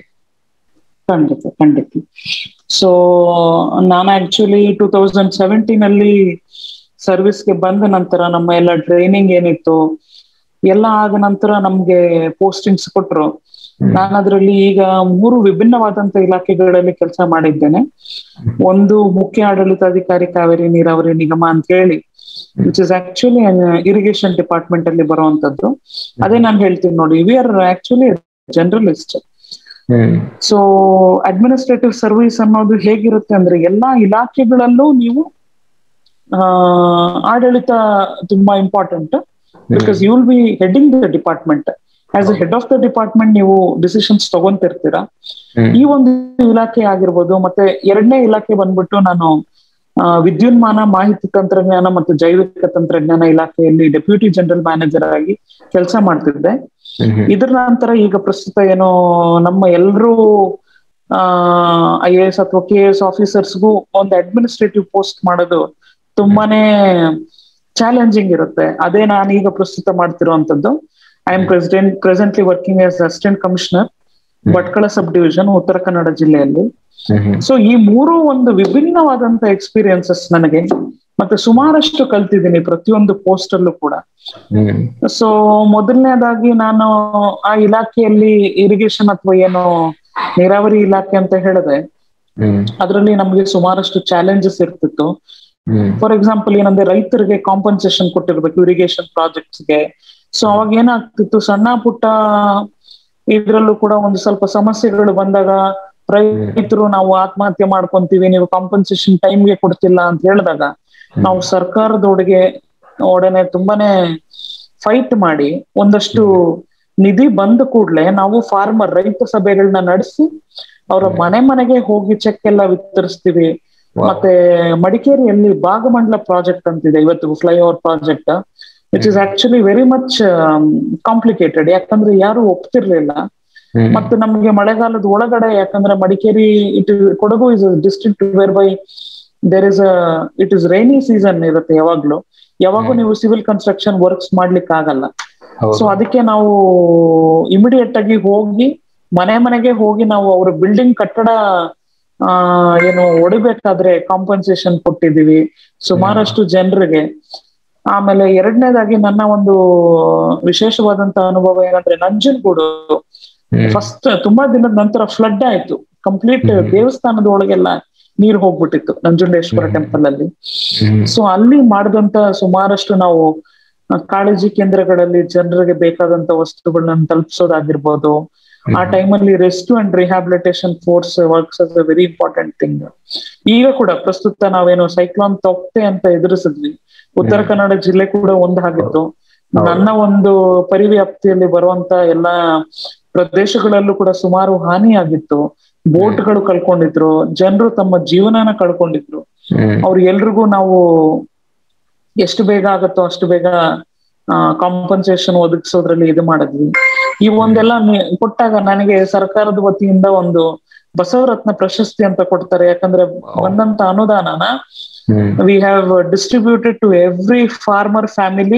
ಖಂಡಿತ ಖಂಡಿತ ಸೊ ನಾನು ಆಕ್ಚುಲಿ ಟೂ ತೌಸಂಡ್ ಸೆವೆಂಟೀನ್ ಅಲ್ಲಿ ಸರ್ವಿಸ್ಗೆ ಬಂದ ನಂತರ ನಮ್ಮ ಎಲ್ಲ ಟ್ರೈನಿಂಗ್ ಏನಿತ್ತು ಎಲ್ಲ ಆದ ನಂತರ ನಮ್ಗೆ ಪೋಸ್ಟಿಂಗ್ಸ್ ಕೊಟ್ರು ನಾನು ಅದರಲ್ಲಿ ಈಗ ಮೂರು ವಿಭಿನ್ನವಾದಂತ ಇಲಾಖೆಗಳಲ್ಲಿ ಕೆಲಸ ಮಾಡಿದ್ದೇನೆ ಒಂದು ಮುಖ್ಯ ಆಡಳಿತಾಧಿಕಾರಿ ಕಾವೇರಿ ನೀರಾವರಿ ನಿಗಮ ಅಂತ ಹೇಳಿ which is actually irrigation department ಅಲ್ಲಿ ಬರುವಂತದ್ದು ಅದೇ ನಾನು ಹೇಳ್ತೀನಿ ನೋಡಿ we are actually generalist hmm so administrative service ಅನ್ನೋದು ಹೇಗಿರುತ್ತೆ ಅಂದ್ರೆ ಎಲ್ಲಾ ಇಲಾಖೆಗಳಲ್ಲೂ ನೀವು ಆ, ಆಡಳಿತ ತುಂಬಾ important because you will be heading the department as a head of the department ನೀವು ಡಿಸಿಷನ್ಸ್ ತಗೊಂತಿರ್ತೀರಾ ಹ್ಮ್. ಈ ಒಂದು ಇಲಾಖೆ ಆಗಿರ್ಬೋದು ಮತ್ತೆ ಎರಡನೇ ಇಲಾಖೆ ಬಂದ್ಬಿಟ್ಟು ನಾನು ಆ, ವಿದ್ಯುನ್ಮಾನ ಮಾಹಿತಿ ತಂತ್ರಜ್ಞಾನ ಮತ್ತು ಜೈವಿಕ ತಂತ್ರಜ್ಞಾನ ಇಲಾಖೆಯಲ್ಲಿ ಡೆಪ್ಯೂಟಿ ಜನರಲ್ ಮ್ಯಾನೇಜರ್ ಆಗಿ ಕೆಲಸ ಮಾಡ್ತಿದ್ದೆ ಹ್ಮ್. ಇದ್ರ ನಂತರ ಈಗ ಪ್ರಸ್ತುತ ಏನೋ ನಮ್ಮ ಎಲ್ರೂ ಐ ಎ ಎಸ್ ಅಥವಾ ಕೆ ಎಸ್ ಆಫೀಸರ್ಸ್ಗೂ ಒಂದು ಅಡ್ಮಿನಿಸ್ಟ್ರೇಟಿವ್ ಪೋಸ್ಟ್ ಮಾಡೋದು ತುಂಬಾನೇ ಚಾಲೆಂಜಿಂಗ್ ಇರುತ್ತೆ ಅದೇ ನಾನು ಈಗ ಪ್ರಸ್ತುತ ಮಾಡ್ತಿರುವಂತದ್ದು I am president presently working as assistant commissioner Bhatkal sub division Uttara Kannada ಜಿಲ್ಲೆಯಲ್ಲಿ ಸೊ ಈ ಮೂರು ಒಂದು ವಿಭಿನ್ನವಾದಂತ ಎಕ್ಸ್ಪೀರಿಯನ್ಸಸ್ ನನಗೆ ಮತ್ತೆ ಸುಮಾರಷ್ಟು ಕಲ್ತಿದ್ದೀನಿ ಪ್ರತಿಯೊಂದು ಪೋಸ್ಟ್ ಅಲ್ಲೂ ಕೂಡ ಸೊ ಮೊದಲನೇದಾಗಿ ನಾನು ಆ ಇಲಾಖೆಯಲ್ಲಿ ಇರಿಗೇಷನ್ ಅಥವಾ ಏನು ನೀರಾವರಿ ಇಲಾಖೆ ಅಂತ ಹೇಳಿದೆ ಅದರಲ್ಲಿ ನಮ್ಗೆ ಸುಮಾರಷ್ಟು ಚಾಲೆಂಜಸ್ ಇರ್ತಿತ್ತು ಫಾರ್ ಎಕ್ಸಾಂಪಲ್ ಏನಂದ್ರೆ ರೈತರಿಗೆ ಕಾಂಪನ್ಸೇಷನ್ ಕೊಟ್ಟಿರ್ಬೇಕು ಇರಿಗೇಷನ್ ಪ್ರಾಜೆಕ್ಟ್ಸ್ಗೆ ಸೊ ಅವಾಗ ಏನಾಗ್ತಿತ್ತು ಸಣ್ಣ ಪುಟ್ಟ ಇದ್ರಲ್ಲೂ ಕೂಡ ಒಂದು ಸ್ವಲ್ಪ ಸಮಸ್ಯೆಗಳು ಬಂದಾಗ ರೈತರು ನಾವು ಆತ್ಮಹತ್ಯೆ ಮಾಡ್ಕೊಂತೀವಿ ನೀವು ಕಾಂಪನ್ಸೇಷನ್ ಟೈಮ್ಗೆ ಕೊಡ್ತಿಲ್ಲ ಅಂತ ಹೇಳಿದಾಗ ನಾವು ಸರ್ಕಾರದೊಳಗೆ ಒಡನೆ ತುಂಬಾನೇ ಫೈಟ್ ಮಾಡಿ ಒಂದಷ್ಟು ನಿಧಿ ಬಂದ ಕೂಡ್ಲೆ ನಾವು ಫಾರ್ಮರ್ ರೈತ ಸಭೆಗಳನ್ನ ನಡೆಸಿ ಅವರ ಮನೆ ಮನೆಗೆ ಹೋಗಿ ಚೆಕ್ ಎಲ್ಲ ವಿತರಿಸ್ತೀವಿ ಮತ್ತೆ ಮಡಿಕೇರಿಯಲ್ಲಿ ಭಾಗಮಂಡಲ ಪ್ರಾಜೆಕ್ಟ್ ಅಂತಿದೆ ಇವತ್ತು flyover project which is actually very much complicated ಯಾಕಂದ್ರೆ ಯಾರು ಒಪ್ತಿರ್ಲಿಲ್ಲ ಮತ್ತೆ ನಮ್ಗೆ ಮಳೆಗಾಲದ ಒಳಗಡೆ ಯಾಕಂದ್ರೆ Madikeri it Kodagu is district whereby there is a it is rainy season ಇರುತ್ತೆ ಯಾವಾಗ್ಲೂ ಯಾವಾಗೂ ನೀವು ಸಿವಿಲ್ ಕನ್ಸ್ಟ್ರಕ್ಷನ್ ವರ್ಕ್ಸ್ ಮಾಡ್ಲಿಕ್ಕೆ ಆಗಲ್ಲ ಸೊ ಅದಕ್ಕೆ ನಾವು ಇಮಿಡಿಯೇಟ್ ಆಗಿ ಹೋಗಿ ಮನೆ ಮನೆಗೆ ಹೋಗಿ ನಾವು ಅವ್ರ ಬಿಲ್ಡಿಂಗ್ ಕಟ್ಟಡ ಆ ಏನು ಹೊಡಿಬೇಕಾದ್ರೆ ಕಾಂಪನ್ಸೇಷನ್ ಕೊಟ್ಟಿದೀವಿ ಸುಮಾರಷ್ಟು ಜನರಿಗೆ ಆಮೇಲೆ ಎರಡನೇದಾಗಿ ನನ್ನ ಒಂದು ವಿಶೇಷವಾದಂತ ಅನುಭವ ಏನಂದ್ರೆ ನಂಜನಗೂಡು ಫಸ್ಟ್ ತುಂಬಾ ದಿನದ ನಂತರ ಫ್ಲಡ್ ಆಯ್ತು ಕಂಪ್ಲೀಟ್ ದೇವಸ್ಥಾನದ ಒಳಗೆಲ್ಲ ನೀರ್ ಹೋಗ್ಬಿಟ್ಟಿತ್ತು ನಂಜುಂಡೇಶ್ವರ ಟೆಂಪಲ್ ಅಲ್ಲಿ ಸೊ ಅಲ್ಲಿ ಮಾಡಿದಂತ ಸುಮಾರಷ್ಟು ನಾವು ಕಾಳಜಿ ಕೇಂದ್ರಗಳಲ್ಲಿ ಜನರಿಗೆ ಬೇಕಾದಂತ ವಸ್ತುಗಳನ್ನ ತಲುಪಿಸೋದಾಗಿರ್ಬೋದು ಆ ಟೈಮಲ್ಲಿ rescue and rehabilitation force works as a very important thing ಈಗ ಕೂಡ ಪ್ರಸ್ತುತ ನಾವೇನು ಸೈಕ್ಲಾನ್ ತೊಕ್ತೆ ಅಂತ ಎದುರಿಸಿದ್ವಿ ಉತ್ತರ ಕನ್ನಡ ಜಿಲ್ಲೆ ಕೂಡ ಒಂದಾಗಿತ್ತು ನನ್ನ ಒಂದು ಪರಿವ್ಯಾಪ್ತಿಯಲ್ಲಿ ಬರುವಂತ ಎಲ್ಲಾ ಪ್ರದೇಶಗಳಲ್ಲೂ ಕೂಡ ಸುಮಾರು ಹಾನಿಯಾಗಿತ್ತು ಬೋಟ್ಗಳು ಕಳ್ಕೊಂಡಿದ್ರು ಜನರು ತಮ್ಮ ಜೀವನನ ಕಳ್ಕೊಂಡಿದ್ರು ಅವ್ರು ಎಲ್ರಿಗೂ ನಾವು ಎಷ್ಟು ಬೇಗ ಆಗತ್ತೋ ಅಷ್ಟು ಬೇಗ ಕಾಂಪನ್ಸೇಷನ್ ಒದಗಿಸೋದ್ರಲ್ಲಿ ಇದು ಮಾಡಿದ್ವಿ ಈ ಒಂದೆಲ್ಲ ಕೊಟ್ಟಾಗ ನನಗೆ ಸರ್ಕಾರದ ವತಿಯಿಂದ ಒಂದು ಬಸವರತ್ನ ಪ್ರಶಸ್ತಿ ಅಂತ ಕೊಡ್ತಾರೆ ಯಾಕಂದ್ರೆ ಬಂದಂತ ಅನುದಾನನ we have distributed to every farmer family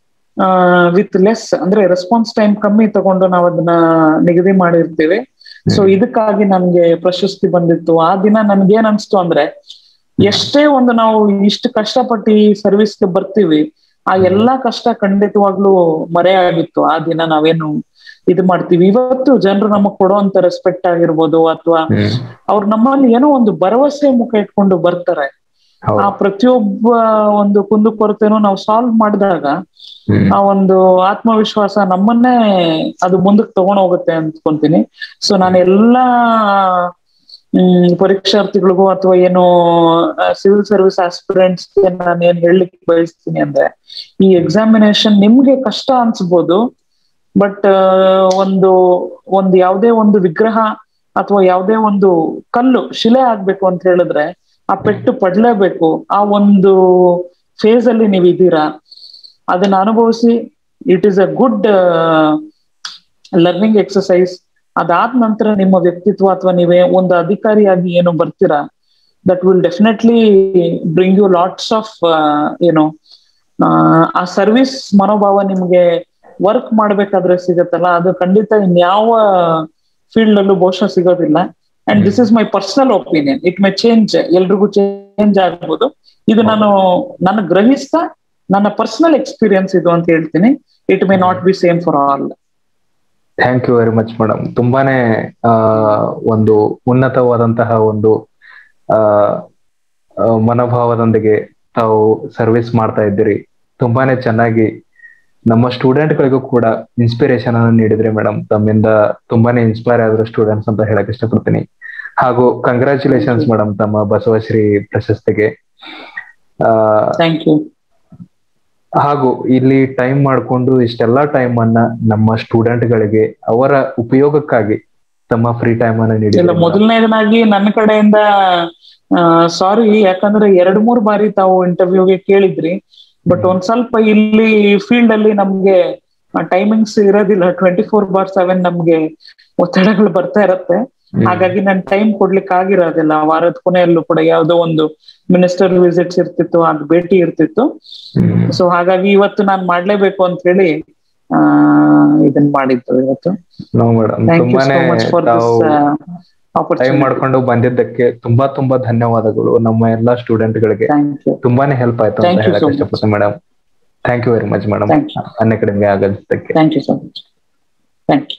with less ಅಂದ್ರೆ ರೆಸ್ಪಾನ್ಸ್ ಟೈಮ್ ಕಮ್ಮಿ ತಗೊಂಡು ನಾವು ಅದನ್ನ ನಿಗದಿ ಮಾಡಿರ್ತೇವೆ ಸೊ ಇದಕ್ಕಾಗಿ ನನ್ಗೆ ಪ್ರಶಸ್ತಿ ಬಂದಿತ್ತು ಆ ದಿನ ನನ್ಗೆ ಏನ್ ಅನ್ಸ್ತು ಅಂದ್ರೆ ಎಷ್ಟೇ ಒಂದು ನಾವು ಇಷ್ಟು ಕಷ್ಟಪಟ್ಟು ಈ ಸರ್ವಿಸ್ಗೆ ಬರ್ತೀವಿ ಆ ಎಲ್ಲಾ ಕಷ್ಟ ಖಂಡಿತವಾಗ್ಲೂ ಮರೆಯಾಗಿತ್ತು ಆ ದಿನ ನಾವೇನು ಇದು ಮಾಡ್ತೀವಿ ಇವತ್ತು ಜನರು ನಮಗ್ ಕೊಡುವಂತ ರೆಸ್ಪೆಕ್ಟ್ ಆಗಿರ್ಬೋದು ಅಥವಾ ಅವ್ರು ನಮ್ಮಲ್ಲಿ ಏನೋ ಒಂದು ಭರವಸೆ ಮುಖ ಇಟ್ಕೊಂಡು ಬರ್ತಾರೆ ಆ ಪ್ರತಿಯೊಬ್ಬ ಒಂದು ಕುಂದು ಕೊರತೆನೂ ನಾವು ಸಾಲ್ವ್ ಮಾಡಿದಾಗ ಆ ಒಂದು ಆತ್ಮವಿಶ್ವಾಸ ನಮ್ಮನ್ನೇ ಅದು ಮುಂದಕ್ಕೆ ತಗೊಂಡ್ ಹೋಗುತ್ತೆ ಅನ್ಕೊಂತೀನಿ ಸೊ ನಾನು ಎಲ್ಲಾ ಹ್ಮ್ ಪರೀಕ್ಷಾರ್ಥಿಗಳಿಗೂ ಅಥವಾ ಏನು ಸಿವಿಲ್ ಸರ್ವಿಸ್ ಆಸ್ಪಿರೆಂಟ್ಸ್ ನಾನು ಏನ್ ಹೇಳಲಿಕ್ಕೆ ಬಯಸ್ತೀನಿ ಅಂದ್ರೆ ಈ ಎಕ್ಸಾಮಿನೇಷನ್ ನಿಮ್ಗೆ ಕಷ್ಟ ಅನ್ಸ್ಬೋದು ಬಟ್ ಒಂದು ಒಂದು ಯಾವುದೇ ಒಂದು ವಿಗ್ರಹ ಅಥವಾ ಯಾವುದೇ ಒಂದು ಕಲ್ಲು ಶಿಲೆ ಆಗ್ಬೇಕು ಅಂತ ಹೇಳಿದ್ರೆ ಆ ಪೆಟ್ಟು ಪಡ್ಲೇಬೇಕು ಆ ಒಂದು ಫೇಸ್ ಅಲ್ಲಿ ನೀವು ಇದ್ದೀರಾ ಅದನ್ನ ಅನುಭವಿಸಿ it is a good learning exercise ಅದಾದ ನಂತರ ನಿಮ್ಮ ವ್ಯಕ್ತಿತ್ವ ಅಥವಾ ನೀವೇ ಒಂದು ಅಧಿಕಾರಿಯಾಗಿ ಏನು ಬರ್ತೀರಾ that will definitely bring you lots of ಏನು ಆ ಸರ್ವಿಸ್ ಮನೋಭಾವ ನಿಮ್ಗೆ ವರ್ಕ್ ಮಾಡ್ಬೇಕಾದ್ರೆ ಸಿಗತ್ತಲ್ಲ ಅದು ಖಂಡಿತ ಇನ್ಯಾವ ಫೀಲ್ಡ್ ಅಲ್ಲೂ ಬಹುಶಃ ಸಿಗೋದಿಲ್ಲ and this is my personal opinion it may change ಎಲ್ರಿಗೂ ಚೇಂಜ್ ಆಗ್ಬೋದು ಇದು ನಾನು ನನ್ನ ಗ್ರಹಿಸ್ತಾ ನನ್ನ ಪರ್ಸನಲ್ ಎಕ್ಸ್ಪೀರಿಯನ್ಸ್ ಇದು ಅಂತ ಹೇಳ್ತೀನಿ it may not be same for all thank you very much madam ತುಂಬಾನೇ ಒಂದು ಉನ್ನತವಾದಂತಹ ಒಂದು ಮನೋಭಾವದೊಂದಿಗೆ ತಾವು ಸರ್ವಿಸ್ ಮಾಡ್ತಾ ಇದ್ದೀರಿ ತುಂಬಾನೇ ಚೆನ್ನಾಗಿ ನಮ್ಮ ಸ್ಟೂಡೆಂಟ್ಗಳಿಗೂ ಕೂಡ ಇನ್ಸ್ಪಿರೇಷನ್ ಅನ್ನು ನೀಡಿದ್ರಿ ಮೇಡಮ್ ತಮ್ಮಿಂದ ತುಂಬಾನೇ ಇನ್ಸ್ಪೈರ್ ಆದ್ರು ಸ್ಟೂಡೆಂಟ್ಸ್ ಅಂತ ಹೇಳಕ್ ಇಷ್ಟಪಡ್ತೀನಿ ಹಾಗೂ ಕಂಗ್ರಾಚುಲೇಷನ್ಸ್ ಮೇಡಮ್ ತಮ್ಮ ಬಸವಶ್ರೀ ಪ್ರಶಸ್ತಿಗೆ ಥ್ಯಾಂಕ್ ಯು ಹಾಗೂ ಇಲ್ಲಿ ಟೈಮ್ ಮಾಡ್ಕೊಂಡು ಇಷ್ಟೆಲ್ಲಾ ಟೈಮ್ ಅನ್ನ ನಮ್ಮ ಸ್ಟೂಡೆಂಟ್ ಗಳಿಗೆ ಅವರ ಉಪಯೋಗಕ್ಕಾಗಿ ತಮ್ಮ ಫ್ರೀ ಟೈಮ್ ಅನ್ನ ನೀಡಿ ಮೊದಲನೇದನಾಗಿ ನನ್ನ ಕಡೆಯಿಂದ ಸಾರಿ ಯಾಕಂದ್ರೆ ಎರಡ್ ಮೂರ್ ಬಾರಿ ತಾವು ಇಂಟರ್ವ್ಯೂಗೆ ಕೇಳಿದ್ರಿ ಬಟ್ ಒಂದ್ ಸ್ವಲ್ಪ ಇಲ್ಲಿ ಫೀಲ್ಡ್ ಅಲ್ಲಿ ನಮ್ಗೆ ಟೈಮಿಂಗ್ಸ್ ಇರೋದಿಲ್ಲ ಟ್ವೆಂಟಿ ಫೋರ್ ಬಾರ್ ಸೆವೆನ್ ನಮ್ಗೆ ಒತ್ತಡಗಳು ಬರ್ತಾ ಇರತ್ತೆ ಹಾಗಾಗಿ ನನ್ ಟೈಮ್ ಕೊಡ್ಲಿಕ್ಕೆ ಆಗಿರೋದಿಲ್ಲ ವಾರದ ಕೊನೆಯಲ್ಲೂ ಕೂಡ ಯಾವ್ದೋ ಒಂದು ಮಿನಿಸ್ಟರ್ ವಿಸಿಟ್ಸ್ ಇರ್ತಿತ್ತು ಅದ್ ಭೇಟಿ ಇರ್ತಿತ್ತು ಸೊ ಹಾಗಾಗಿ ಇವತ್ತು ನಾನ್ ಮಾಡ್ಲೇಬೇಕು ಅಂತ ಹೇಳಿ ಆ, ಇದನ್ ಮಾಡಿದ್ದು ಇವತ್ತು ನೋ ಮೇಡಮ್ ಥ್ಯಾಂಕ್ ಯು ತುಂಬಾನೇ ಸೋ ಮಚ್ ಫಾರ್ ತಾವು ದಿಸ್ ಟೈಮ್ ಆಪರ್ಚುನಿಟಿ ಮಾಡ್ಕೊಂಡು ಬಂದಿದ್ದಕ್ಕೆ ತುಂಬಾ ತುಂಬಾ ಧನ್ಯವಾದಗಳು ನಮ್ಮ ಎಲ್ಲಾ ಸ್ಟೂಡೆಂಟ್ ಗಳಿಗೆ ಥ್ಯಾಂಕ್ ಯು ತುಂಬಾನೇ ಹೆಲ್ಪ್ ಆಯ್ತು ಅಂತ Thank you ಹೇಳಕ್ so much. ಇಷ್ಟಪಡ್ತೀನಿ madam thank you very much madam Thank you. ಅನ್ ಅಕಾಡೆಮಿ ಆಗೋದಕ್ಕೆ thank you so much thank you